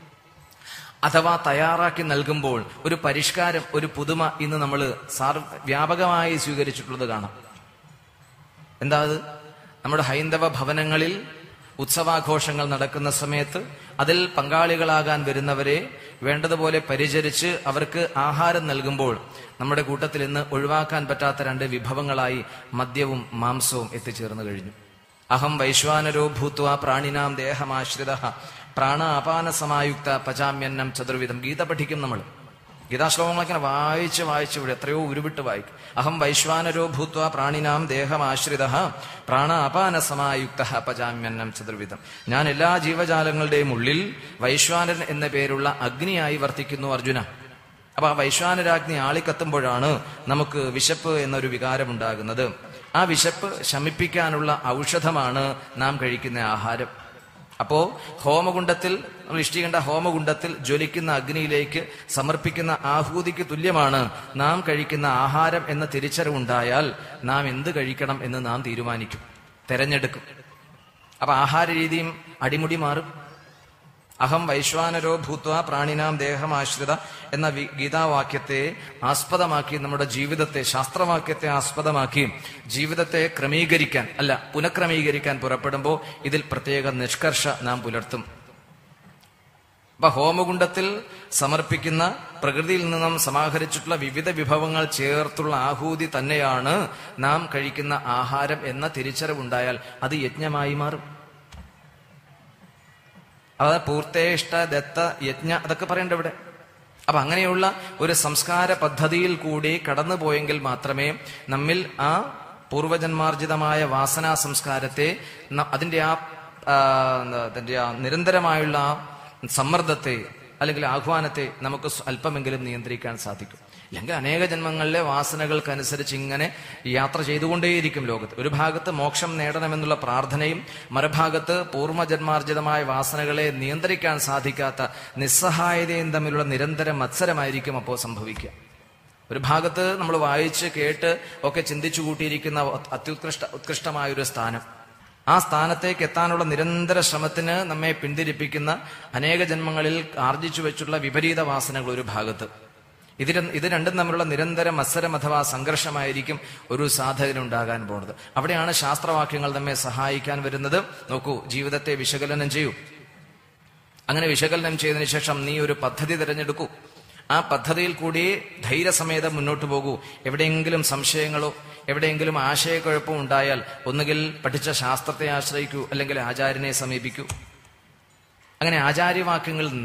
അഥവാ തയ്യാറാക്കി നൽകുമ്പോൾ ഒരു പരിഷ്കാരം ഒരു പുതുമ ഇന്ന് നമ്മൾ സാർ വ്യാപകമായി സ്വീകരിച്ചിട്ടുള്ളത് കാണാം എന്താ അത് നമ്മുടെ ഹൈന്ദവ ഭവനങ്ങളിൽ ഉത്സവാഘോഷങ്ങൾ നടക്കുന്ന സമയത്ത് അതിൽ പങ്കാളികളാകാൻ വരുന്നവരെ വേണ്ടതുപോലെ പരിചരിച്ച് അവർക്ക് ആഹാരം നൽകുമ്പോൾ നമ്മുടെ കൂട്ടത്തിൽ ഇന്ന് ഒഴിവാക്കാൻ പറ്റാത്ത രണ്ട് വിഭവങ്ങളായി മദ്യവും മാംസവും എത്തിച്ചേർന്നു കഴിഞ്ഞു അഹം വൈശ്വാനരോ ഭൂത്വ പ്രാണിനാം ദേഹമാശ്രിത പ്രാണ അപാന സമായുക്ത പചാമ്യന്നം ചതുർവിധം ഗീത പഠിക്കും നമ്മൾ ഗീതാശ്ലോകങ്ങളൊക്കെ വായിച്ച് വായിച്ച് ഇവിടെ എത്രയോ ഉരുവിട്ട് വായിക്കും അഹം വൈശ്വാനരോ ഭൂത്വ പ്രാണിനാം ദേഹമാശ്രിത പ്രാണ അപാന സമായുക്ത പചാമ്യന്നം ചതുർവിധം ഞാൻ എല്ലാ ജീവജാലങ്ങളുടെയും ഉള്ളിൽ വൈശ്വാനൻ എന്ന പേരുള്ള അഗ്നിയായി വർത്തിക്കുന്നു അർജുന അപ്പൊ ആ വൈശ്വാനരാഗ്നി ആളിക്കത്തുമ്പോഴാണ് നമുക്ക് വിശപ്പ് എന്നൊരു വികാരം ഉണ്ടാകുന്നത് ആ വിശപ്പ് ശമിപ്പിക്കാനുള്ള ഔഷധമാണ് നാം കഴിക്കുന്ന ആഹാരം അപ്പോ ഹോമകുണ്ടത്തിൽ നമ്മൾ ഇഷ്ടികണ്ട ഹോമകുണ്ടത്തിൽ ജ്വലിക്കുന്ന അഗ്നിയിലേക്ക് സമർപ്പിക്കുന്ന ആഹൂതിക്ക് തുല്യമാണ് നാം കഴിക്കുന്ന ആഹാരം എന്ന തിരിച്ചറിവുണ്ടായാൽ നാം എന്ത് കഴിക്കണം എന്ന് നാം തീരുമാനിക്കും തെരഞ്ഞെടുക്കും അപ്പൊ ആഹാര രീതിയും അടിമുടി മാറും അഹം വൈശ്വാനരോ ഭൂത്വ പ്രാണിനാം ദേഹമാശ്രിത എന്ന വി- ഗീതാവാക്യത്തെ ആസ്പദമാക്കി നമ്മുടെ ജീവിതത്തെ ശാസ്ത്രവാക്യത്തെ ആസ്പദമാക്കി ജീവിതത്തെ ക്രമീകരിക്കാൻ അല്ല പുനഃക്രമീകരിക്കാൻ പുറപ്പെടുമ്പോൾ ഇതിൽ പ്രത്യേക നിഷ്കർഷ നാം പുലർത്തും അപ്പൊ ഹോമകുണ്ടത്തിൽ സമർപ്പിക്കുന്ന പ്രകൃതിയിൽ നിന്നും സമാഹരിച്ചിട്ടുള്ള വിവിധ വിഭവങ്ങൾ ചേർത്തുള്ള ആഹൂതി തന്നെയാണ് നാം കഴിക്കുന്ന ആഹാരം എന്ന തിരിച്ചറിവുണ്ടായാൽ അത് യജ്ഞമായി മാറും അത് പൂർത്തേഷ്ട ദത്ത യജ്ഞ അതൊക്കെ പറയണ്ട ഇവിടെ അപ്പൊ അങ്ങനെയുള്ള ഒരു സംസ്കാര പദ്ധതിയിൽ കൂടി കടന്നുപോയെങ്കിൽ മാത്രമേ നമ്മിൽ ആ പൂർവജന്മാർജിതമായ വാസനാ സംസ്കാരത്തെ ന- അതിന്റെ ആ ആ, എന്താ, അതിന്റെ ആ നിരന്തരമായുള്ള ആ സമ്മർദ്ദത്തെ അല്ലെങ്കിൽ ആഹ്വാനത്തെ നമുക്ക് സ്വ- അല്പമെങ്കിലും നിയന്ത്രിക്കാൻ സാധിക്കും അല്ലെങ്കിൽ അനേക ജന്മങ്ങളിലെ വാസനകൾക്കനുസരിച്ച് ഇങ്ങനെ യാത്ര ചെയ്തുകൊണ്ടേയിരിക്കും ലോകത്ത് ഒരു ഭാഗത്ത് മോക്ഷം നേടണമെന്നുള്ള പ്രാർത്ഥനയും മറുഭാഗത്ത് പൂർവ്വജന്മാർജിതമായ വാസനകളെ നിയന്ത്രിക്കാൻ സാധിക്കാത്ത നിസ്സഹായതയും തമ്മിലുള്ള നിരന്തര മത്സരമായിരിക്കും അപ്പോൾ സംഭവിക്കുക ഒരു ഭാഗത്ത് നമ്മൾ വായിച്ച് കേട്ട് ഒക്കെ ചിന്തിച്ചു കൂട്ടിയിരിക്കുന്ന അത്യുത്കൃഷ്ട ഉത്കൃഷ്ടമായ ഒരു സ്ഥാനം ആ സ്ഥാനത്തേക്ക് എത്താനുള്ള നിരന്തര ശ്രമത്തിന് നമ്മെ പിന്തിരിപ്പിക്കുന്ന അനേക ജന്മങ്ങളിൽ ആർജിച്ചു വെച്ചുള്ള വിപരീത വാസനകൾ ഒരു ഭാഗത്ത് ഇത് ര- ഇത് രണ്ടും തമ്മിലുള്ള നിരന്തര മത്സരം അഥവാ സംഘർഷമായിരിക്കും ഒരു സാധകനുണ്ടാകാൻ പോണത് അവിടെയാണ് ശാസ്ത്രവാക്യങ്ങൾ നമ്മെ സഹായിക്കാൻ വരുന്നത് നോക്കൂ ജീവിതത്തെ വിശകലനം ചെയ്യൂ അങ്ങനെ വിശകലനം ചെയ്തതിനു ശേഷം നീ ഒരു പദ്ധതി തിരഞ്ഞെടുക്കൂ ആ പദ്ധതിയിൽ കൂടി ധൈര്യസമേതം മുന്നോട്ട് പോകൂ എവിടെയെങ്കിലും സംശയങ്ങളോ എവിടെയെങ്കിലും ആശയക്കുഴപ്പമോ ഉണ്ടായാൽ ഒന്നുകിൽ പഠിച്ച ശാസ്ത്രത്തെ ആശ്രയിക്കൂ അല്ലെങ്കിൽ ആചാര്യനെ സമീപിക്കൂ അങ്ങനെ ആചാര്യവാക്യങ്ങളിൽ നിന്നോ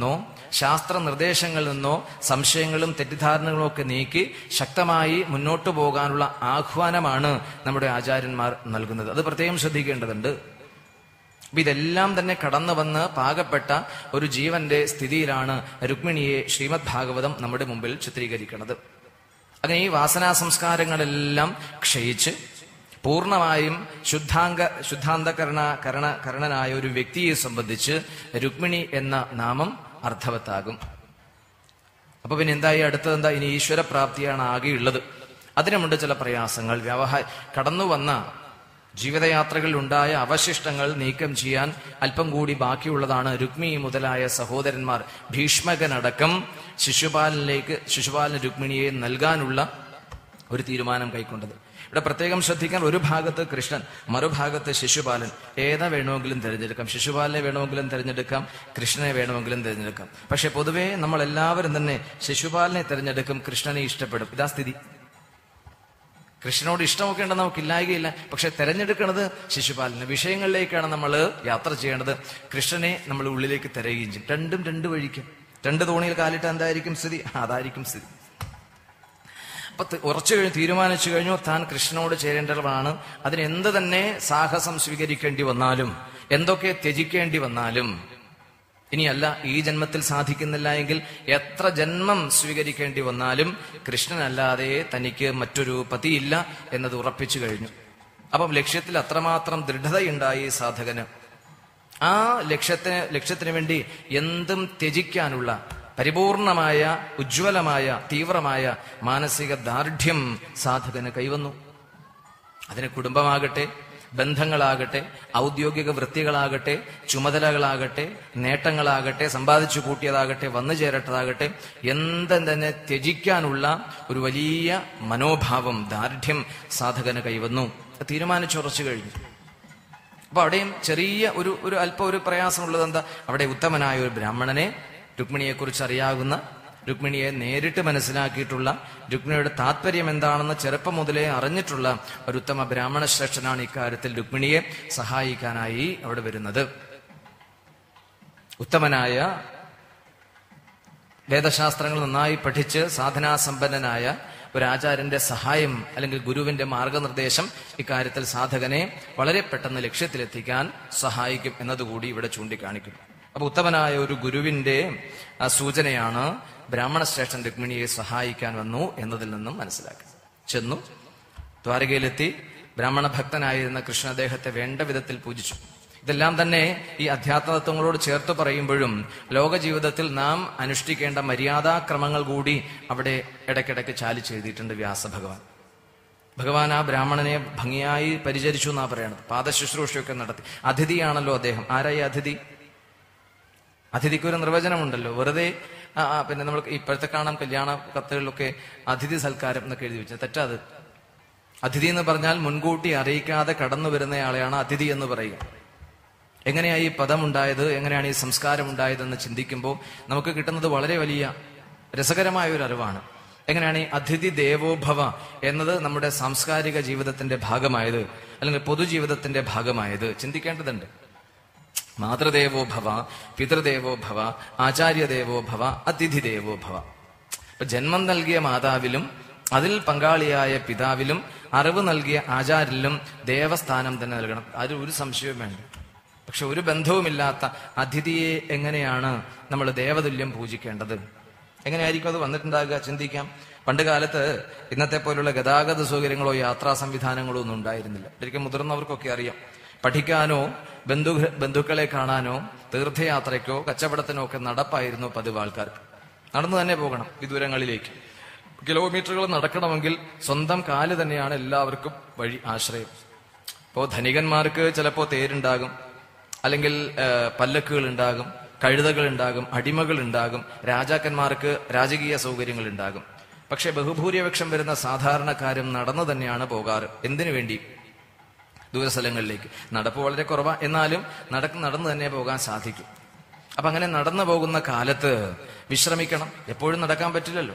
ശാസ്ത്ര നിർദ്ദേശങ്ങളിൽ നിന്നോ സംശയങ്ങളും തെറ്റിദ്ധാരണകളും ഒക്കെ നീക്കി ശക്തമായി മുന്നോട്ടു പോകാനുള്ള ആഹ്വാനമാണ് നമ്മുടെ ആചാര്യന്മാർ നൽകുന്നത് അത് പ്രത്യേകം ശ്രദ്ധിക്കേണ്ടതുണ്ട് അപ്പൊ ഇതെല്ലാം തന്നെ കടന്നു വന്ന് പാകപ്പെട്ട ഒരു ജീവന്റെ സ്ഥിതിയിലാണ് രുക്മിണിയെ ശ്രീമദ് ഭാഗവതം നമ്മുടെ മുമ്പിൽ ചിത്രീകരിക്കുന്നത് അങ്ങനെ ഈ വാസനാ സംസ്കാരങ്ങളെല്ലാം ക്ഷയിച്ച് പൂർണ്ണമായും ശുദ്ധാംഗ ശുദ്ധാന്തകരണ കരണ കരണനായ ഒരു വ്യക്തിയെ സംബന്ധിച്ച് രുക്മിണി എന്ന നാമം അർത്ഥവത്താകും അപ്പൊ പിന്നെ എന്തായി അടുത്തത് എന്താ ഇനി ഈശ്വരപ്രാപ്തിയാണ് ആകെയുള്ളത് അതിനുമുണ്ട് ചില പ്രയാസങ്ങൾ വ്യവഹാര കടന്നു വന്ന ജീവിതയാത്രകളിൽ ഉണ്ടായ അവശിഷ്ടങ്ങൾ നീക്കം ചെയ്യാൻ അല്പം കൂടി ബാക്കിയുള്ളതാണ് രുക്മി മുതലായ സഹോദരന്മാർ ഭീഷ്മകനടക്കം ശിശുപാലനിലേക്ക് ശിശുപാലന് രുക്മിണിയെ നൽകാനുള്ള ഒരു തീരുമാനം കൈക്കൊണ്ടത് ഇവിടെ പ്രത്യേകം ശ്രദ്ധിക്കാൻ ഒരു ഭാഗത്ത് കൃഷ്ണൻ മറുഭാഗത്ത് ശിശുപാലൻ ഏതാ വേണമെങ്കിലും തിരഞ്ഞെടുക്കാം ശിശുപാലനെ വേണമെങ്കിലും തിരഞ്ഞെടുക്കാം കൃഷ്ണനെ വേണമെങ്കിലും തിരഞ്ഞെടുക്കാം പക്ഷെ പൊതുവേ നമ്മൾ എല്ലാവരും തന്നെ ശിശുപാലനെ തിരഞ്ഞെടുക്കും കൃഷ്ണനെ ഇഷ്ടപ്പെടും ഇതാ സ്ഥിതി കൃഷ്ണനോട് ഇഷ്ടമൊക്കെ ഉണ്ടെന്ന് നമുക്ക് ഇല്ലായകയില്ല പക്ഷെ തെരഞ്ഞെടുക്കുന്നത് ശിശുപാലന വിഷയങ്ങളിലേക്കാണ് നമ്മൾ യാത്ര ചെയ്യേണ്ടത് കൃഷ്ണനെ നമ്മൾ ഉള്ളിലേക്ക് തിരയുകയും ചെയ്യും രണ്ടും രണ്ട് വഴിക്കും രണ്ട് തോണിയിൽ കാലിട്ട് എന്തായിരിക്കും സ്ഥിതി അതായിരിക്കും സ്ഥിതി അപ്പൊ ത- ഉറച്ചു കഴിഞ്ഞ് തീരുമാനിച്ചു കഴിഞ്ഞു താൻ കൃഷ്ണനോട് ചേരേണ്ടവളാണ് അതിന് എന്ത് തന്നെ സാഹസം സ്വീകരിക്കേണ്ടി വന്നാലും എന്തൊക്കെ ത്യജിക്കേണ്ടി വന്നാലും ഇനിയല്ല ഈ ജന്മത്തിൽ സാധിക്കുന്നില്ല എങ്കിൽ എത്ര ജന്മം സ്വീകരിക്കേണ്ടി വന്നാലും കൃഷ്ണനല്ലാതെ തനിക്ക് മറ്റൊരു പതിയില്ല എന്നത് ഉറപ്പിച്ചു കഴിഞ്ഞു അപ്പം ലക്ഷ്യത്തിൽ അത്രമാത്രം ദൃഢതയുണ്ടായി സാധകന് ആ ലക്ഷ്യത്തിന് ലക്ഷ്യത്തിന് വേണ്ടി എന്തും ത്യജിക്കാനുള്ള പരിപൂർണമായ ഉജ്ജ്വലമായ തീവ്രമായ മാനസിക ദാർഢ്യം സാധകന് കൈവന്നു അതിന് കുടുംബമാകട്ടെ ബന്ധങ്ങളാകട്ടെ ഔദ്യോഗിക വൃത്തികളാകട്ടെ ചുമതലകളാകട്ടെ നേട്ടങ്ങളാകട്ടെ സമ്പാദിച്ചു കൂട്ടിയതാകട്ടെ വന്നു ചേരട്ടതാകട്ടെ എന്തും തന്നെ ത്യജിക്കാനുള്ള ഒരു വലിയ മനോഭാവം ദാർഢ്യം സാധകന് കൈവന്നു തീരുമാനിച്ചുറച്ചു കഴിഞ്ഞു അപ്പൊ അവിടെയും ചെറിയ ഒരു ഒരു അല്പം ഒരു പ്രയാസമുള്ളത് എന്താ അവിടെ ഉത്തമനായ ഒരു ബ്രാഹ്മണനെ രുക്മിണിയെ കുറിച്ച് അറിയാവുന്ന രുക്മിണിയെ നേരിട്ട് മനസ്സിലാക്കിയിട്ടുള്ള രുക്മിണിയുടെ താല്പര്യം എന്താണെന്ന് ചെറുപ്പം മുതലേ അറിഞ്ഞിട്ടുള്ള ഒരു ഉത്തമ ബ്രാഹ്മണ ശ്രേഷ്ഠനാണ് ഇക്കാര്യത്തിൽ രുക്മിണിയെ സഹായിക്കാനായി അവിടെ വരുന്നത് ഉത്തമനായ വേദശാസ്ത്രങ്ങൾ നന്നായി പഠിച്ച് സാധനാസമ്പന്നനായ ഒരു ആചാര്യന്റെ സഹായം അല്ലെങ്കിൽ ഗുരുവിന്റെ മാർഗനിർദ്ദേശം ഇക്കാര്യത്തിൽ സാധകനെ വളരെ പെട്ടെന്ന് ലക്ഷ്യത്തിലെത്തിക്കാൻ സഹായിക്കും എന്നതുകൂടി ഇവിടെ ചൂണ്ടിക്കാണിക്കും അപ്പൊ ഉത്തമനായ ഒരു ഗുരുവിന്റെ ആ, സൂചനയാണ് ബ്രാഹ്മണ ശ്രേഷ്ഠൻ രുക്മിണിയെ സഹായിക്കാൻ വന്നു എന്നതിൽ നിന്നും മനസ്സിലാക്കി ചെന്നു ദ്വാരകയിലെത്തി ബ്രാഹ്മണ ഭക്തനായിരുന്ന കൃഷ്ണ അദ്ദേഹത്തെ വേണ്ട വിധത്തിൽ പൂജിച്ചു ഇതെല്ലാം തന്നെ ഈ അധ്യാത്മതത്വങ്ങളോട് ചേർത്ത് പറയുമ്പോഴും ലോക ജീവിതത്തിൽ നാം അനുഷ്ഠിക്കേണ്ട മര്യാദാക്രമങ്ങൾ കൂടി അവിടെ ഇടയ്ക്കിടയ്ക്ക് ചാലിച്ചെഴുതിയിട്ടുണ്ട് വ്യാസഭഗവാൻ ഭഗവാൻ ആ ബ്രാഹ്മണനെ ഭംഗിയായി പരിചരിച്ചു എന്നാ പറയണത് പാദശുശ്രൂഷയൊക്കെ നടത്തി അതിഥിയാണല്ലോ അദ്ദേഹം ആരായി അതിഥി അതിഥിക്ക് ഒരു നിർവചനമുണ്ടല്ലോ വെറുതെ ആ, ആ, പിന്നെ നമ്മൾ ഇപ്പോഴത്തെ കാണാം കല്യാണ കത്തുകളിലൊക്കെ അതിഥി സൽക്കാരം എന്നൊക്കെ എഴുതി വെച്ചത് തെറ്റാത് അതിഥി എന്ന് പറഞ്ഞാൽ മുൻകൂട്ടി അറിയിക്കാതെ കടന്നു വരുന്നയാളെയാണ് അതിഥി എന്ന് പറയുക എങ്ങനെയാണ് ഈ പദം ഉണ്ടായത് എങ്ങനെയാണ് ഈ സംസ്കാരം ഉണ്ടായതെന്ന് ചിന്തിക്കുമ്പോൾ നമുക്ക് കിട്ടുന്നത് വളരെ വലിയ രസകരമായ ഒരു അറിവാണ് എങ്ങനെയാണ് ഈ അതിഥി ദേവോഭവ എന്നത് നമ്മുടെ സാംസ്കാരിക ജീവിതത്തിന്റെ ഭാഗമായത് അല്ലെങ്കിൽ പൊതുജീവിതത്തിന്റെ ഭാഗമായത് ചിന്തിക്കേണ്ടതുണ്ട് മാതൃദേവോ ഭവ പിതൃദേവോ ഭവ ആചാര്യദേവോ ഭവ അതിഥി ദേവോ ഭവ ഇപ്പൊ ജന്മം നൽകിയ മാതാവിലും അതിൽ പങ്കാളിയായ പിതാവിലും അറിവ് നൽകിയ ആചാര്യരിലും ദേവസ്ഥാനം തന്നെ നൽകണം അതിൽ ഒരു സംശയവും വേണ്ട പക്ഷെ ഒരു ബന്ധവുമില്ലാത്ത അതിഥിയെ എങ്ങനെയാണ് നമ്മൾ ദേവതുല്യം പൂജിക്കേണ്ടത് എങ്ങനെയായിരിക്കും അത് വന്നിട്ടുണ്ടാകുക ചിന്തിക്കാം പണ്ട് കാലത്ത് ഇന്നത്തെ പോലുള്ള ഗതാഗത സൗകര്യങ്ങളോ യാത്രാ സംവിധാനങ്ങളോ ഒന്നും ഉണ്ടായിരുന്നില്ല ഒരിക്കൽ മുതിർന്നവർക്കൊക്കെ അറിയാം പഠിക്കാനോ ബന്ധു ബന്ധുക്കളെ കാണാനോ തീർത്ഥയാത്രയ്ക്കോ കച്ചവടത്തിനോ ഒക്കെ നടപ്പായിരുന്നു പതിവ് ആൾക്കാർക്ക് നടന്നു തന്നെ പോകണം വിദൂരങ്ങളിലേക്ക് കിലോമീറ്ററുകൾ നടക്കണമെങ്കിൽ സ്വന്തം കാല് തന്നെയാണ് എല്ലാവർക്കും വഴി ആശ്രയം ഇപ്പോ ധനികന്മാർക്ക് ചിലപ്പോ തേരുണ്ടാകും അല്ലെങ്കിൽ പല്ലക്കുകൾ ഉണ്ടാകും കഴുതകൾ ഉണ്ടാകും അടിമകൾ ഉണ്ടാകും രാജാക്കന്മാർക്ക് രാജകീയ സൗകര്യങ്ങൾ ഉണ്ടാകും പക്ഷെ ബഹുഭൂരിപക്ഷം വരുന്ന സാധാരണക്കാരും നടന്നു തന്നെയാണ് പോകാറ് എന്തിനു വേണ്ടി ദൂരസ്ഥലങ്ങളിലേക്ക് നടപ്പ് വളരെ കുറവാ എന്നാലും നടക്ക് നടന്നു തന്നെ പോകാൻ സാധിക്കും അപ്പൊ അങ്ങനെ നടന്നു പോകുന്ന കാലത്ത് വിശ്രമിക്കണം എപ്പോഴും നടക്കാൻ പറ്റില്ലല്ലോ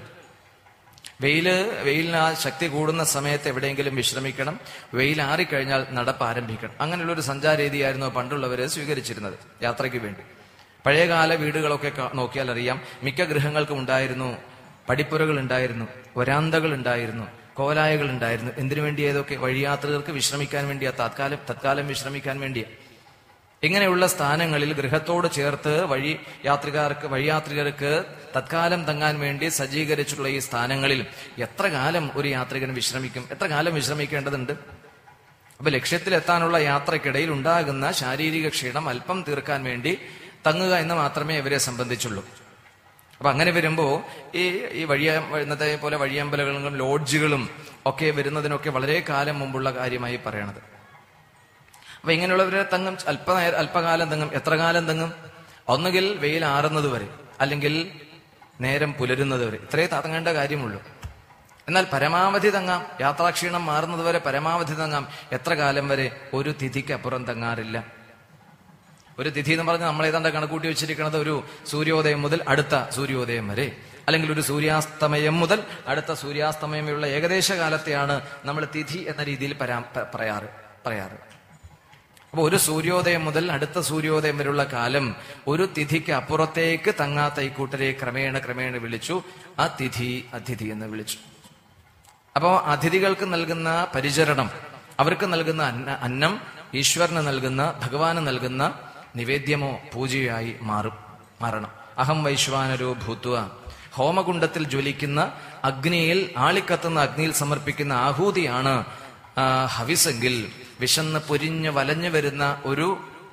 വെയില് വെയിലിന് ആ ശക്തി കൂടുന്ന സമയത്ത് എവിടെയെങ്കിലും വിശ്രമിക്കണം വെയിൽ ആറിക്കഴിഞ്ഞാൽ നടപ്പ് ആരംഭിക്കണം അങ്ങനെയുള്ള ഒരു സഞ്ചാര രീതിയായിരുന്നു പണ്ടുള്ളവര് സ്വീകരിച്ചിരുന്നത് യാത്രയ്ക്ക് വേണ്ടി പഴയകാല വീടുകളൊക്കെ ക- നോക്കിയാൽ അറിയാം മിക്ക ഗൃഹങ്ങൾക്കും ഉണ്ടായിരുന്നു പടിപ്പുരകൾ ഉണ്ടായിരുന്നു വരാന്തകൾ ഉണ്ടായിരുന്നു കോലായകൾ ഉണ്ടായിരുന്നു എന്തിനു വേണ്ടി ഏതൊക്കെ വഴിയാത്രികർക്ക് വിശ്രമിക്കാൻ വേണ്ടിയാ തത്കാലം തത്കാലം വിശ്രമിക്കാൻ വേണ്ടിയാ ഇങ്ങനെയുള്ള സ്ഥാനങ്ങളിൽ ഗൃഹത്തോട് ചേർത്ത് വഴി യാത്രികർക്ക് വഴിയാത്രികർക്ക് തത്കാലം തങ്ങാൻ വേണ്ടി സജ്ജീകരിച്ചിട്ടുള്ള ഈ സ്ഥാനങ്ങളിൽ എത്ര കാലം ഒരു യാത്രികൻ വിശ്രമിക്കും എത്ര കാലം വിശ്രമിക്കേണ്ടതുണ്ട് അപ്പൊ ലക്ഷ്യത്തിലെത്താനുള്ള യാത്രക്കിടയിൽ ഉണ്ടാകുന്ന ശാരീരിക ക്ഷീണം അല്പം തീർക്കാൻ വേണ്ടി തങ്ങുക എന്ന് മാത്രമേ ഇവരെ സംബന്ധിച്ചുള്ളൂ അപ്പൊ അങ്ങനെ വരുമ്പോ ഈ ഈ വഴിയ ഇന്നത്തെ പോലെ വഴിയമ്പലങ്ങളും ലോഡ്ജുകളും ഒക്കെ വരുന്നതിനൊക്കെ വളരെ കാലം മുമ്പുള്ള കാര്യമായി പറയണത് അപ്പൊ ഇങ്ങനെയുള്ളവരെ തങ്ങും അല്പ അല്പകാലം തങ്ങും എത്ര കാലം തങ്ങും ഒന്നുകിൽ വെയിൽ ആറുന്നത് വരെ അല്ലെങ്കിൽ നേരം പുലരുന്നത് വരെ ഇത്രേ തങ്ങേണ്ട കാര്യമുള്ളൂ എന്നാൽ പരമാവധി തങ്ങാം യാത്രാക്ഷീണം മാറുന്നത് വരെ പരമാവധി തങ്ങാം എത്ര കാലം വരെ ഒരു തിഥിക്ക് അപ്പുറം തങ്ങാറില്ല ഒരു തിഥി എന്ന് പറഞ്ഞാൽ നമ്മൾ ഏതാണ്ട് കണക്കൂട്ടി വെച്ചിരിക്കുന്നത് ഒരു സൂര്യോദയം മുതൽ അടുത്ത സൂര്യോദയം വരെ അല്ലെങ്കിൽ ഒരു സൂര്യാസ്തമയം മുതൽ അടുത്ത സൂര്യാസ്തമയം വരെയുള്ള ഏകദേശ കാലത്തെയാണ് നമ്മൾ തിഥി എന്ന രീതിയിൽ പരാ പ- പറയാറ് പറയാറ് അപ്പൊ ഒരു സൂര്യോദയം മുതൽ അടുത്ത സൂര്യോദയം വരെയുള്ള കാലം ഒരു തിഥിക്ക് അപ്പുറത്തേക്ക് തങ്ങാത്ത ഈ കൂട്ടരെ ക്രമേണ ക്രമേണ വിളിച്ചു ആ തിഥി അതിഥി എന്ന് വിളിച്ചു അപ്പോ അതിഥികൾക്ക് നൽകുന്ന പരിചരണം അവർക്ക് നൽകുന്ന അന്ന അന്നം ഈശ്വരന് നൽകുന്ന ഭഗവാന് നൽകുന്ന നിവേദ്യമോ പൂജയായി മാറും മാറണം അഹം വൈശ്വാനരോ ഭൂത്വ ഹോമകുണ്ടത്തിൽ ജ്വലിക്കുന്ന അഗ്നിയിൽ ആളിക്കത്തുന്ന അഗ്നിയിൽ സമർപ്പിക്കുന്ന ആഹൂതിയാണ് ആ, ഹവിസെങ്കിൽ വിശന്ന് പൊരിഞ്ഞ് വലഞ്ഞു വരുന്ന ഒരു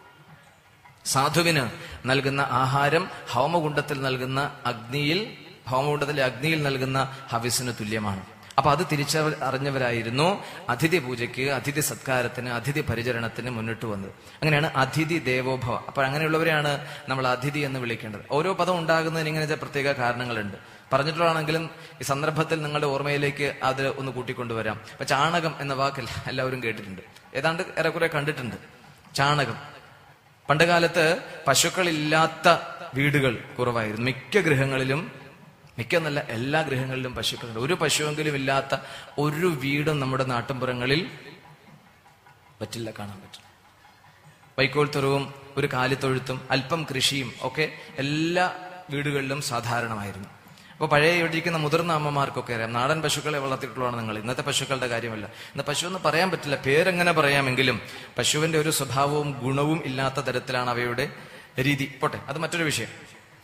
സാധുവിന് നൽകുന്ന ആഹാരം ഹോമകുണ്ടത്തിൽ നൽകുന്ന അഗ്നിയിൽ ഹോമകുണ്ടത്തിലെ അഗ്നിയിൽ നൽകുന്ന ഹവിസിന് തുല്യമാണ് അപ്പൊ അത് തിരിച്ച അറിഞ്ഞവരായിരുന്നു അതിഥി പൂജയ്ക്ക് അതിഥി സത്കാരത്തിന് അതിഥി പരിചരണത്തിന് മുന്നിട്ട് വന്നത് അങ്ങനെയാണ് അതിഥി ദേവോഭവ അപ്പൊ അങ്ങനെയുള്ളവരെയാണ് നമ്മൾ അതിഥി എന്ന് വിളിക്കേണ്ടത് ഓരോ പദം ഉണ്ടാകുന്നതിന് ഇങ്ങനെ ചില പ്രത്യേക കാരണങ്ങളുണ്ട് പറഞ്ഞിട്ടുള്ളതാണെങ്കിലും ഈ സന്ദർഭത്തിൽ നിങ്ങളുടെ ഓർമ്മയിലേക്ക് അത് ഒന്ന് കൂട്ടിക്കൊണ്ടുവരാം ഇപ്പൊ ചാണകം എന്ന വാക്ക് എല്ലാവരും കേട്ടിട്ടുണ്ട് ഏതാണ്ട് ഏറെക്കുറെ കണ്ടിട്ടുണ്ട് ചാണകം പണ്ട് കാലത്ത് പശുക്കളില്ലാത്ത വീടുകൾ കുറവായിരുന്നു മിക്ക ഗൃഹങ്ങളിലും മിക്ക എന്നല്ല എല്ലാ ഗൃഹങ്ങളിലും പശുക്കളുണ്ട് ഒരു പശുവെങ്കിലും ഇല്ലാത്ത ഒരു വീടും നമ്മുടെ നാട്ടിൻപുറങ്ങളിൽ പറ്റില്ല കാണാൻ പറ്റും വൈക്കോൽത്തുറവും ഒരു കാലിത്തൊഴുത്തും അല്പം കൃഷിയും ഒക്കെ എല്ലാ വീടുകളിലും സാധാരണമായിരുന്നു അപ്പോൾ പഴയ ഇവിടെ ഇരിക്കുന്ന മുതിർന്ന അമ്മമാർക്കൊക്കെ അറിയാം നാടൻ പശുക്കളെ വളർത്തിയിട്ടുള്ളതാണ് നിങ്ങൾ ഇന്നത്തെ പശുക്കളുടെ കാര്യമല്ല ഇന്ന് പശു എന്ന് പറയാൻ പറ്റില്ല പേരെങ്ങനെ പറയാമെങ്കിലും പശുവിന്റെ ഒരു സ്വഭാവവും ഗുണവും ഇല്ലാത്ത തരത്തിലാണ് അവയുടെ രീതി പോട്ടെ അത് മറ്റൊരു വിഷയം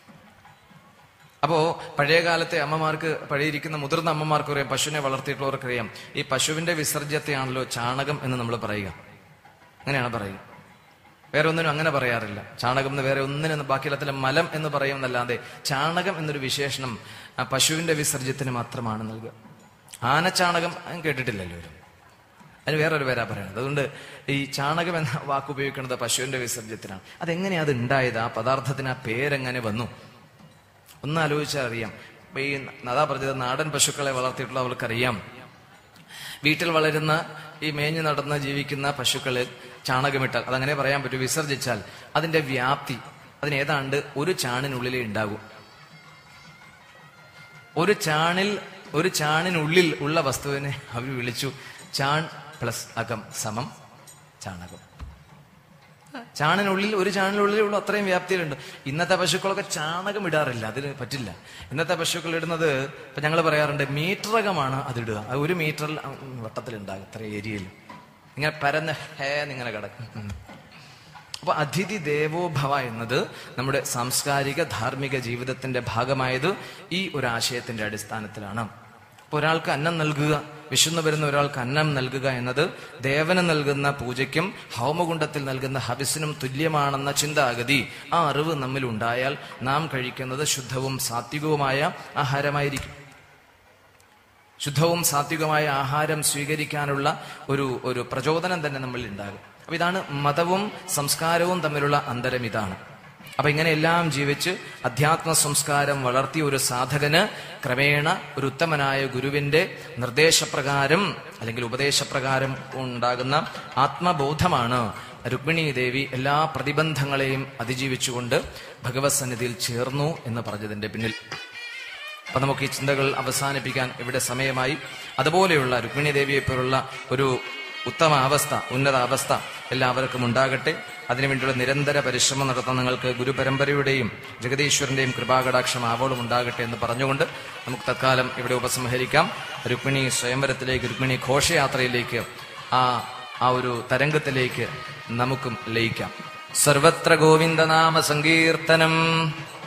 അപ്പോ പഴയ കാലത്തെ അമ്മമാർക്ക് പഴയിരിക്കുന്ന മുതിർന്ന അമ്മമാർക്ക് അറിയാം പശുവിനെ വളർത്തിയിട്ടുള്ളവർക്ക് അറിയാം ഈ പശുവിന്റെ വിസർജ്യത്തെയാണല്ലോ ചാണകം എന്ന് നമ്മൾ പറയുക അങ്ങനെയാണ് പറയുക വേറെ ഒന്നിനും അങ്ങനെ പറയാറില്ല ചാണകം എന്ന് വേറെ ഒന്നിനും ബാക്കിയുള്ളതിലെ മലം എന്ന് പറയുന്നല്ലാതെ ചാണകം എന്നൊരു വിശേഷണം ആ പശുവിന്റെ വിസർജ്യത്തിന് മാത്രമാണ് നൽകുക ആനച്ചാണകം അത് കേട്ടിട്ടില്ലല്ലോ ഇവരും അതിന് വേറൊരു പേരാ പറയുന്നത് അതുകൊണ്ട് ഈ ചാണകം എന്ന വാക്ക് ഉപയോഗിക്കുന്നത് പശുവിന്റെ വിസർജ്യത്തിനാണ് അതെങ്ങനെയാ അത് ഉണ്ടായത് ആ പദാർത്ഥത്തിന് ആ പേരെങ്ങനെ വന്നു ഒന്ന് ആലോചിച്ചാൽ അറിയാം ഇപ്പൊ ഈ നദാ പറഞ്ഞത് നാടൻ പശുക്കളെ വളർത്തിയിട്ടുള്ളവർക്കറിയാം വീട്ടിൽ വളരുന്ന ഈ മേഞ്ഞു നടന്ന് ജീവിക്കുന്ന പശുക്കള് ചാണകമിട്ടാൽ അതങ്ങനെ പറയാൻ പറ്റും വിസർജിച്ചാൽ അതിന്റെ വ്യാപ്തി അതിന് ഏതാണ്ട് ഒരു ചാണിനുള്ളിലേ ഉണ്ടാകൂ ഒരു ചാണിൽ ഒരു ചാണിനുള്ളിൽ ഉള്ള വസ്തുവിനെ അവർ വിളിച്ചു ചാൺ പ്ലസ് അകം സമം ചാണകം ചാണിനുള്ളിൽ ഒരു ചാണിനുള്ളിൽ ഉള്ള അത്രയും വ്യാപ്തിയിലുണ്ട് ഇന്നത്തെ പശുക്കളൊക്കെ ചാണകം ഇടാറില്ല അതിന് പറ്റില്ല ഇന്നത്തെ പശുക്കൾ ഇടുന്നത് ഇപ്പൊ ഞങ്ങൾ പറയാറുണ്ട് മീറ്ററകമാണ് അതിടുക അത് ഒരു മീറ്ററിൽ വട്ടത്തിലുണ്ടാകും ഇത്ര ഏരിയയിൽ ഇങ്ങനെ പരന്ന് ഹേ എന്നിങ്ങനെ കിടക്കും ഉം. അപ്പൊ അതിഥി ദേവോഭവ എന്നത് നമ്മുടെ സാംസ്കാരിക ധാർമ്മിക ജീവിതത്തിന്റെ ഭാഗമായത് ഈ ഒരു ആശയത്തിന്റെ അടിസ്ഥാനത്തിലാണ് അപ്പൊ ഒരാൾക്ക് അന്നം നൽകുക വിശുന്നു വരുന്ന ഒരാൾക്ക് അന്നം നൽകുക എന്നത് ദേവന് നൽകുന്ന പൂജയ്ക്കും ഹൗമകുണ്ടത്തിൽ നൽകുന്ന ഹവിസിനും തുല്യമാണെന്ന ചിന്താഗതി ആ അറിവ് നമ്മിൽ ഉണ്ടായാൽ നാം കഴിക്കുന്നത് ശുദ്ധവും സാത്വികവുമായ ആഹാരമായിരിക്കും ശുദ്ധവും സാത്വികമായ ആഹാരം സ്വീകരിക്കാനുള്ള ഒരു ഒരു പ്രചോദനം തന്നെ നമ്മളിൽ ഉണ്ടാകും അപ്പൊ ഇതാണ് മതവും സംസ്കാരവും തമ്മിലുള്ള അന്തരം ഇതാണ് അപ്പൊ ഇങ്ങനെയെല്ലാം ജീവിച്ച് അധ്യാത്മ സംസ്കാരം വളർത്തിയ ഒരു സാധകന് ക്രമേണ ഒരു ഉത്തമനായ ഗുരുവിന്റെ നിർദ്ദേശപ്രകാരം അല്ലെങ്കിൽ ഉപദേശപ്രകാരം ഉണ്ടാകുന്ന ആത്മബോധമാണ് രുക്മിണി ദേവി എല്ലാ പ്രതിബന്ധങ്ങളെയും അതിജീവിച്ചുകൊണ്ട് ഭഗവത് സന്നിധിയിൽ ചേർന്നു എന്ന് പറഞ്ഞതിന്റെ പിന്നിൽ അപ്പൊ നമുക്ക് ഈ ചിന്തകൾ അവസാനിപ്പിക്കാൻ ഇവിടെ സമയമായി അതുപോലെയുള്ള രുക്മിണി ദേവിയെ പോലുള്ള ഒരു ഉത്തമ അവസ്ഥ ഉന്നത അവസ്ഥ എല്ലാവർക്കും ഉണ്ടാകട്ടെ അതിനുവേണ്ടിയുള്ള നിരന്തര പരിശ്രമം നടത്താൻ നിങ്ങൾക്ക് ഗുരുപരമ്പരയുടെയും ജഗദീശ്വരന്റെയും കൃപാകടാക്ഷം ആവോളം ഉണ്ടാകട്ടെ എന്ന് പറഞ്ഞുകൊണ്ട് നമുക്ക് തൽക്കാലം ഇവിടെ ഉപസംഹരിക്കാം രുക്മിണി സ്വയംവരത്തിലേക്ക് രുക്മിണി ഘോഷയാത്രയിലേക്ക് ആ ആ ഒരു തരംഗത്തിലേക്ക് നമുക്കും ലയിക്കാം സർവത്ര ഗോവിന്ദനാമ സങ്കീർത്തനം